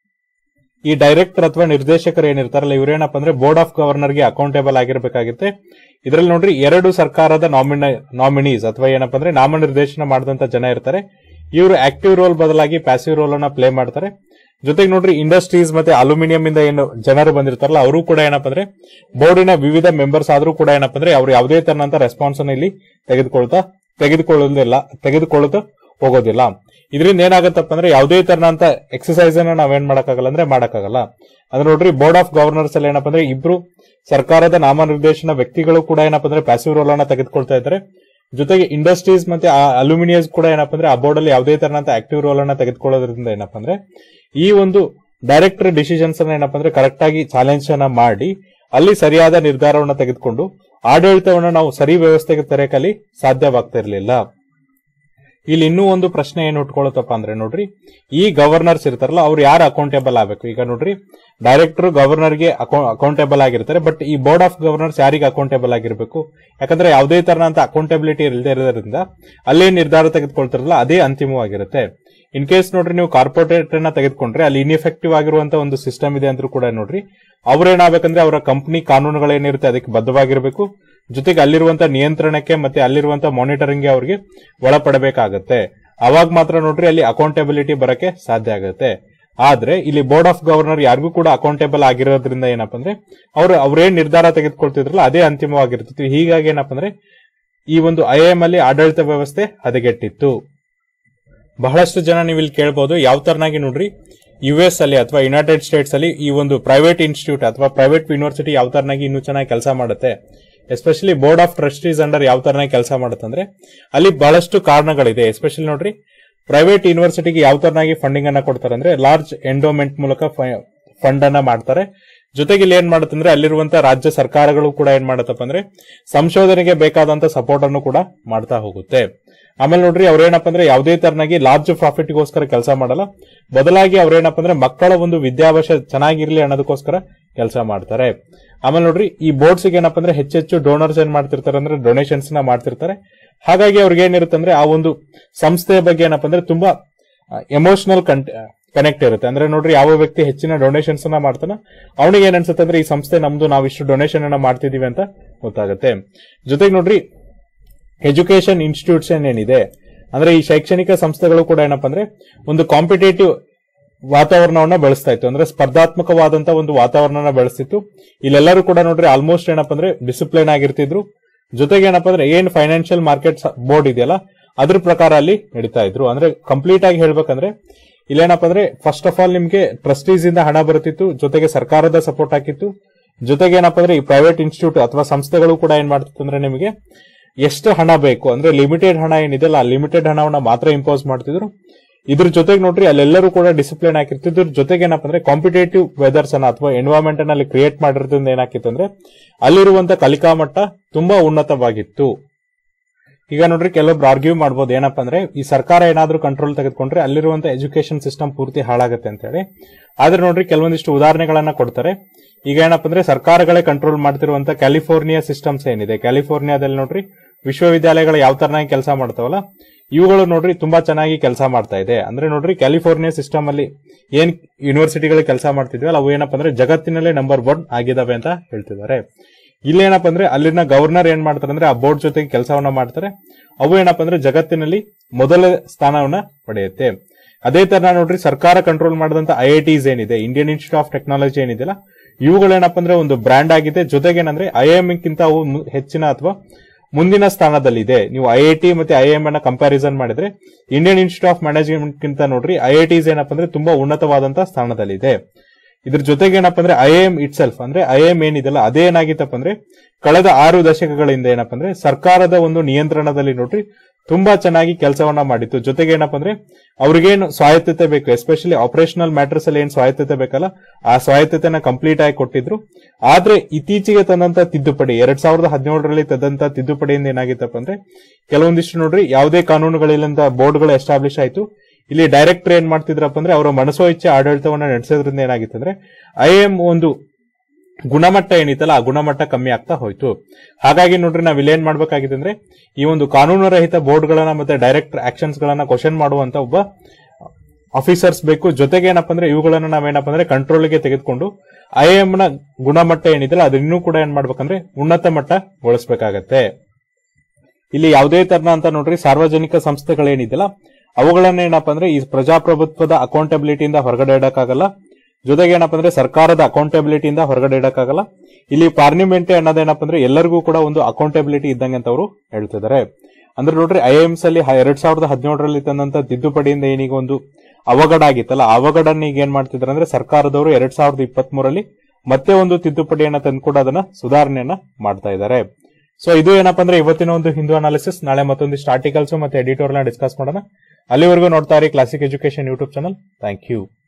ಈ ಡೈರೆಕ್ಟರ್ ಅಥವಾ ನಿರ್ದೇಶಕರು ಏನಿರ್ತಾರಲ್ಲ ಇವ್ರೇನಪ್ಪ ಅಂದ್ರೆ ಬೋರ್ಡ್ ಆಫ್ ಗವರ್ನರ್ ಗೆ ಅಕೌಂಟೇಬಲ್ ಆಗಿರ್ಬೇಕಾಗುತ್ತೆ ಇದ್ರಲ್ಲಿ ನೋಡ್ರಿ ಎರಡು ಸರ್ಕಾರದ ನಾಮಿನ ನಾಮಿನೀಸ್ ಅಥವಾ ಏನಪ್ಪಾ ಅಂದ್ರೆ ನಾಮನಿರ್ದೇಶನ ಮಾಡಿದಂತ ಜನ ಇರ್ತಾರೆ ಇವರು ಆಕ್ಟಿವ್ ರೋಲ್ ಬದಲಾಗಿ ಪ್ಯಾಸಿವ್ ರೋಲ್ ಅನ್ನ ಪ್ಲೇ ಮಾಡ್ತಾರೆ ಜೊತೆಗೆ ನೋಡ್ರಿ ಇಂಡಸ್ಟ್ರೀಸ್ ಮತ್ತೆ ಅಲ್ಯೂಮಿನಿಯಂ ಇಂದ ಏನು ಜನರು ಬಂದಿರ್ತಾರಲ್ಲ ಅವರು ಕೂಡ ಏನಪ್ಪಾ ಅಂದ್ರೆ ಬೋರ್ಡಿನ ವಿವಿಧ ಮೆಂಬರ್ಸ್ ಆದ್ರೂ ಕೂಡ ಏನಪ್ಪಾ ಅಂದ್ರೆ ಅವ್ರು ಯಾವುದೇ ತರನಂತ ರೆಸ್ಪಾನ್ಸ್ ಅನ್ನ ಇಲ್ಲಿ ತೆಗೆದುಕೊಳ್ತಾ ತೆಗೆದುಕೊಳ್ಳೋದಿಲ್ಲ ತೆಗೆದುಕೊಳ್ಳೋದು ಹೋಗೋದಿಲ್ಲ ಇದರಿಂದ ಏನಾಗತ್ತಪ್ಪ ಅಂದ್ರೆ ಯಾವುದೇ ತರನಂತ ಎಕ್ಸಸೈಸ್ ಅನ್ನ ನಾವೇನ್ ಮಾಡಕ್ಕಾಗಲ್ಲ ಅಂದ್ರೆ ಮಾಡಕ್ಕಾಗಲ್ಲ ಅಂದ್ರೆ ನೋಡ್ರಿ ಬೋರ್ಡ್ ಆಫ್ ಗವರ್ನರ್ಸ್ ಅಲ್ಲಿ ಏನಪ್ಪಾ ಅಂದ್ರೆ ಇಬ್ರು ಸರ್ಕಾರದ ನಾಮನಿರ್ದೇಶನ ವ್ಯಕ್ತಿಗಳು ಕೂಡ ಏನಪ್ಪಾ ಅಂದ್ರೆ ಪ್ಯಾಸಿವ್ ರೋಲ್ ಅನ್ನ ತೆಗೆದುಕೊಳ್ತಾ ಇದ್ದಾರೆ ಜೊತೆಗೆ ಇಂಡಸ್ಟ್ರೀಸ್ ಮತ್ತೆ ಅಲ್ಯೂಮಿನಿಯಸ್ ಕೂಡ ಏನಪ್ಪಾ ಅಂದ್ರೆ ಆ ಬೋರ್ಡ್ ಅಲ್ಲಿ ಯಾವುದೇ ತರನಂತ ಆಕ್ಟಿವ್ ರೋಲ್ ಅನ್ನ ತೆಗೆದುಕೊಳ್ಳೋದ್ರಿಂದ ಏನಪ್ಪಾ ಅಂದ್ರೆ ಈ ಒಂದು ಡೈರೆಕ್ಟರ್ ಡಿಸಿಷನ್ಸ್ ಅನ್ನ ಏನಪ್ಪಾ ಅಂದ್ರೆ ಕರೆಕ್ಟ್ ಆಗಿ ಚಾಲೆಂಜ್ ಅನ್ನ ಮಾಡಿ ಅಲ್ಲಿ ಸರಿಯಾದ ನಿರ್ಧಾರವನ್ನ ತೆಗೆದುಕೊಂಡು ಆಡಳಿತವನ್ನ ನಾವು ಸರಿ ವ್ಯವಸ್ಥೆಗೆ ತರಕಲ್ಲಿ ಸಾಧ್ಯವಾಗ್ತಾ ಇರಲಿಲ್ಲ ಇಲ್ಲಿ ಇನ್ನೂ ಒಂದು ಪ್ರಶ್ನೆ ಏನು ಉಟ್ಕೊಳ್ಳುತ್ತಪ್ಪ ಅಂದ್ರೆ ನೋಡ್ರಿ ಈ ಗವರ್ನರ್ಸ್ ಇರ್ತಾರಲ್ಲ ಅವ್ರು ಯಾರು ಅಕೌಂಟೇಬಲ್ ಆಗಬೇಕು ಈಗ ನೋಡ್ರಿ ಡೈರೆಕ್ಟರ್ ಗವರ್ನರ್ಗೆ ಅಕೌಂಟೇಬಲ್ ಆಗಿರ್ತಾರೆ ಬಟ್ ಈ ಬೋರ್ಡ್ ಆಫ್ ಗವರ್ನರ್ಸ್ ಯಾರಿಗೆ ಅಕೌಂಟೇಬಲ್ ಆಗಿರಬೇಕು ಯಾಕಂದ್ರೆ ಯಾವುದೇ ತರನಂತ ಅಕೌಂಟಬಿಲಿಟಿ ಇಲ್ಲದೆ ಇರೋದ್ರಿಂದ ಅಲ್ಲೇ ನಿರ್ಧಾರ ತೆಗೆದುಕೊಳ್ತಾರಲ್ಲ ಅದೇ ಅಂತಿಮವಾಗಿರುತ್ತೆ ಇನ್ ಕೇಸ್ ನೋಡ್ರಿ ನೀವು ಕಾರ್ಪೊರೇಟ್ ಅನ್ನ ತೆಗೆದುಕೊಂಡ್ರೆ ಅಲ್ಲಿ ಇನ್ಎಫೆಕ್ಟಿವ್ ಆಗಿರುವಂತ ಒಂದು ಸಿಸ್ಟಮ್ ಇದೆ ಅಂದ್ರೂ ಕೂಡ ನೋಡ್ರಿ ಅವ್ರೇನಾಗಬೇಕಂದ್ರೆ ಅವರ ಕಂಪನಿ ಕಾನೂನುಗಳೇನಿರುತ್ತೆ ಅದಕ್ಕೆ ಬದ್ಧವಾಗಿರಬೇಕು ಜೊತೆಗೆ ಅಲ್ಲಿರುವಂತ ನಿಯಂತ್ರಣಕ್ಕೆ ಮತ್ತೆ ಅಲ್ಲಿರುವಂತ ಮಾನಿಟರಿಂಗ್ ಅವ್ರಿಗೆ ಒಳಪಡಬೇಕಾಗತ್ತೆ ಅವಾಗ ಮಾತ್ರ ನೋಡ್ರಿ ಅಲ್ಲಿ ಅಕೌಂಟಬಿಲಿಟಿ ಬರಕ್ಕೆ ಸಾಧ್ಯ ಆಗುತ್ತೆ ಆದ್ರೆ ಇಲ್ಲಿ ಬೋರ್ಡ್ ಆಫ್ ಗವರ್ನರ್ ಯಾರಿಗೂ ಕೂಡ ಅಕೌಂಟೇಬಲ್ ಆಗಿರೋದ್ರಿಂದ ಏನಪ್ಪಾ ಅಂದ್ರೆ ಅವ್ರು ಅವ್ರೇನ್ ನಿರ್ಧಾರ ತೆಗೆದುಕೊಳ್ತಿದ್ರಲ್ಲ ಅದೇ ಅಂತಿಮವಾಗಿರ್ತೈತಿ ಹೀಗಾಗಿ ಏನಪ್ಪಾ ಅಂದ್ರೆ ಈ ಒಂದು ಐ ಎಂ ಅಲ್ಲಿ ಆಡಳಿತ ವ್ಯವಸ್ಥೆ ಹದಗೆಟ್ಟಿತ್ತು ಬಹಳಷ್ಟು ಜನ ನೀವು ಇಲ್ಲಿ ಕೇಳಬಹುದು ಯಾವ ತರನಾಗಿ ನೋಡ್ರಿ ಯು ಎಸ್ ಅಲ್ಲಿ ಅಥವಾ ಯುನೈಟೆಡ್ ಸ್ಟೇಟ್ಸ್ ಅಲ್ಲಿ ಈ ಒಂದು ಪ್ರೈವೇಟ್ ಇನ್ಸ್ಟಿಟ್ಯೂಟ್ ಅಥವಾ ಪ್ರೈವೇಟ್ ಯೂನಿವರ್ಸಿಟಿ ಯಾವ ತರನಾಗಿ ಇನ್ನೂ ಚೆನ್ನಾಗಿ ಕೆಲಸ ಮಾಡುತ್ತೆ especially board of trustees under ಯಾವ ತರನಾಗಿ ಕೆಲಸ ಮಾಡುತ್ತೆ ಅಂದ್ರೆ ಅಲ್ಲಿ ಬಹಳಷ್ಟು ಕಾರಣಗಳಿದೆ ಎಸ್ಪೆಷಲಿ ನೋಡ್ರಿ ಪ್ರೈವೇಟ್ ಯೂನಿವರ್ಸಿಟಿಗೆ ಯಾವ ತರನಾಗಿ ಫಂಡಿಂಗ್ ಅನ್ನ ಕೊಡ್ತಾರೆ ಅಂದ್ರೆ ಲಾರ್ಜ್ ಎಂಡೋಮೆಂಟ್ ಮೂಲಕ ಫಂಡ್ ಅನ್ನ ಮಾಡ್ತಾರೆ ಜೊತೆಗೆ ಇಲ್ಲಿ ಏನ್ ಮಾಡುತ್ತಂದ್ರೆ ಅಲ್ಲಿರುವಂತ ರಾಜ್ಯ ಸರ್ಕಾರಗಳು ಕೂಡ ಏನ್ ಮಾಡತ್ತಪ್ಪ ಅಂದ್ರೆ ಸಂಶೋಧನೆಗೆ ಬೇಕಾದಂತ ಸಪೋರ್ಟ್ ಅನ್ನು ಕೂಡ ಮಾಡ್ತಾ ಹೋಗುತ್ತೆ ಆಮೇಲೆ ನೋಡ್ರಿ ಅವ್ರೇನಪ್ಪ ಅಂದ್ರೆ ಯಾವುದೇ ತರನಾಗಿ ಲಾರ್ಜ್ ಪ್ರಾಫಿಟ್ಗೋಸ್ಕರ ಕೆಲಸ ಮಾಡಲ್ಲ ಬದಲಾಗಿ ಅವ್ರೇನಪ್ಪ ಅಂದ್ರೆ ಮಕ್ಕಳ ಒಂದು ವಿದ್ಯಾಭ್ಯಾಸ ಚೆನ್ನಾಗಿರ್ಲಿ ಅನ್ನೋದಕ್ಕೋಸ್ಕರ ಕೆಲಸ ಮಾಡ್ತಾರೆ ಆಮೇಲೆ ನೋಡ್ರಿ ಈ ಬೋರ್ಡ್ಸ್ ಏನಪ್ಪ ಅಂದ್ರೆ ಹೆಚ್ಚೆಚ್ಚು ಡೋನರ್ಸ್ ಏನ್ ಮಾಡ್ತಿರ್ತಾರೆ ಅಂದ್ರೆ ಡೊನೇಷನ್ಸ್ ನ ಮಾಡ್ತಿರ್ತಾರೆ ಹಾಗಾಗಿ ಅವ್ರಿಗೆ ಏನಿರುತ್ತೆ ಅಂದ್ರೆ ಆ ಒಂದು ಸಂಸ್ಥೆಯ ಬಗ್ಗೆ ಏನಪ್ಪ ಅಂದ್ರೆ ತುಂಬಾ ಎಮೋಷನಲ್ ಕನೆಕ್ಟ್ ಇರುತ್ತೆ ಅಂದ್ರೆ ನೋಡ್ರಿ ಯಾವ ವ್ಯಕ್ತಿ ಹೆಚ್ಚಿನ ಡೊನೇಷನ್ಸ್ ಅನ್ನ ಮಾಡ್ತಾನ ಅವನಿಗೆ ಏನ್ ಅನ್ಸುತ್ತೆ ಅಂದ್ರೆ ಈ ಸಂಸ್ಥೆ ನಮ್ದು ನಾವು ಇಷ್ಟು ಡೊನೇಷನ್ ಅನ್ನ ಮಾಡ್ತಿದೀವಿ ಅಂತ ಗೊತ್ತಾಗುತ್ತೆ ಜೊತೆಗೆ ನೋಡ್ರಿ ಎಜುಕೇಶನ್ ಇನ್ಸ್ಟಿಟ್ಯೂಷನ್ ಏನಿದೆ ಅಂದ್ರೆ ಈ ಶೈಕ್ಷಣಿಕ ಸಂಸ್ಥೆಗಳು ಕೂಡ ಏನಪ್ಪಾ ಅಂದ್ರೆ ಒಂದು ಕಾಂಪಿಟೇಟಿವ್ ವಾತಾವರಣವನ್ನ ಬೆಳೆಸ್ತಾ ಇತ್ತು ಅಂದ್ರೆ ಸ್ಪರ್ಧಾತ್ಮಕವಾದಂತ ಒಂದು ವಾತಾವರಣ ಬೆಳೆಸ್ತಿತ್ತು ಇಲ್ಲೆಲ್ಲರೂ ಕೂಡ ನೋಡ್ರಿ ಆಲ್ಮೋಸ್ಟ್ ಏನಪ್ಪಾ ಅಂದ್ರೆ ಡಿಸಿಪ್ಲಿನ್ ಆಗಿರ್ತಿದ್ರು ಜೊತೆಗೆ ಏನಪ್ಪಾ ಅಂದ್ರೆ ಏನ್ ಫೈನಾನ್ಷಿಯಲ್ ಮಾರ್ಕೆಟ್ ಬೋರ್ಡ್ ಇದೆಯಲ್ಲ ಅದ್ರ ಪ್ರಕಾರ ಅಲ್ಲಿ ನಡೀತಾ ಇದ್ರು ಅಂದ್ರೆ ಕಂಪ್ಲೀಟ್ ಆಗಿ ಹೇಳ್ಬೇಕಂದ್ರೆ ಇಲ್ಲೇನಪ್ಪ ಅಂದ್ರೆ ಫಸ್ಟ್ ಆಫ್ ಆಲ್ ನಿಮ್ಗೆ ಟ್ರಸ್ಟೀಸ್ ಇಂದ ಹಣ ಬರುತ್ತಿತ್ತು ಜೊತೆಗೆ ಸರ್ಕಾರದ ಸಪೋರ್ಟ್ ಹಾಕಿತ್ತು ಜೊತೆಗೆ ಏನಪ್ಪ ಅಂದ್ರೆ ಈ ಪ್ರೈವೇಟ್ ಇನ್ಸ್ಟಿಟ್ಯೂಟ್ ಅಥವಾ ಸಂಸ್ಥೆಗಳು ಕೂಡ ಏನ್ ಮಾಡ್ತಿತ್ತು ಅಂದ್ರೆ ನಿಮಗೆ ಎಷ್ಟು ಹಣ ಬೇಕು ಅಂದ್ರೆ ಲಿಮಿಟೆಡ್ ಹಣ ಏನಿದೆಯಲ್ಲ ಆ ಲಿಮಿಟೆಡ್ ಹಣವನ್ನ ಮಾತ್ರ ಇಂಪೋಸ್ ಮಾಡ್ತಿದ್ರು ಇದ್ರ ಜೊತೆಗೆ ನೋಡ್ರಿ ಅಲ್ಲೆಲ್ಲರೂ ಕೂಡ ಡಿಸಿಪ್ಲಿನ್ ಹಾಕಿರ್ತಿದ್ರು ಜೊತೆಗೆ ಏನಪ್ಪ ಅಂದ್ರೆ ಕಾಂಪಿಟೇಟಿವ್ ವೆದರ್ಸ್ ಅನ್ನ ಅಥವಾ ಎನ್ವೈರನ್ಮೆಂಟ್ ಅನ್ನ ಅಲ್ಲಿ ಕ್ರಿಯೇಟ್ ಮಾಡಿರೋದ್ರಿಂದ ಏನಾಕಿತ್ತು ಅಂದ್ರೆ ಅಲ್ಲಿರುವಂತ ಕಲಿಕಾ ಮಟ್ಟ ತುಂಬಾ ಉನ್ನತವಾಗಿತ್ತು ಈಗ ನೋಡ್ರಿ ಕೆಲವೊಬ್ರು ಆರ್ಗ್ಯೂ ಮಾಡ್ಬೋದು ಏನಪ್ಪ ಅಂದ್ರೆ ಈ ಸರ್ಕಾರ ಏನಾದ್ರೂ ಕಂಟ್ರೋಲ್ ತೆಗೆದುಕೊಂಡ್ರೆ ಅಲ್ಲಿರುವಂತ ಎಜುಕೇಶನ್ ಸಿಸ್ಟಮ್ ಪೂರ್ತಿ ಹಾಳಾಗುತ್ತೆ ಅಂತ ಹೇಳಿ ಆದ್ರೆ ನೋಡ್ರಿ ಕೆಲವೊಂದಿಷ್ಟು ಉದಾಹರಣೆಗಳನ್ನ ಕೊಡ್ತಾರೆ ಈಗ ಏನಪ್ಪ ಅಂದ್ರೆ ಸರ್ಕಾರಗಳೇ ಕಂಟ್ರೋಲ್ ಮಾಡ್ತಿರುವಂತ ಕ್ಯಾಲಿಫೋರ್ನಿಯಾ ಸಿಸ್ಟಮ್ಸ್ ಏನಿದೆ ಕ್ಯಾಲಿಫೋರ್ನಿಯಾದಲ್ಲಿ ನೋಡ್ರಿ ವಿಶ್ವವಿದ್ಯಾಲಯಗಳು ಯಾವ ತರನಾಗಿ ಕೆಲಸ ಮಾಡ್ತಾವಲ್ಲ ಇವುಗಳು ನೋಡ್ರಿ ತುಂಬಾ ಚೆನ್ನಾಗಿ ಕೆಲಸ ಮಾಡ್ತಾ ಇದೆ ಅಂದ್ರೆ ನೋಡ್ರಿ ಕ್ಯಾಲಿಫೋರ್ನಿಯಾ ಸಿಸ್ಟಮ್ ಅಲ್ಲಿ ಏನ್ ಯೂನಿವರ್ಸಿಟಿಗಳು ಕೆಲಸ ಮಾಡ್ತಿದ್ವಲ್ಲ ಅವು ಏನಪ್ಪ ಅಂದ್ರೆ ಜಗತ್ತಿನಲ್ಲೇ ನಂಬರ್ ಒನ್ ಆಗಿದಾವೆ ಅಂತ ಹೇಳ್ತಿದ್ದಾರೆ ಇಲ್ಲೇನಪ್ಪ ಅಂದ್ರೆ ಅಲ್ಲಿನ ಗವರ್ನರ್ ಏನ್ ಮಾಡ್ತಾರೆ ಅಂದ್ರೆ ಆ ಬೋರ್ಡ್ ಜೊತೆಗೆ ಕೆಲಸವನ್ನ ಮಾಡ್ತಾರೆ ಅವು ಏನಪ್ಪ ಅಂದ್ರೆ ಜಗತ್ತಿನಲ್ಲಿ ಮೊದಲ ಸ್ಥಾನವನ್ನ ಪಡೆಯುತ್ತೆ ಅದೇ ತರ ನೋಡ್ರಿ ಸರ್ಕಾರ ಕಂಟ್ರೋಲ್ ಮಾಡಿದಂತ ಐ ಐ ಟಿಸ್ ಏನಿದೆ ಇಂಡಿಯನ್ ಇನ್ಸ್ಟಿಟ್ಯೂಟ್ ಆಫ್ ಟೆಕ್ನಾಲಜಿ ಏನಿದೆಯಲ್ಲ ಇವುಗಳೇನಪ್ಪ ಅಂದ್ರೆ ಒಂದು ಬ್ರ್ಯಾಂಡ್ ಆಗಿದೆ ಜೊತೆಗೆ ಏನಂದ್ರೆ ಐ ಎಂ ಗಿಂತ ಅವು ಮು- ಹೆಚ್ಚಿನ ಅಥವಾ ಮುಂದಿನ ಸ್ಥಾನದಲ್ಲಿದೆ ನೀವು ಐ ಐ ಟಿ ಮತ್ತೆ ಐ ಎಂ ಅನ್ನ ಕಂಪ್ಯಾರಿಸನ್ ಮಾಡಿದ್ರೆ ಇಂಡಿಯನ್ ಇನ್ಸ್ಟಿಟ್ಯೂಟ್ ಆಫ್ ಮ್ಯಾನೇಜ್ಮೆಂಟ್ ಗಿಂತ ನೋಡ್ರಿ ಐ ಐ ಟಿಸ್ ಏನಪ್ಪ ಅಂದ್ರೆ ತುಂಬಾ ಉನ್ನತವಾದಂತಹ ಸ್ಥಾನದಲ್ಲಿದೆ ಇದ್ರ ಜೊತೆಗೆ ಏನಪ್ಪ ಅಂದ್ರೆ ಐ ಎಂ ಇಟ್ ಸೆಲ್ಫ್ ಅಂದ್ರೆ ಐ ಎಂ ಏನಿದೆಲ್ಲ ಅದೇ ಏನಾಗಿತ್ತಪ್ಪ ಅಂದ್ರೆ ಕಳೆದ ಆರು ದಶಕಗಳಿಂದ ಏನಪ್ಪ ಅಂದ್ರೆ ಸರ್ಕಾರದ ಒಂದು ನಿಯಂತ್ರಣದಲ್ಲಿ ನೋಡ್ರಿ ತುಂಬಾ ಚೆನ್ನಾಗಿ ಕೆಲಸವನ್ನ ಮಾಡಿತ್ತು ಜೊತೆಗೆ ಏನಪ್ಪ ಅಂದ್ರೆ ಅವ್ರಿಗೇನು ಸ್ವಾಯತ್ತತೆ ಬೇಕು ಎಸ್ಪೆಷಲಿ ಆಪರೇಷನಲ್ ಮ್ಯಾಟರ್ಸ್ ಅಲ್ಲಿ ಏನ್ ಸ್ವಾಯತ್ತತೆ ಬೇಕಲ್ಲ ಆ ಸ್ವಾಯತ್ತತೆನ ಕಂಪ್ಲೀಟ್ ಆಗಿ ಕೊಟ್ಟಿದ್ರು ಆದ್ರೆ ಇತ್ತೀಚೆಗೆ ತಂದಂತ ತಿದ್ದುಪಡಿ ಎರಡ್ ಸಾವಿರದ ಹದಿನೇಳರಲ್ಲಿ ತಂದಂತ ತಿದ್ದುಪಡಿಯಿಂದ ಏನಾಗಿತ್ತಪ್ಪ ಅಂದ್ರೆ ಕೆಲವೊಂದಿಷ್ಟು ನೋಡ್ರಿ ಯಾವುದೇ ಕಾನೂನುಗಳಿಲ್ಲಂತ ಬೋರ್ಡ್ಗಳು ಎಸ್ಟಾಬ್ಲಿಷ್ ಆಯ್ತು ಇಲ್ಲಿ ಡೈರೆಕ್ಟರ್ ಏನ್ ಮಾಡ್ತಿದ್ರಪ್ಪ ಅಂದ್ರೆ ಅವರ ಮನಸೋ ಇಚ್ಛೆ ಆಡಳಿತವನ್ನ ನಡೆಸೋದ್ರಿಂದ ಏನಾಗಿತ್ತು ಅಂದ್ರೆ ಐ ಎಂ ಒಂದು ಗುಣಮಟ್ಟ ಏನಿತ್ತಲ್ಲ ಆ ಗುಣಮಟ್ಟ ಕಮ್ಮಿ ಆಗ್ತಾ ಹೋಯ್ತು ಹಾಗಾಗಿ ನೋಡ್ರಿ ನಾವ್ ಇಲ್ಲಿ ಏನ್ ಮಾಡ್ಬೇಕಾಗಿದೆ ಅಂದ್ರೆ ಈ ಒಂದು ಕಾನೂನು ರಹಿತ ಬೋರ್ಡ್ಗಳನ್ನ ಮತ್ತೆ ಡೈರೆಕ್ಟರ್ ಆಕ್ಷನ್ಸ್ ಗಳನ್ನ ಕ್ವಶನ್ ಮಾಡುವಂತ ಒಬ್ಬ ಆಫೀಸರ್ಸ್ ಬೇಕು ಜೊತೆಗೆ ಏನಪ್ಪ ಅಂದ್ರೆ ಇವುಗಳನ್ನ ನಾವೇನಪ್ಪ ಅಂದ್ರೆ ಕಂಟ್ರೋಲ್ಗೆ ತೆಗೆದುಕೊಂಡು ಐ ಎಂ ನ ಗುಣಮಟ್ಟ ಏನಿದೆಯಲ್ಲ ಅದು ಇನ್ನೂ ಕೂಡ ಏನ್ ಮಾಡ್ಬೇಕಂದ್ರೆ ಉನ್ನತ ಮಟ್ಟಗೊಳಿಸಬೇಕಾಗತ್ತೆ ಇಲ್ಲಿ ಯಾವುದೇ ತರನ ಅಂತ ನೋಡ್ರಿ ಸಾರ್ವಜನಿಕ ಸಂಸ್ಥೆಗಳೇನಿದೆಯಲ್ಲ ಅವುಗಳನ್ನ ಏನಪ್ಪ ಅಂದ್ರೆ ಈ ಪ್ರಜಾಪ್ರಭುತ್ವದ ಅಕೌಂಟಬಿಲಿಟಿಯಿಂದ ಹೊರಗಡೆ ಇಡಕ್ಕಾಗಲ್ಲ ಜೊತೆಗೆ ಏನಪ್ಪ ಅಂದ್ರೆ ಸರ್ಕಾರದ ಅಕೌಂಟಬಿಲಿಟಿಯಿಂದ ಹೊರಗಡೆ ಇಡಕ್ಕಾಗಲ್ಲ ಇಲ್ಲಿ ಪಾರ್ಲಿಮೆಂಟ್ ಅನ್ನೋದೇನಪ್ಪ ಅಂದ್ರೆ ಎಲ್ಲರಿಗೂ ಕೂಡ ಒಂದು ಅಕೌಂಟಬಿಲಿಟಿ ಇದ್ದಂಗೆ ಅಂತ ಅವರು ಹೇಳ್ತಿದ್ದಾರೆ ಅಂದ್ರೆ ನೋಡ್ರಿ ಐ ಎಮ್ಸ್ ಅಲ್ಲಿ ಹ- ಎರಡ್ ಸಾವಿರದ ಹದಿನೇಳರಲ್ಲಿ ತಂದಂತ ತಿದ್ದುಪಡಿಯಿಂದ ಏನೀಗ ಒಂದು ಅವಘಡ ಆಗಿತ್ತಲ್ಲ ಆ ಅವಘಡನ್ನ ಈಗ ಏನ್ ಮಾಡ್ತಿದ್ದಾರೆ ಅಂದ್ರೆ ಸರ್ಕಾರದವರು ಎರಡ್ ಸಾವಿರದ ಇಪ್ಪತ್ತ್ ಮೂರಲ್ಲಿ ಮತ್ತೆ ಒಂದು ತಿದ್ದುಪಡಿಯನ್ನ ತಂದ್ಕೊಂಡು ಅದನ್ನ ಸುಧಾರಣೆಯನ್ನ ಮಾಡ್ತಾ ಇದ್ದಾರೆ ಸೊ ಇದು ಏನಪ್ಪಾ ಅಂದ್ರೆ ಇವತ್ತಿನ ಒಂದು ಹಿಂದೂ ಅನಾಲಿಸಿಸ್ ನಾಳೆ ಮತ್ತೊಂದಿಷ್ಟು ಆರ್ಟಿಕಲ್ಸ್ ಮತ್ತೆ ಎಡಿಟೋರ್ನ ಡಿಸ್ಕಸ್ ಮಾಡೋಣ ಅಲ್ಲಿವರೆಗೂ ನೋಡ್ತಾ ಇರಿ classic education YouTube channel thank you